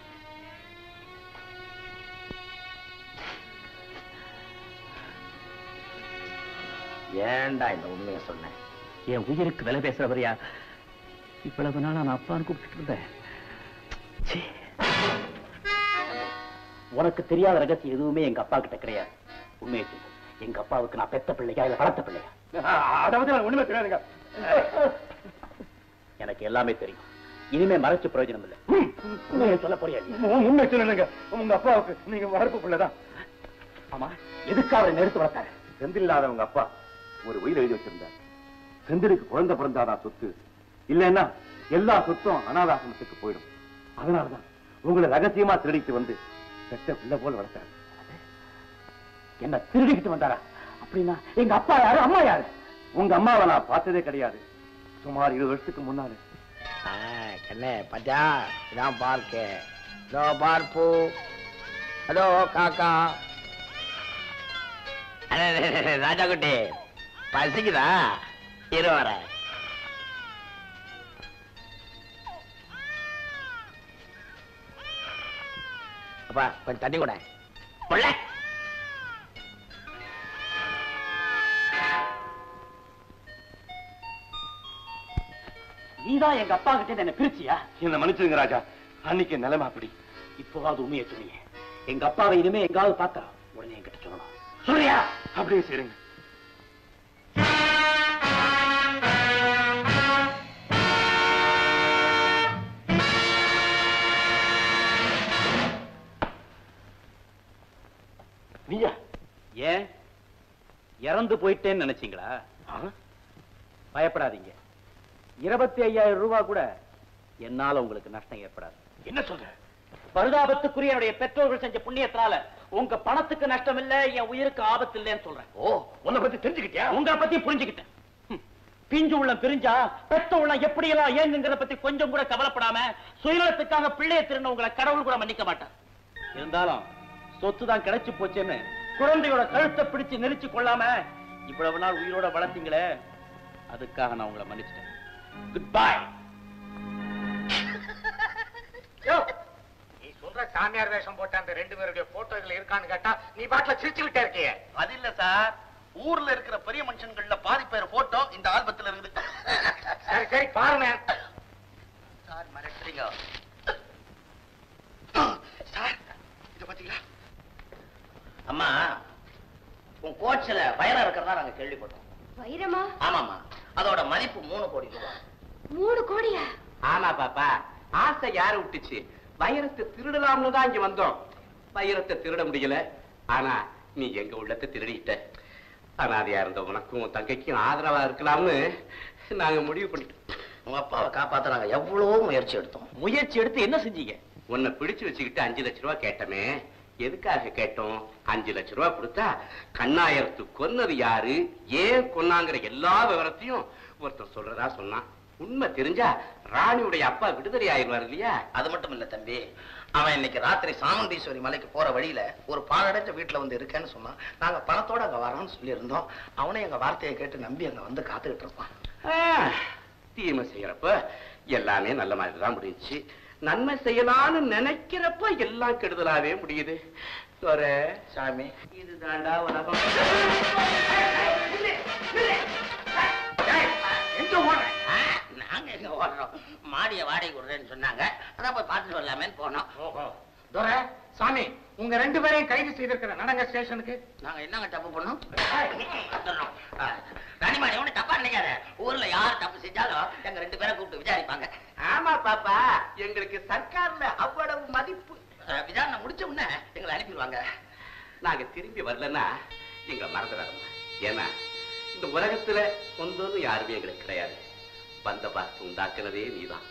ஏன்டா இந்த உண்மையை சொன்னேன் என் உயிருக்கு விலை பேசுறவரியா இவ்வளவு நாள் நான் அப்பான்னு கூப்பிட்டு இருந்தேன் சீ. உனக்கு தெரியாத ரகசியம் எதுவுமே எங்க அப்பா கிட்ட கிடையாது உண்மையை சொல்லு எங்க அப்பாவுக்கு நான் பெத்த பிள்ளையா இல்ல வளர்த்த பிள்ளையா அதாவது எனக்கு ஒண்ணுமே தெரியாதுங்க எனக்கு எல்லாமே தெரியும் இனிமே மறைச்சு பிரயோஜனம் இல்லை உண்மையை சொல்ல போறியா நீ? உண்மை சொல்லுங்க உங்க அப்பாவுக்கு நீங்க வளர்ப்பு பிள்ளைதான் ஆமா எதுக்கு அவரை நிறுத்து வளர்த்தாரு செந்தில்லாதவங்க அப்பா ஒரு உயிர் எழுதி வச்சிருந்தார் செந்திலுக்கு குழந்தை பிறந்தாதான் சொத்து இல்லைன்னா எல்லா சொத்தும் அனாதாசனத்துக்கு போயிடும் அதனாலதான் உங்களை ரகசியமா திருடிட்டு வந்து பெத்த பிள்ளை போல வளர்த்தாரு என்ன திருடிக்கிட்டு வந்தாரா அப்படின்னா எங்க அப்பா யாரு அம்மா யாரு உங்க அம்மாவை நான் பார்த்ததே கிடையாது சுமார் இருபது வருஷத்துக்கு முன்னாலே கண்ணே பச்சா இதான் பார்க்கு இதோ பார்ப்பு அதோ காக்கா அடே, அடே, அடே, ராஜா குட்டி பசிக்குதா இரு வர அப்பா கொஞ்சம் தண்ணி கூட கொள்ள நீதான் எங்க அப்பா கிட்ட இருந்து என்ன பிரிச்சியா என்ன மன்னிச்சிருங்க ராஜா அன்னைக்கு நிலைமை அப்படி இப்போவாது உண்மையை சொல்லுங்க எங்க அப்பாவை இனிமே எங்காவது பார்த்தா உடனே என்கிட்ட சொல்லணும் சொல்றியா அப்படியே செய்யுங்க நீயா ஏன் இறந்து போயிட்டேன்னு நினைச்சீங்களா பயப்படாதீங்க இருபத்தி ஐயாயிரம் ரூபாய் கூட என்னால உங்களுக்கு நஷ்டம் ஏற்படாது என்ன சொல்ற பரிதாபத்துக்குரிய என்னுடைய பெற்றோர்கள் செஞ்ச புண்ணியத்தினால உங்க பணத்துக்கு நஷ்டம் இல்ல என் உயிருக்கு ஆபத்து இல்லைன்னு சொல்றேன் ஓ உன்னை பத்தி தெரிஞ்சுக்கிட்டியா உங்களை பத்தி புரிஞ்சுக்கிட்டேன் ஹம். பிஞ்சு உள்ளம் பிரிஞ்சா பெத்த உள்ளம் எப்படியெல்லாம் ஏங்குங்கிறத பத்தி கொஞ்சம் கூட கவலைப்படாம சுயநலத்துக்காக பிள்ளைய திருந்த உங்களை கடவுள் கூட மன்னிக்க மாட்டார் இருந்தாலும் சொத்து தான் கிடைச்சு போச்சேன்னு குழந்தையோட கழுத்தை பிடிச்சு நெரிச்சு கொள்ளாம இவ்வளவு நாள் உயிரோட வளர்த்தீங்களே அதுக்காக நான் உங்களை மன்னிச்சிட்டேன் குட் பை நீ சொல்ற சாமியார் வேஷம் போட்ட அந்த ரெண்டு பேருடைய போட்டோ இதுல இருக்கான்னு கேட்டா நீ பாட்டுல சிரிச்சு விட்டே இருக்கியே அது இல்ல சார் ஊர்ல இருக்கிற பெரிய மனுஷன்கள்ல பாதி பேர் போட்டோ இந்த ஆல்பத்துல இருக்குது சரி சரி பாருங்க சார் மிரட்டுறீங்க சார் இத பாத்தீங்களா அம்மா உன் கோட்ஸ்ல வயலா இருக்கிறதா நாங்க கேள்விப்பட்டோம் வைரமா ஆமாமா அதோட மதிப்பு மூணு கோடி ரூபாய் மூணு கோடியா ஆமா பாப்பா ஆசை யாரு விட்டுச்சு வைரத்தை திருடலாம்னு தான் இங்க வந்தோம் வைரத்தை திருட முடியல ஆனா நீ எங்க உள்ளத்தை திருடிட்ட அனாதையா இருந்த உனக்கும் உன் தங்கைக்கும் ஆதரவா இருக்கலாம்னு நாங்க முடிவு பண்ணிட்டோம் உங்க அப்பாவை காப்பாத்த நாங்க எவ்வளவோ முயற்சி எடுத்தோம் முயற்சி எடுத்து என்ன செஞ்சீங்க உன்னை பிடிச்சு வச்சுக்கிட்டு அஞ்சு லட்ச ரூபாய் கேட்டமே எதுக்காக கேட்டோம் அஞ்சு லட்ச ரூபாய் கொடுத்தா கண்ணாயிரத்து கொன்னது யாரு ஏன் கொன்னாங்கிற எல்லா விவரத்தையும் ஒருத்தன் சொல்றதா சொன்னான் உண்மை தெரிஞ்சா ராணியுடைய அப்பா விடுதலை ஆயிடுவார் இல்லையா அது மட்டும் இல்ல தம்பி அவன் இன்னைக்கு ராத்திரி சாமுண்டீஸ்வரி மலைக்கு போற வழியில ஒரு பாலடைஞ்ச வீட்டுல வந்து இருக்கேன்னு சொன்னான் நாங்க பணத்தோட அங்க வரோம்னு சொல்லி இருந்தோம் அவனே எங்க வார்த்தையை கேட்டு நம்பி அங்க வந்து காத்துக்கிட்டு இருப்பான் ஆ, தீமை செய்யறப்ப எல்லாமே நல்ல மாதிரி தான் முடிஞ்சுச்சு நன்மை செய்யலாம்னு நினைக்கிறப்ப எல்லாம் கெடுதலாவே முடியுது துரை சாமி இதுதான்டா உலகம் எங்க ஓடுறேன் நாங்க எங்க ஓடுறோம் மாடிய வாடகை விடுறேன்னு சொன்னாங்க அதான் போய் பார்த்துட்டு வரலாமேன்னு போனோம் துரை சாமி உங்க ரெண்டு பேரையும் கைது செய்திருக்கிற நடங்க ஸ்டேஷனுக்கு நாங்க என்னங்க தப்பு பண்ணோம் வந்துடுறோம். ஆ, ராணிமாடி ஒண்ணு தப்பா நினைக்காத ஊர்ல யார் தப்பு செஞ்சாலும் எங்க ரெண்டு பேரை கூப்பிட்டு விசாரிப்பாங்க ஆமா பாப்பா எங்களுக்கு சர்க்கார்ல அவ்வளவு மதிப்பு ஆ, விசாரணை முடிச்ச உடனே எங்களை அனுப்பிடுவாங்க நாங்க திரும்பி வரலன்னா எங்களை மறந்துடாதம்மா ஏன்னா இந்த உலகத்துல சொந்தம்னு யாருமே எங்களுக்கு கிடையாது வந்த பார்த்து உண்டாக்குனதே நீதான்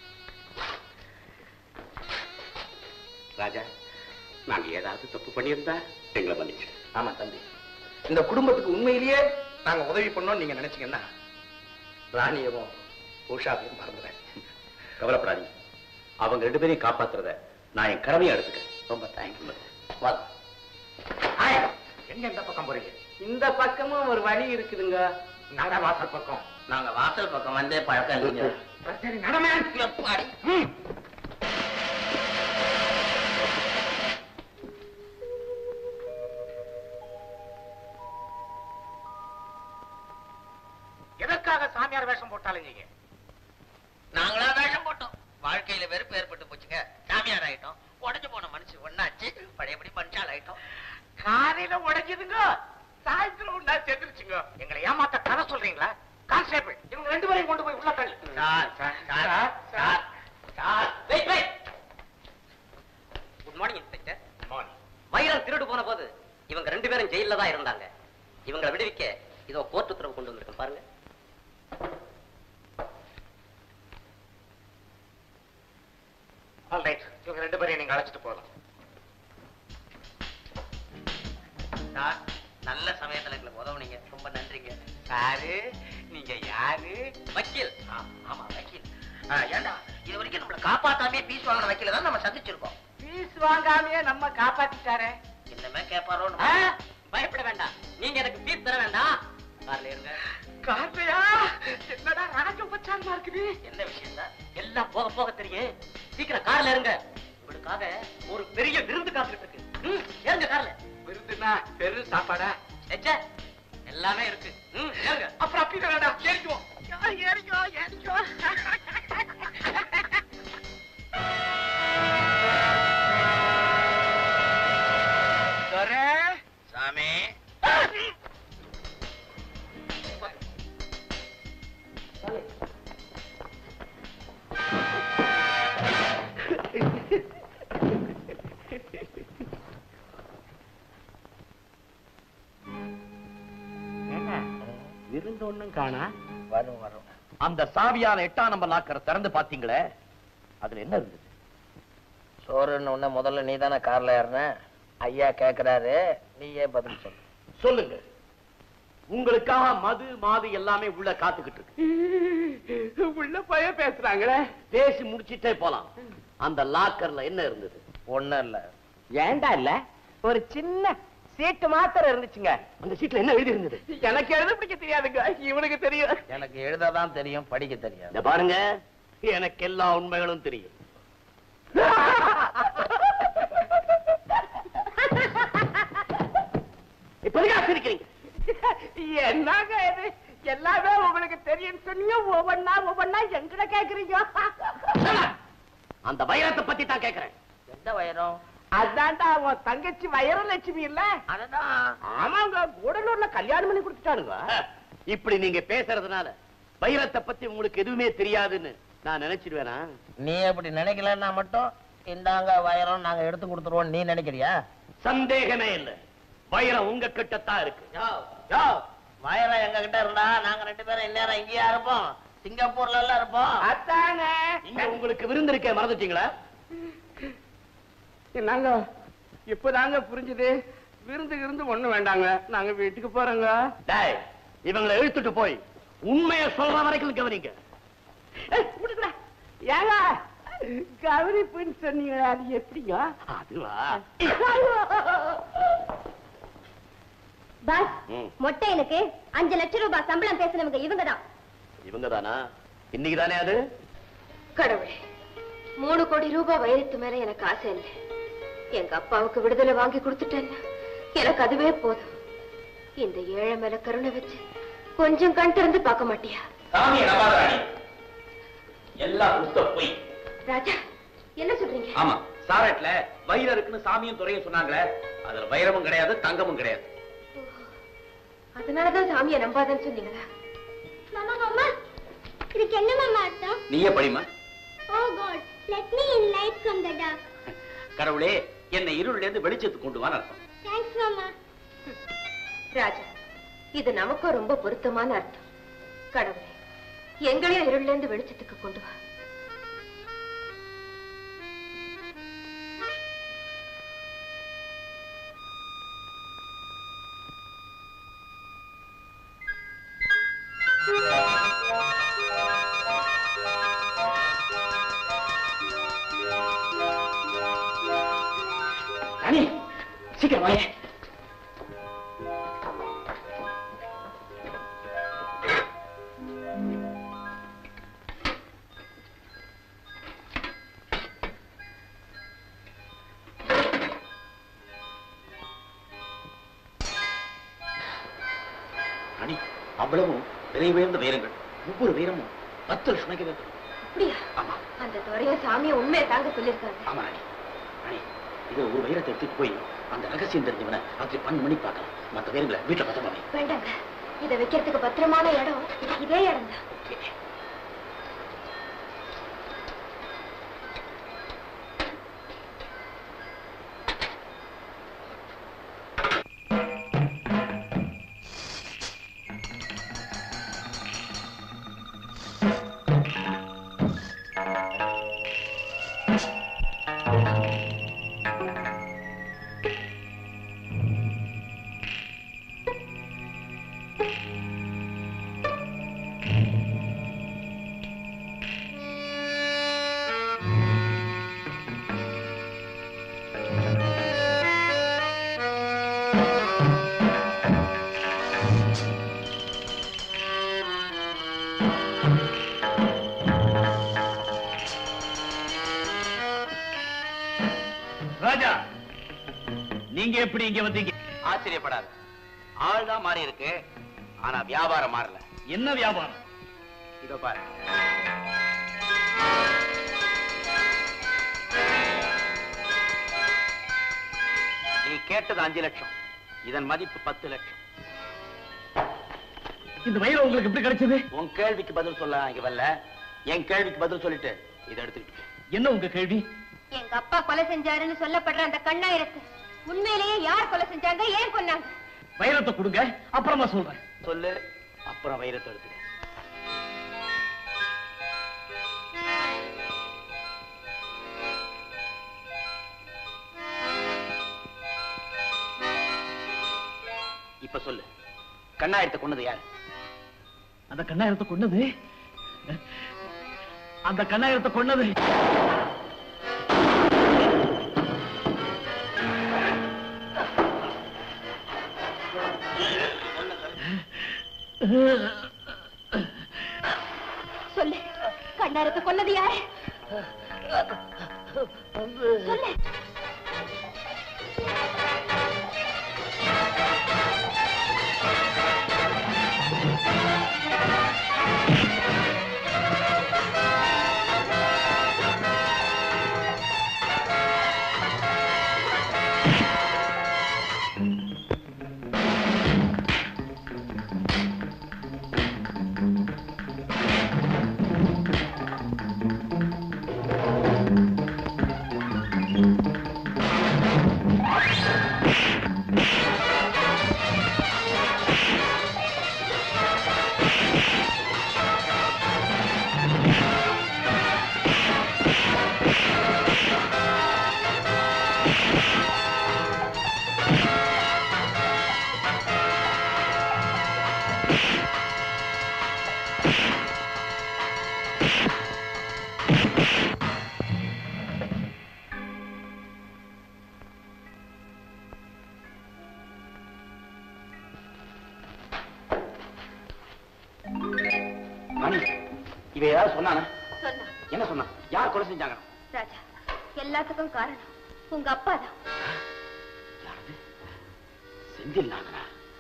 ராஜா நாங்க ஏதாவது தப்பு பண்ணியிருந்தா எங்களை மன்னிச்சிடு ஆமா தம்பி இந்த குடும்பத்துக்கு உண்மையிலேயே நாங்க உதவி பண்ணோம் நீங்க நினைச்சீங்கன்னா ராணியவும் உஷாவையும் மறந்துறேன் கவலைப்படாதீங்க அவங்க ரெண்டு பேரையும் காப்பாத்துறத நான் என் கடமையா எடுத்துக்கிறேன் ரொம்ப தேங்க்யூ வாங்க எங்க இந்த பக்கம் போறீங்க இந்த பக்கமும் ஒரு வழி இருக்குதுங்க நட வாசல் பக்கம் நாங்க வாசல் பக்கம் வந்தே பழக்கம் இல்லைங்க சரி நடமே எப்பாடி? எதற்காக சாமியார் வேஷம் போட்டாலும் நாங்களா வேஷம் போட்டோம் வாழ்க்கையில வெறுப்பு ஏற்பட்டு போச்சுங்க சாமியார் ஆயிட்டோம் உடஞ்சு போன மனுஷன் ஒண்ணாச்சு பழையபடி மனுஷால் ஆயிட்டோம் காலையில உடைஞ்சதுங்க சாயந்தரம் ஒண்ணா செத்துருச்சுங்க எங்களை ஏமாத்த கதை சொல்றீங்களா கான்ஸ்டேபிள் இவங்க ரெண்டு பேரையும் கொண்டு போய் உள்ள தள்ளு sir sir sir sir sir wait wait good morning inspector morning வைரம் திருடு போன போது இவங்க ரெண்டு பேரும் ஜெயில தான் இருந்தாங்க இவங்களை விடுவிக்க இதோ கோர்ட் உத்தரவு கொண்டு வந்திருக்கேன் பாருங்க ஆல் ரைட் இவங்க ரெண்டு பேரையும் நீங்க அழைச்சிட்டு போகலாம் சார் நல்ல சமயத்துல எங்களுக்கு உதவுனீங்க ரொம்ப நன்றிங்க சாரு நீங்க யாரு வக்கீல் ஆ, ஆமா வக்கீல் ஆ, ஏண்டா இது வரைக்கும் நம்மள காப்பாத்தாமே பீஸ் வாங்கின வக்கீல தான் நம்ம சந்திச்சிருக்கோம் ஃபீஸ் வாங்காமையே நம்ம காப்பாத்திட்டாரே என்னமே கேட்பாரோன்னு பயப்பட வேண்டாம் நீங்க எனக்கு ஃபீஸ் தர வேண்டாம் கார்ல இருங்க கார்த்தையா என்னடா ராஜோபச்சாரமா இருக்குது என்ன விஷயம் சார் எல்லாம் போக போக தெரியும் சீக்கிரம் கார்ல இருங்க உங்களுக்காக ஒரு பெரிய விருந்து காத்துட்டு இருக்கு ம், ஏறுங்க கார்ல விருதுனா பெரு சாப்பாடா எச்சே எல்லாமே இருக்கு ம், ஏறுங்க அப்புறம் அப்படி வேண்டாம் ஏறிக்குவோம் ஏறிக்கோ ஏறிக்கோ துரை சாமி விருந்து ஒண்ணும் காணா வரும் வரும் அந்த சாவியான எட்டாம் நம்பர் லாக்கரை திறந்து பாத்தீங்களே அதுல என்ன இருந்தது சோறுன்னு உடனே முதல்ல நீ தானே கார்ல ஏறின ஐயா கேக்குறாரு நீயே பதில் சொல்லு சொல்லுங்க உங்களுக்காக மது மாது எல்லாமே உள்ள காத்துக்கிட்டு இருக்கு உள்ள போய் பேசுறாங்களே பேசி முடிச்சிட்டே போலாம் அந்த லாக்கர்ல என்ன இருந்தது ஒண்ணும் இல்ல ஏண்டா இல்ல ஒரு சின்ன சீட்டு மாத்திரம் இருந்துச்சுங்க அந்த சீட்ல என்ன எழுதி இருந்தது எனக்கு எழுத பிடிக்க தெரியாதுங்க இவனுக்கு தெரியும் எனக்கு எழுததான் தெரியும் படிக்க தெரியாது இத பாருங்க எனக்கு எல்லா உண்மைகளும் தெரியும் இப்ப எதுக்கு ஆச்சரிக்கிறீங்க என்னங்க இது எல்லாமே உங்களுக்கு தெரியும் சொன்னீங்க ஒவ்வொன்னா ஒவ்வொன்னா எங்கட கேக்குறீங்க அந்த வைரத்தை பத்தி தான் கேக்குறேன் எந்த வயரம் அதான்டா அவன் தங்கச்சி வைரலட்சுமி இல்ல அததான் ஆமாங்க கூடலூர்ல கல்யாணம் பண்ணி கொடுத்துட்டானுங்க இப்படி நீங்க பேசுறதுனால வைரத்தை பத்தி உங்களுக்கு எதுவுமே தெரியாதுன்னு நான் நினைச்சிடுவேனா நீ அப்படி நினைக்கலன்னா மட்டும் இந்தாங்க வயரம் நாங்க எடுத்து கொடுத்துருவோம் நீ நினைக்கிறியா சந்தேகமே இல்ல வைரம் உங்க கிட்டத்தான் இருக்கு யோ, யோ, வயரம் எங்க கிட்ட இருந்தா நாங்க ரெண்டு பேரும் இந்நேரம் இங்கேயா இருப்போம் சிங்கப்பூர்ல எல்லாம் இருப்போம் அதானே இங்க உங்களுக்கு விருந்திருக்க மறந்துட்டீங்களா என்னங்க இப்பதாங்க புரிஞ்சுது விருந்து விருந்து ஒண்ணு வேண்டாங்க நாங்க வீட்டுக்கு போறோங்க டேய் இவங்களை இழுத்துட்டு போய் உண்மையை சொல்ற வரைக்கும் கவனிங்க ஏய், விடுங்கடா. ஏங்க கவனிப்புன்னு சொன்னீங்களே அது எப்படிங்க அதுவா பாஸ் ம். மொட்டை எனக்கு அஞ்சு லட்சம் ரூபாய் சம்பளம் பேசினவங்க இவங்க தான் இவங்க தானா இன்னைக்கு தானே அது கடவுளே மூணு கோடி ரூபாய் வைரத்து மேல எனக்கு ஆசை இல்லை எங்க அப்பாவுக்கு விடுதலை வாங்கி கொடுத்துட்டேன்னா எனக்கு அதுவே போதும் இந்த ஏழை மேல கருணை வச்சு கொஞ்சம் கண் திறந்து பார்க்க மாட்டியா சாமியை நம்பாத ராணி எல்லாம் சுத்த பொய் ராஜா என்ன சொல்றீங்க ஆமா சாரட்ல வைரம் இருக்குன்னு சாமியும் துறையும் சொன்னாங்களே அதுல வைரமும் கிடையாது தங்கமும் கிடையாது அதனாலதான் சாமியை நம்பாதன்னு சொன்னீங்களா மாமா மாமா இதுக்கு என்ன மாமா அர்த்தம் நீயே படிமா oh god let me in light from the dark கடவுளே என்னை இருள்ல இருந்து வெளிச்சத்துக்கு கொண்டு வான்னு அர்த்தம் தேங்க்ஸ் மாமா ராஜா இது நமக்கும் ரொம்ப பொருத்தமான அர்த்தம் கடவுளே எங்களையும் இருள்ல இருந்து வெளிச்சத்துக்கு கொண்டு வா ராணி சீக்கிரம் வாயே ராணி அவ்வளவும் விலை உயர்ந்த வைரங்கள் ஒவ்வொரு வைரமும் பத்து லட்சம் ரூபாய்க்கு விற்கும். அப்படியா ஆமா அந்த துறைய சாமியை உண்மையை தாங்க சொல்லியிருக்காங்க ஆமா ராணி ராணி, இது ஒரு வைரத்தை எடுத்துட்டு போய் அந்த ரகசியம் தெரிஞ்சவன ராத்திரி பன்னெண்டு மணிக்கு பார்க்கலாம் மற்ற வைரங்களை வீட்டுல பத்திரமா வை. வேண்டாங்க இதை வைக்கிறதுக்கு பத்திரமான இடம் இதே இடம் தான் ராஜா நீங்க எப்படி இங்க வந்தீங்க ஆச்சரியப்படாத ஆள் தான் மாறி இருக்கு ஆனா வியாபாரம் மாறல என்ன வியாபாரம் இதோ பாரு நீ கேட்டது அஞ்சு லட்சம் இதன் மதிப்பு பத்து லட்சம் இந்த வைரம் உங்களுக்கு எப்படி கிடைச்சது உன் கேள்விக்கு பதில் சொல்ல நான் இங்க வரல என் கேள்விக்கு பதில் சொல்லிட்டு இதை எடுத்துக்கிட்டு போ. என்ன உங்க கேள்வி எங்க அப்பா கொலை செஞ்சாருன்னு சொல்லப்படுற அந்த கண்ணாயிரத்து உண்மையிலேயே யார் கொலை செஞ்சாங்க ஏன் கொன்னாங்க வைரத்தை கொடுங்க அப்புறமா சொல்றேன் சொல்லு அப்புறம் வைரத்தை எடுத்துக்க இப்ப சொல்லு கண்ணாயிரத்தை கொண்டது யாரு அந்த கண்ணாயிரத்தை கொன்னது அந்த கண்ணாயிரத்தை கொன்னது சொல்லு கண்ணாயிரத்தை கொன்னது யாரு சொல்லு மணி இவ ஏதாவது சொன்னானா சொன்னா என்ன சொன்னா யார் கொலை செஞ்சாங்க ராஜா எல்லாத்துக்கும் காரணம் உங்க அப்பா தான் செந்தில் நாங்கனா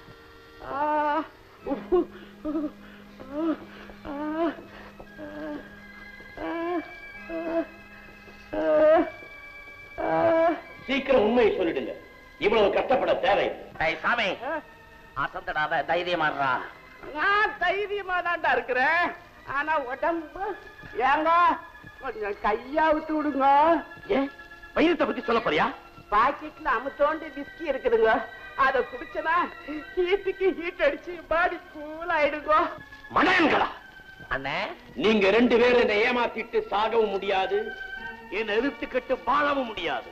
சீக்கிரம் உண்மையை சொல்லிடுங்க இவ்வளவு கஷ்டப்பட தேவை சாமி அசந்தடாத தைரியமாடுறா நான் தைரியமா தான்டா இருக்கிறேன் ஆனா உடம்பு ஏங்க கொஞ்சம் கையா விட்டு விடுங்க ஏன் வைரத்தை பத்தி சொல்ல போறியா பாக்கெட்ல அமுத்தோண்டு விஸ்கி இருக்குதுங்க அத குடிச்சனா ஹீட்டுக்கு ஹீட் அடிச்சு பாடி கூல் ஆயிடுங்க மன்னன்களா அண்ணே நீங்க ரெண்டு பேரும் என்னை ஏமாத்திட்டு சாகவும் முடியாது என்னை எதிர்த்துக்கிட்டு வாழவும் முடியாது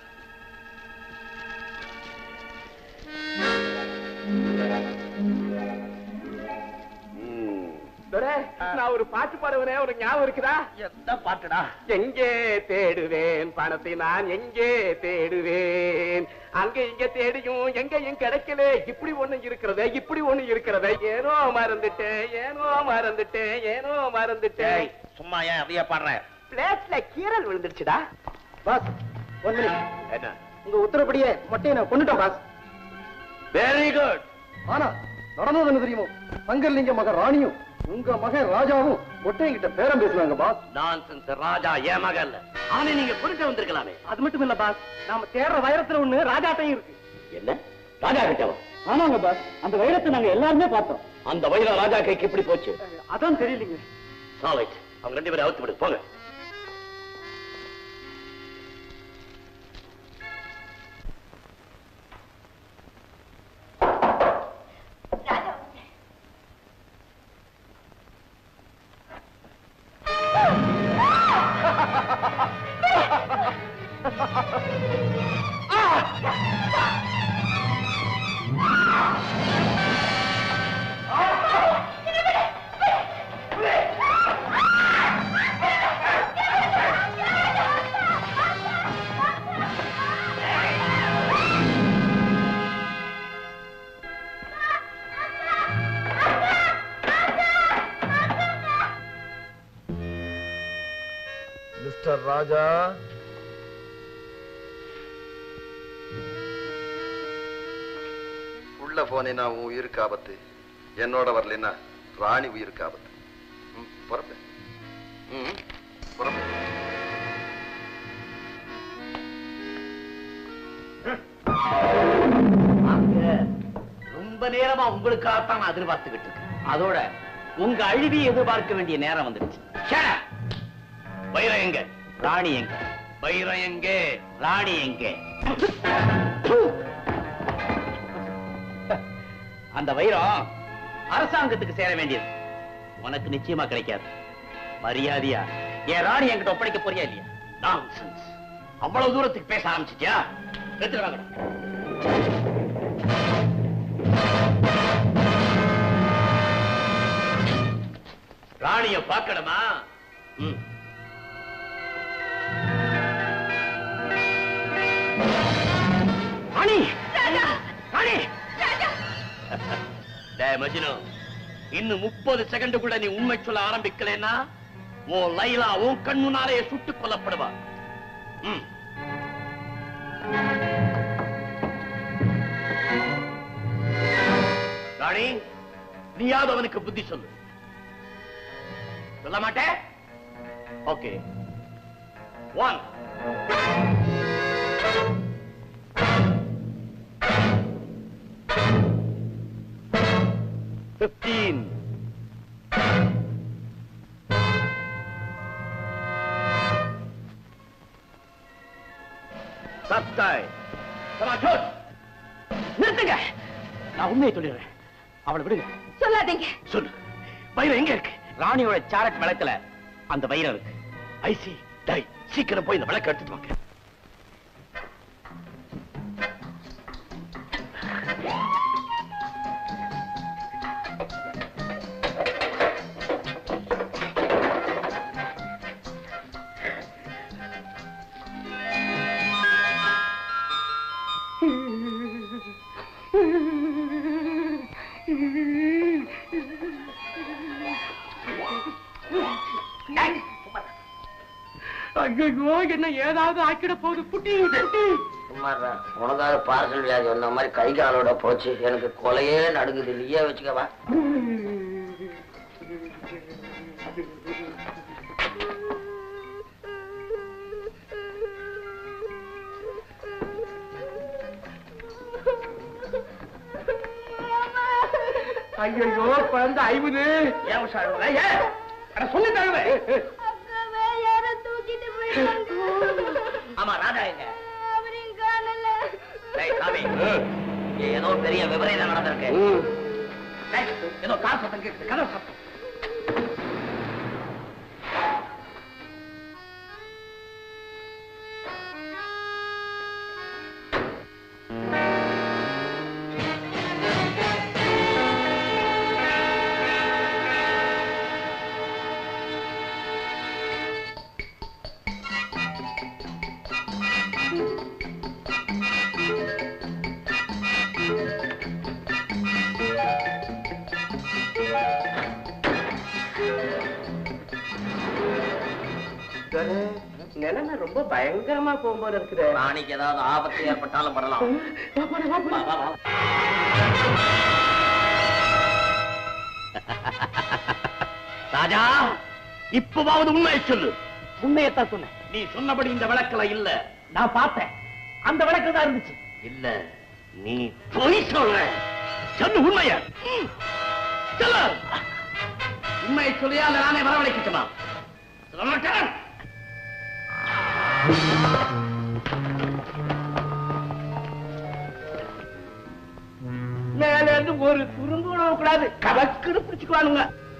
துரை, நான் ஒரு பாட்டு பாடுவனே ஒரு ஞாபகம் இருக்குதா எந்த பாட்டுடா எங்கே தேடுவேன் பணத்தை நான் எங்கே தேடுவேன் அங்க இங்க தேடியும் எங்கேயும் கிடைக்கல இப்படி ஒண்ணு இருக்கிறதே இப்படி ஒண்ணு இருக்கிறதே ஏனோ மறந்துட்டேன் ஏனோ மறந்துட்டேன் ஏனோ மறந்துட்டேன் சும்மா ஏன் அதையே பாடுற பிளேட்ல கீரல் விழுந்துருச்சுடா பாஸ் ஒன் மினிட் என்ன உங்க உத்தரப்படியே மொட்டையை நான் கொண்டுட்டேன் பாஸ் வெரி குட் ஆனா நடந்தது என்ன தெரியுமோ சங்கர்லிங்க மக ராணியும் உங்க மகன் ராஜாவும் ஒட்டையங்கிட்ட பேரம் பேசுனாங்க பாஸ் நான்சென்ஸ் ராஜா ஏன் மகன் இல்ல அவனை நீங்க புரிஞ்ச வந்திருக்கலாமே அது மட்டும் இல்ல பாஸ் நாம தேடுற வைரத்துல ஒண்ணு ராஜாட்டையும் இருக்கு என்ன ராஜா கிட்டவா ஆமாங்க பாஸ் அந்த வைரத்தை நாங்க எல்லாருமே பார்த்தோம் அந்த வைரம் ராஜா கைக்கு எப்படி போச்சு அதான் தெரியலீங்க சாலைட் அவங்க ரெண்டு பேரும் அவுத்து விடு போங்க மிஸ்டர் ராஜா உள்ள போனேன்னா உன் உயிருக்கு ஆபத்து என்னோட வரலைன்னா ராணி உயிருக்கு ஆபத்து ம், புறப்படு ம், புறப்படு அங்க ரொம்ப நேரமா உங்களுக்காகத்தான் நான் எதிர்பார்த்துக்கிட்டு இருக்கேன் அதோட உங்க அழிவை எதிர்பார்க்க வேண்டிய நேரம் வந்துடுச்சு Shut up. வைரம் எங்க ராணி எங்க வைரம் எங்க ராணி எங்க அந்த வைரம் அரசாங்கத்துக்கு சேர வேண்டியது உனக்கு நிச்சயமா கிடைக்காது மரியாதையா என் ராணி என்கிட்ட ஒப்படைக்க போறியா இல்லையா Nonsense. அவ்வளவு தூரத்துக்கு பேச ஆரம்பிச்சிட்டியா எடுத்துட்டு வாங்க ராணிய பார்க்கணுமா ம். ராணி ராணி டேய் மஜ்னு இன்னும் முப்பது செகண்டுக்குள்ள நீ உண்மை சொல்ல ஆரம்பிக்கலைன்னா உன் லைலா உன் கண் முன்னாலே சுட்டுக் கொல்லப்படுவா ம். ராணி நீயாவது அவனுக்கு புத்தி சொல்லு சொல்ல மாட்டே ஓகே ஒன் பிப்டீன் சப்தாய் நிறுத்துங்க நான் உண்மையை சொல்லிடுறேன் அவளை விடுங்க சொல்லாதீங்க சொல்லு வைரம் எங்க இருக்கு ராணியோட சாரட் விளக்குல அந்த வைரம் இருக்கு ஐசி டை சீக்கிரம் போய் இந்த விளக்கு எடுத்துட்டு வாங்க ஐயோ என்ன ஏதாவது ஆக்கிட போகுது புட்டி புட்டி சும்மாடா உனக்காக பார்சல் வியாதி வந்த மாதிரி கை காலோட போச்சு எனக்கு கொலையே நடுங்குது நீயே வச்சுக்கவா ஐயோ குழந்தை ஐம்பது ஏன் உஷாரு ஏன் அட சொல்லி தருவேன் அக்காவே யாரோ தூக்கிட்டு போயிட்டாங்க ஆமா ராதா எங்க அவரையும் காணல டேய், சாமி இங்க ஏதோ பெரிய விபரீதம் நடந்திருக்கு டேய், ஏதோ கார் சத்தம் கேட்குது கதவு சத்தம் நிலைமை ரொம்ப பயங்கரமா போகும்போது இருக்குது ராணிக்கு ஏதாவது ஆபத்து ஏற்பட்டாலும் படலாம் வா, வா, வா. ராஜா இப்பவாவது உண்மையை சொல்லு உண்மையத்தான் சொன்னேன் நீ சொன்னபடி இந்த விளக்குல இல்ல நான் பார்த்தேன் அந்த விளக்கு தான் இருந்துச்சு இல்ல நீ பொய் சொல்ற சொல்லு உண்மைய ம். சொல்லு உண்மையை சொல்லியா இல்ல நானே வரவழைக்கட்டுமா சொல்ல மாட்டேன் மேல இருந்து ஒரு துரும்பு விட கூடாது கலக்குன்னு பிடிச்சுக்குவானுங்க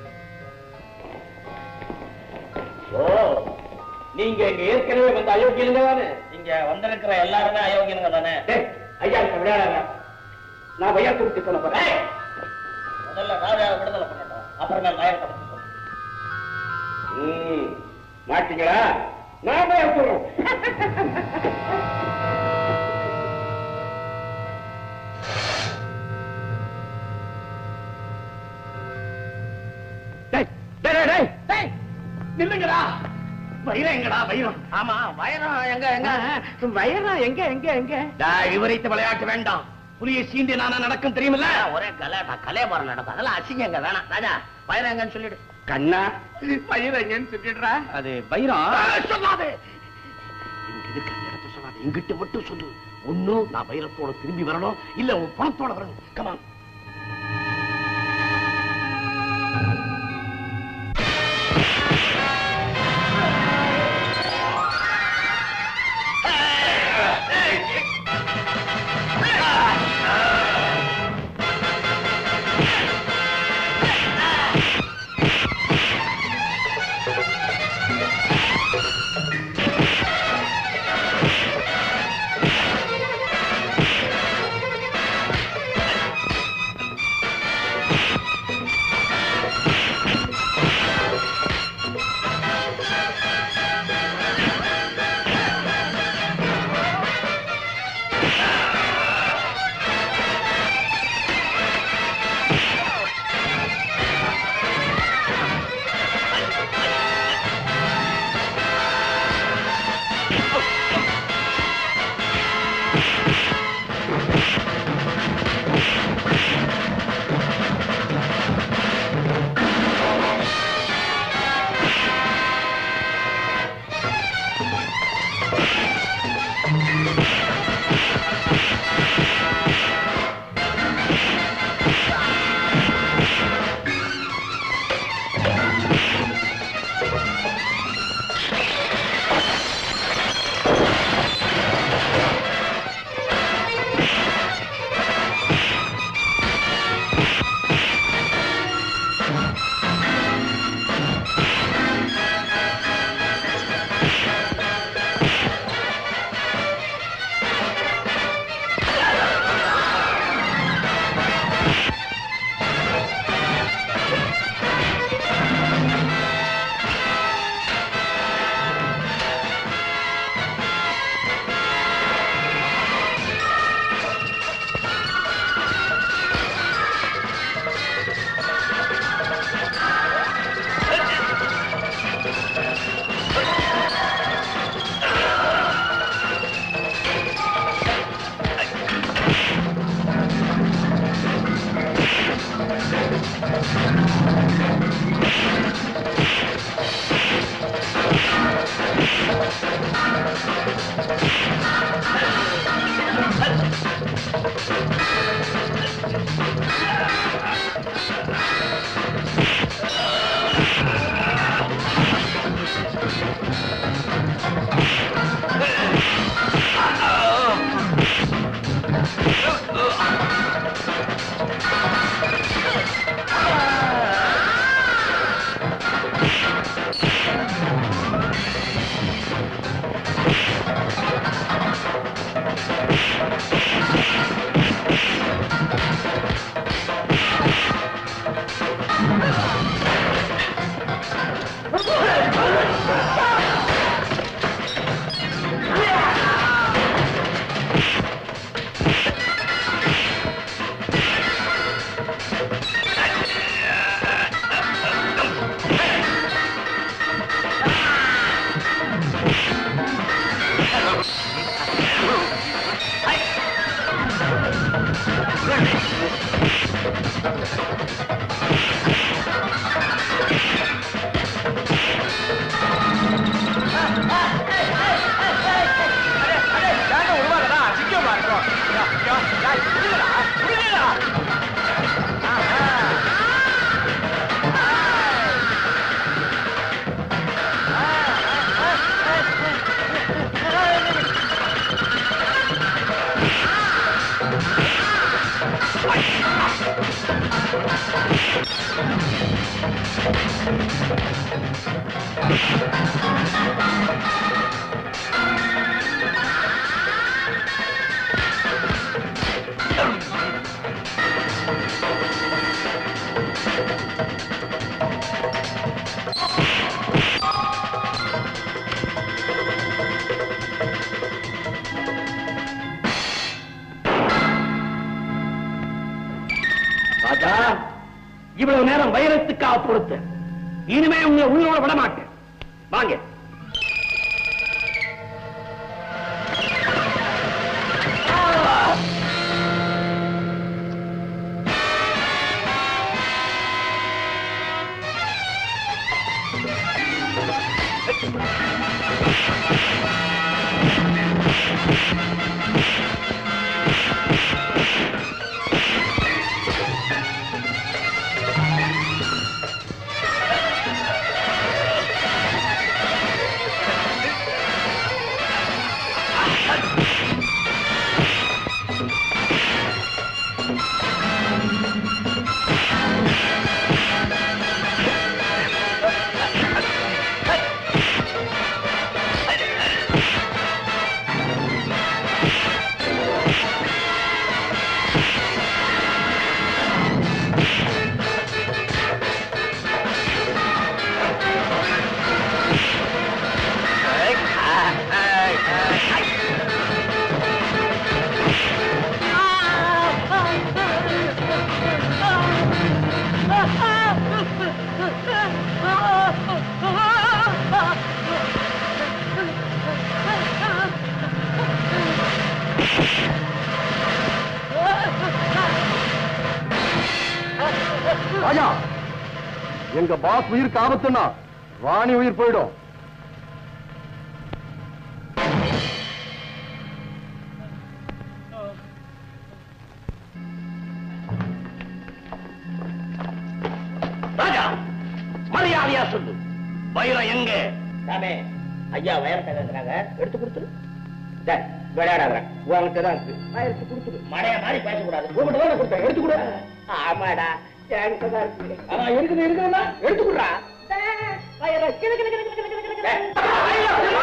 ஓ நீங்க இங்க ஏற்கனவே வந்த அயோக்கியனுங்க தானே இங்க வந்திருக்கிற எல்லாருமே அயோக்கியனுங்க தானே ஐயா இப்ப விளையாடாங்க நான் வையா குறித்து சொல்ல போறேன் முதல்ல ராஜா விடுதலை பண்ணட்டும் அப்புறம் நான் நாயகத்தை பத்தி சொல்றேன் ம், மாட்டீங்களா நான் போய் சொல்றேன் டேய், டேய், டேய், டேய், டேய், நில்லுங்கடா வைரம் எங்கடா வைரம் ஆமா வயரம் எங்க எங்க வயரம் எங்க எங்க எங்க டேய், விவரித்து விளையாட்டு வேண்டாம் புலியை சீண்டி நானா நடக்கும் தெரியுமில்ல ஒரே கலாட்டா கலையபுரம் நடக்கும் அதெல்லாம் அசிங்கங்க வேணாம் ராஜா வயரம் எங்கன்னு சொல்லிடு கண்ணா வயிறு எங்கன்னு சொல்லிடுறா அது வைரம் ஆ, சொல்லாதே இங்க இருக்கிற இடத்த சொல்லாதே இங்கிட்ட மட்டும் சொல்லு ஒண்ணும் நான் வைரத்தோட திரும்பி வரணும் இல்ல உன் பணத்தோட வரணும் கமான் ராஜா இவ்வளவு நேரம் வைரத்துக்காக பொறுத்து இனிமே உங்களை உயிரோட விட மாட்டேன் வாங்க ராஜா எங்க பாஸ் உயிருக்கு ஆபத்துன்னா ராணி உயிர் போயிடும் ராஜா மரியாதையா சொல்லு வைரம் எங்க சாமி ஐயா வயர் தகர்றாங்க எடுத்து கொடுத்துரு டேய், விளையாடாத உங்ககிட்ட தான் இருக்கு நான் எடுத்து கொடுத்துரு மழைய மாதிரி பேசக்கூடாது உங்ககிட்ட தான் கொடுத்தேன் எடுத்து கொடு ஆமாடா என்கிட்ட தான் இருக்கு ஆனா இருக்குது இருக்குதுன்னா எடுத்து கொடுறா வயரை கிளு கிளு கிளு கிளு கிளு கிளு கிளு.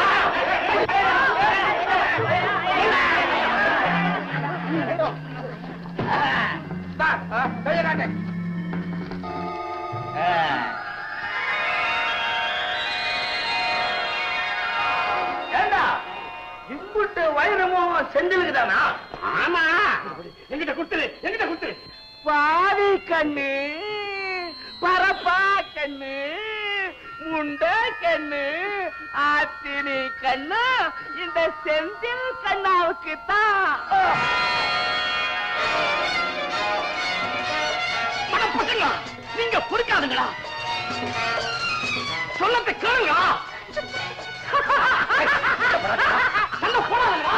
ஏண்டா இம்புட்டு வைரமும் செந்திலுக்குதானா ஆமா எங்கிட்ட குடுத்துரு எங்கிட்ட குடுத்துரு பாவி கண்ணு பரப்பா கண்ணு முண்ட கண்ணு ஆத்தினி கண்ணு இந்த செந்தில் கண்ணாவுக்கு தான் பசங்களா நீங்க பொறுக்காதுங்களா சொல்லத்தை கேளுங்களா சண்டை போடாதுங்களா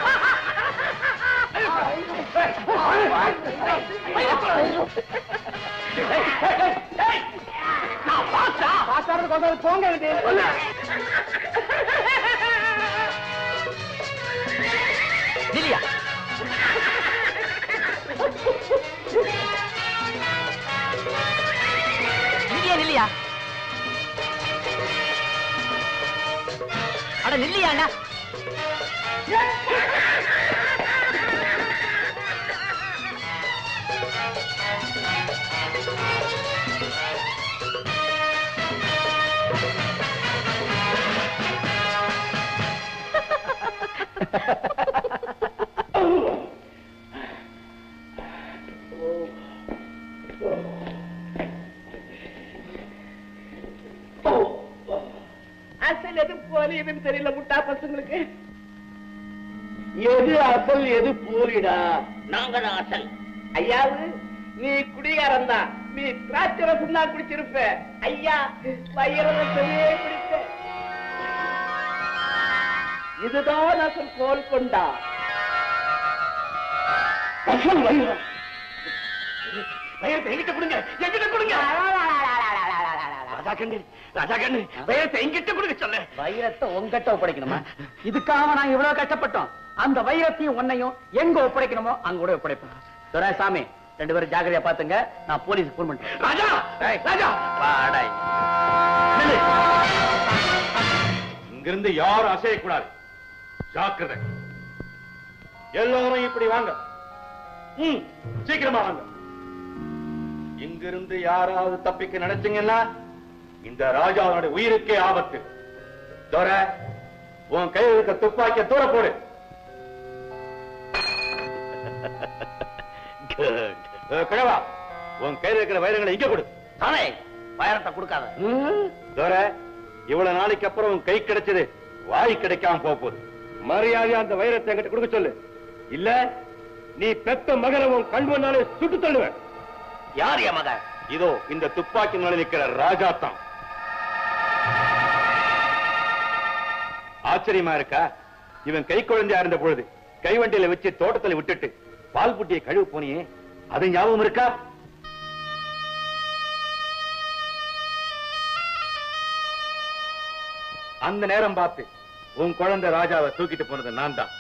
நான் பாத்தா பாசாரு கொண்டு போங்க இல்லையா நில்லியா நில்லியா அட நில்லியா அண்ணா அசல் எது போலி எதுன்னு தெரியல முட்டா பசங்களுக்கு எது அசல் எது போலிடா நாங்க தான் அசல் ஐயாவு நீ குடிகாரன் தான் நீ திராட்சை ரசம் தான் குடிச்சிருப்ப ஐயா வயிறு ரசமே குடிப்ப இதுதான் அசல் கோல் கொண்டா அசல் வைரம் வைரத்தை எங்கிட்ட கொடுங்க எங்கிட்ட கொடுங்க ராஜா கண்ணு ராஜா கண்ணு வைரத்தை எங்கிட்ட கொடுக்க சொல்ல வைரத்தை உங்ககிட்ட ஒப்படைக்கணுமா இதுக்காக நாங்க இவ்வளவு கஷ்டப்பட்டோம் அந்த வைரத்தையும் உன்னையும் எங்க ஒப்படைக்கணுமோ அங்க கூட ஒப்படைப்போம் துரைசாமி ரெண்டு பேரும் ஜாக்கிரதையா பாத்துங்க நான் போலீஸ் போன் பண்றேன் ராஜா ராஜா வாடா. நில்லு. அங்கிருந்து யாரும் அசையக்கூடாது ஜாக்கிரதை எல்லாரும் இப்படி வாங்க ம், சீக்கிரமா வாங்க இங்கிருந்து யாராவது தப்பிக்க நினைச்சீங்கன்னா இந்த ராஜாவோட உயிருக்கே ஆபத்து தோர உன் கையில் இருக்க துப்பாக்கிய தூர போடு ஏ, கிழவா உன் கையில் இருக்கிற வைரங்களை இங்க கொடு தானே வைரத்தை கொடுக்காத தோர இவ்வளவு நாளைக்கு அப்புறம் உன் கை கிடைச்சது வாய் கிடைக்காம போக போகுது மரியாதையா அந்த வைரத்தை என்கிட்ட கொடுக்க சொல்லு இல்ல நீ பெத்த மகனை உன் கண் முன்னாலே சுட்டு தள்ளுவேன் யார் என் மகன் இதோ இந்த துப்பாக்கி மேல நிக்கிற ராஜா தான் ஆச்சரியமா இருக்கா இவன் கை குழந்தையா இருந்த பொழுது கைவண்டியில வச்சு தோட்டத்துல விட்டுட்டு பால் புட்டியை கழுவு போனியே அது ஞாபகம் இருக்கா அந்த நேரம் பார்த்து உன் குழந்தை ராஜாவை தூக்கிட்டு போனது நான் தான்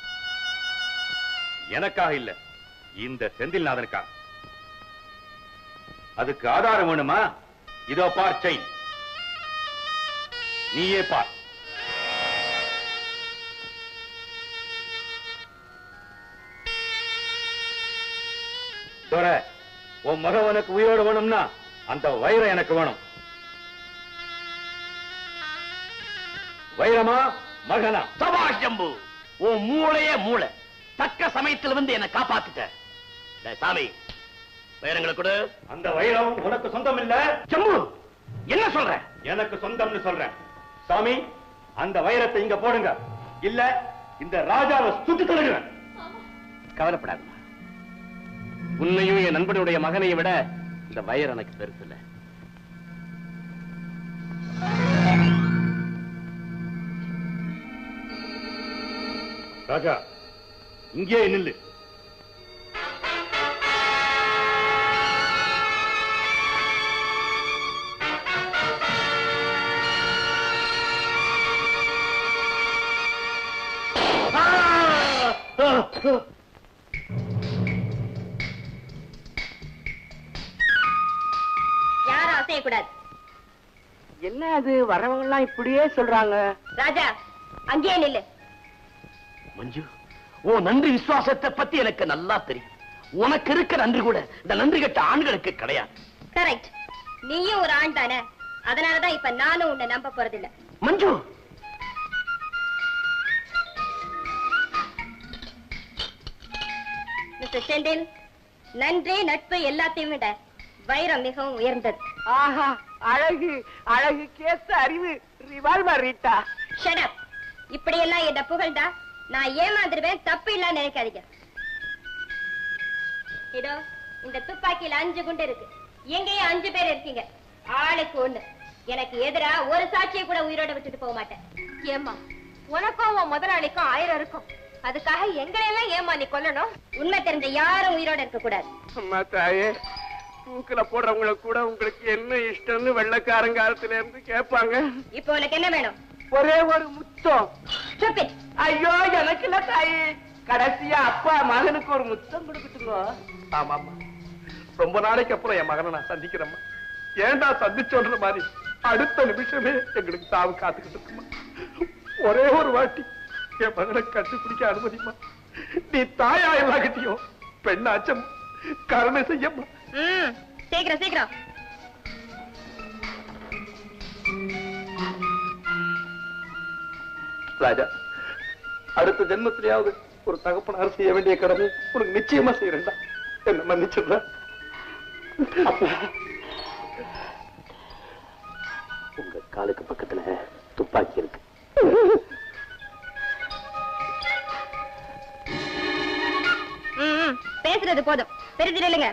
எனக்காக இல்ல இந்த செந்தில்நாதனுக்காக அதுக்கு ஆதாரம் வேணுமா இதோ பார் செயின் நீயே பார் தோர உன் மகன் உனக்கு உயிரோடு வேணும்னா அந்த வைரம் எனக்கு வேணும் வைரமா மகனா சபாஷ் ஜம்பு உன் மூளையே மூளை தக்க சமயத்துல வந்து என்ன காப்பாத்திட்ட டேய் சாமி வைரங்களை கொடு அந்த வைரம் உனக்கு சொந்தம் இல்ல ஜம்பு என்ன சொல்ற எனக்கு சொந்தம்னு சொல்றேன் சாமி அந்த வைரத்தை இங்க போடுங்க இல்ல இந்த ராஜாவை சுட்டு தள்ளுகிறேன் கவலைப்படாதம்மா உன்னையும் என் நண்பனுடைய மகனையும் விட இந்த வைரம் எனக்கு பெருசு இல்ல ராஜா இங்கே நில்லு யாரும் அசையக்கூடாது என்ன அது வரவங்க எல்லாம் இப்படியே சொல்றாங்க ராஜா அங்கேயே நில்லு மஞ்சு உன் நன்றி விசுவாசத்தை பத்தி எனக்கு நல்லா தெரியும் உனக்கு இருக்க நன்றி கூட இந்த நன்றி கட்ட ஆண்களுக்கு கிடையாது கரெக்ட் நீயும் ஒரு ஆண் தானே அதனாலதான் இப்ப நானும் உன்னை நம்ப போறதில்ல மஞ்சு மிஸ்டர் செந்தில் நன்றி நட்பு எல்லாத்தையும் விட வைரம் மிகவும் உயர்ந்தது ஆஹா அழகு அழகு கேச அறிவு ரிவால்வர் ரீட்டா ஷடப் இப்படி எல்லாம் என்ன புகழ்ந்தா நான் ஏமாந்துருவேன் தப்பு இல்ல நினைக்காதீங்க இதோ இந்த துப்பாக்கியில அஞ்சு குண்டு இருக்கு எங்கேயும் அஞ்சு பேர் இருக்கீங்க ஆளுக்கு ஒண்ணு எனக்கு எதிரா ஒரு சாட்சியை கூட உயிரோட விட்டுட்டு போக மாட்டேன் ஏமா உனக்கும் உன் முதலாளிக்கும் ஆயிரம் இருக்கும் அதுக்காக எங்களை எல்லாம் ஏமா நீ கொல்லணும் உண்மை தெரிஞ்ச யாரும் உயிரோட இருக்க கூடாது அம்மா தாயே தூக்குல போடுறவங்கள கூட உங்களுக்கு என்ன இஷ்டம்னு வெள்ளக்காரங்காலத்துல இருந்து கேட்பாங்க இப்போ உனக்கு என்ன வேணும் ஒரே ஒரு முத்தம் Stupid. ஐயோ எனக்கு இல்ல தாயே கடைசியா அப்பா மகனுக்கு ஒரு முத்தம் கொடுக்கட்டுங்க ஆமாமா ரொம்ப நாளைக்கு அப்புறம் என் மகனை நான் சந்திக்கிறேம்மா ஏன்டா சந்திச்சோன்ற மாதிரி அடுத்த நிமிஷமே எங்களுக்கு சாவு காத்துக்கிட்டு இருக்குமா ஒரே ஒரு வாட்டி என் மகனை கண்டுபிடிக்க அனுமதிமா நீ தாயா எல்லாகிட்டியும் பெண்ணாச்சம் கருணை செய்யம்மா ம் சீக்கிரம் சீக்கிரம் ராஜா அடுத்த ஜென்மத்திலேயாவது ஒரு தகப்பனார் செய்ய வேண்டிய கடமை உனக்கு நிச்சயமா செய்யறேன்டா என்ன மன்னிச்சிடுற உங்க காலுக்கு பக்கத்துல துப்பாக்கி இருக்கு ம், ம், பேசுறது போதும் பெருதி நில்லுங்க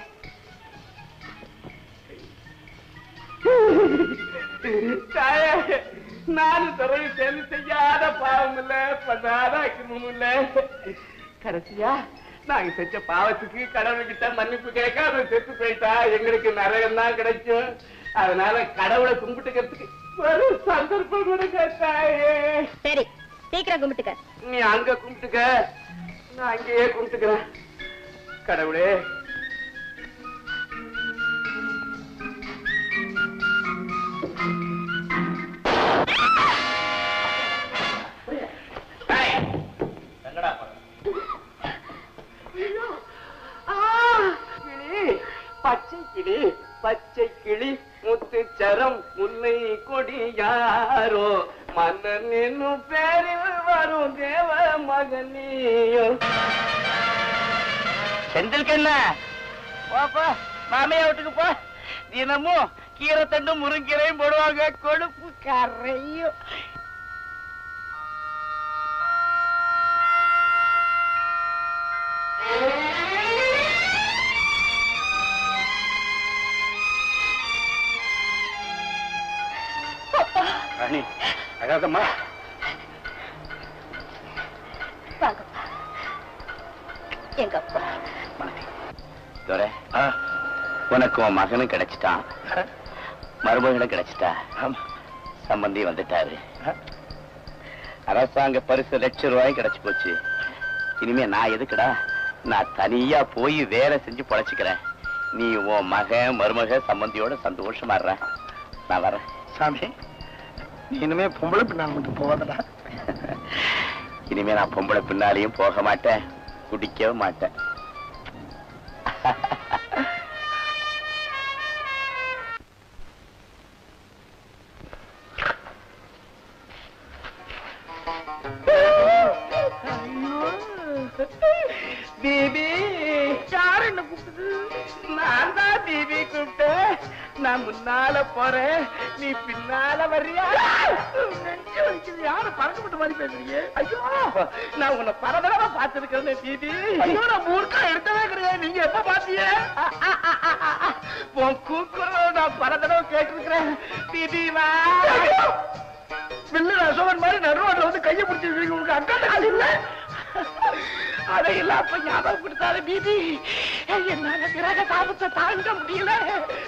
தாயே நானும் துறவி சேர்ந்து செய்யாத பாவம் இல்ல பண்ணாத அக்கிரமம் இல்ல கடைசியா நாங்க செஞ்ச பாவத்துக்கு கடவுள்கிட்ட மன்னிப்பு கேட்காம செத்து போயிட்டா எங்களுக்கு நரகம் தான் கிடைக்கும் அதனால கடவுளை கும்பிட்டுக்கிறதுக்கு ஒரு சந்தர்ப்பம் கொடுங்க தாயே சரி சீக்கிரம் கும்பிட்டுக்க நீ அங்க கும்பிட்டுக்க நான் அங்கேயே கும்பிட்டுக்கிறேன் கடவுளே ஜோடி யாரோ மன்னன் என்னும் பேரில் வரும் தேவ மகனியோ செந்தில் என்ன போப்பா மாமையா வீட்டுக்கு போ தினமும் கீரை தண்டு முருங்கீரையும் போடுவாங்க கொழுப்பு கரையும் ராணி அழாதம்மா வாங்கப்பா எங்க அப்பா துரை உனக்கு உன் மகனும் கிடைச்சிட்டான் மருமகனும் கிடைச்சிட்டா சம்பந்தி வந்துட்டாரு அரசாங்க பரிசு லட்சம் ரூபாயும் கிடைச்சு போச்சு இனிமே நான் எதுக்குடா நான் தனியா போய் வேலை செஞ்சு பொழைச்சுக்கிறேன் நீ உன் மகன் மருமக சம்பந்தியோட சந்தோஷமா இருற நான் வரேன் சாமி நீ இனிமே பொம்பளை பின்னால் மட்டும் போவாதடா இனிமே நான் பொம்பளை பின்னாலையும் போக மாட்டேன் குடிக்கவும் மாட்டேன் தீபி யார் என்ன கூப்பிட்டது நான் தான் தீபி கூப்பிட்டேன் நான் முன்னால போறேன் நீ பின்னால வர்றியா நெஞ்சு வலிக்குது யார பறக்கப்பட்ட மாதிரி பேசுறீங்க ஐயோ நான் உன்னை பல தடவை பார்த்திருக்கிறேன் தீபி ஐயோ நான் மூர்க்கா எடுத்தவே கிடையாது நீங்க எப்ப பாத்தீங்க உன் கூக்குறத நான் பல தடவை கேட்டிருக்கிறேன் தீபி வா வில்லு அசோகன் மாதிரி நடுவாட்டில் வந்து கையை பிடிச்சிருக்கீங்க உங்களுக்கு அக்கா கால் இல்ல அதையெல்லாம் அப்ப ஞாபகப்படுத்தாத பிபி என்னால கிரக தாபத்தை தாங்க முடியல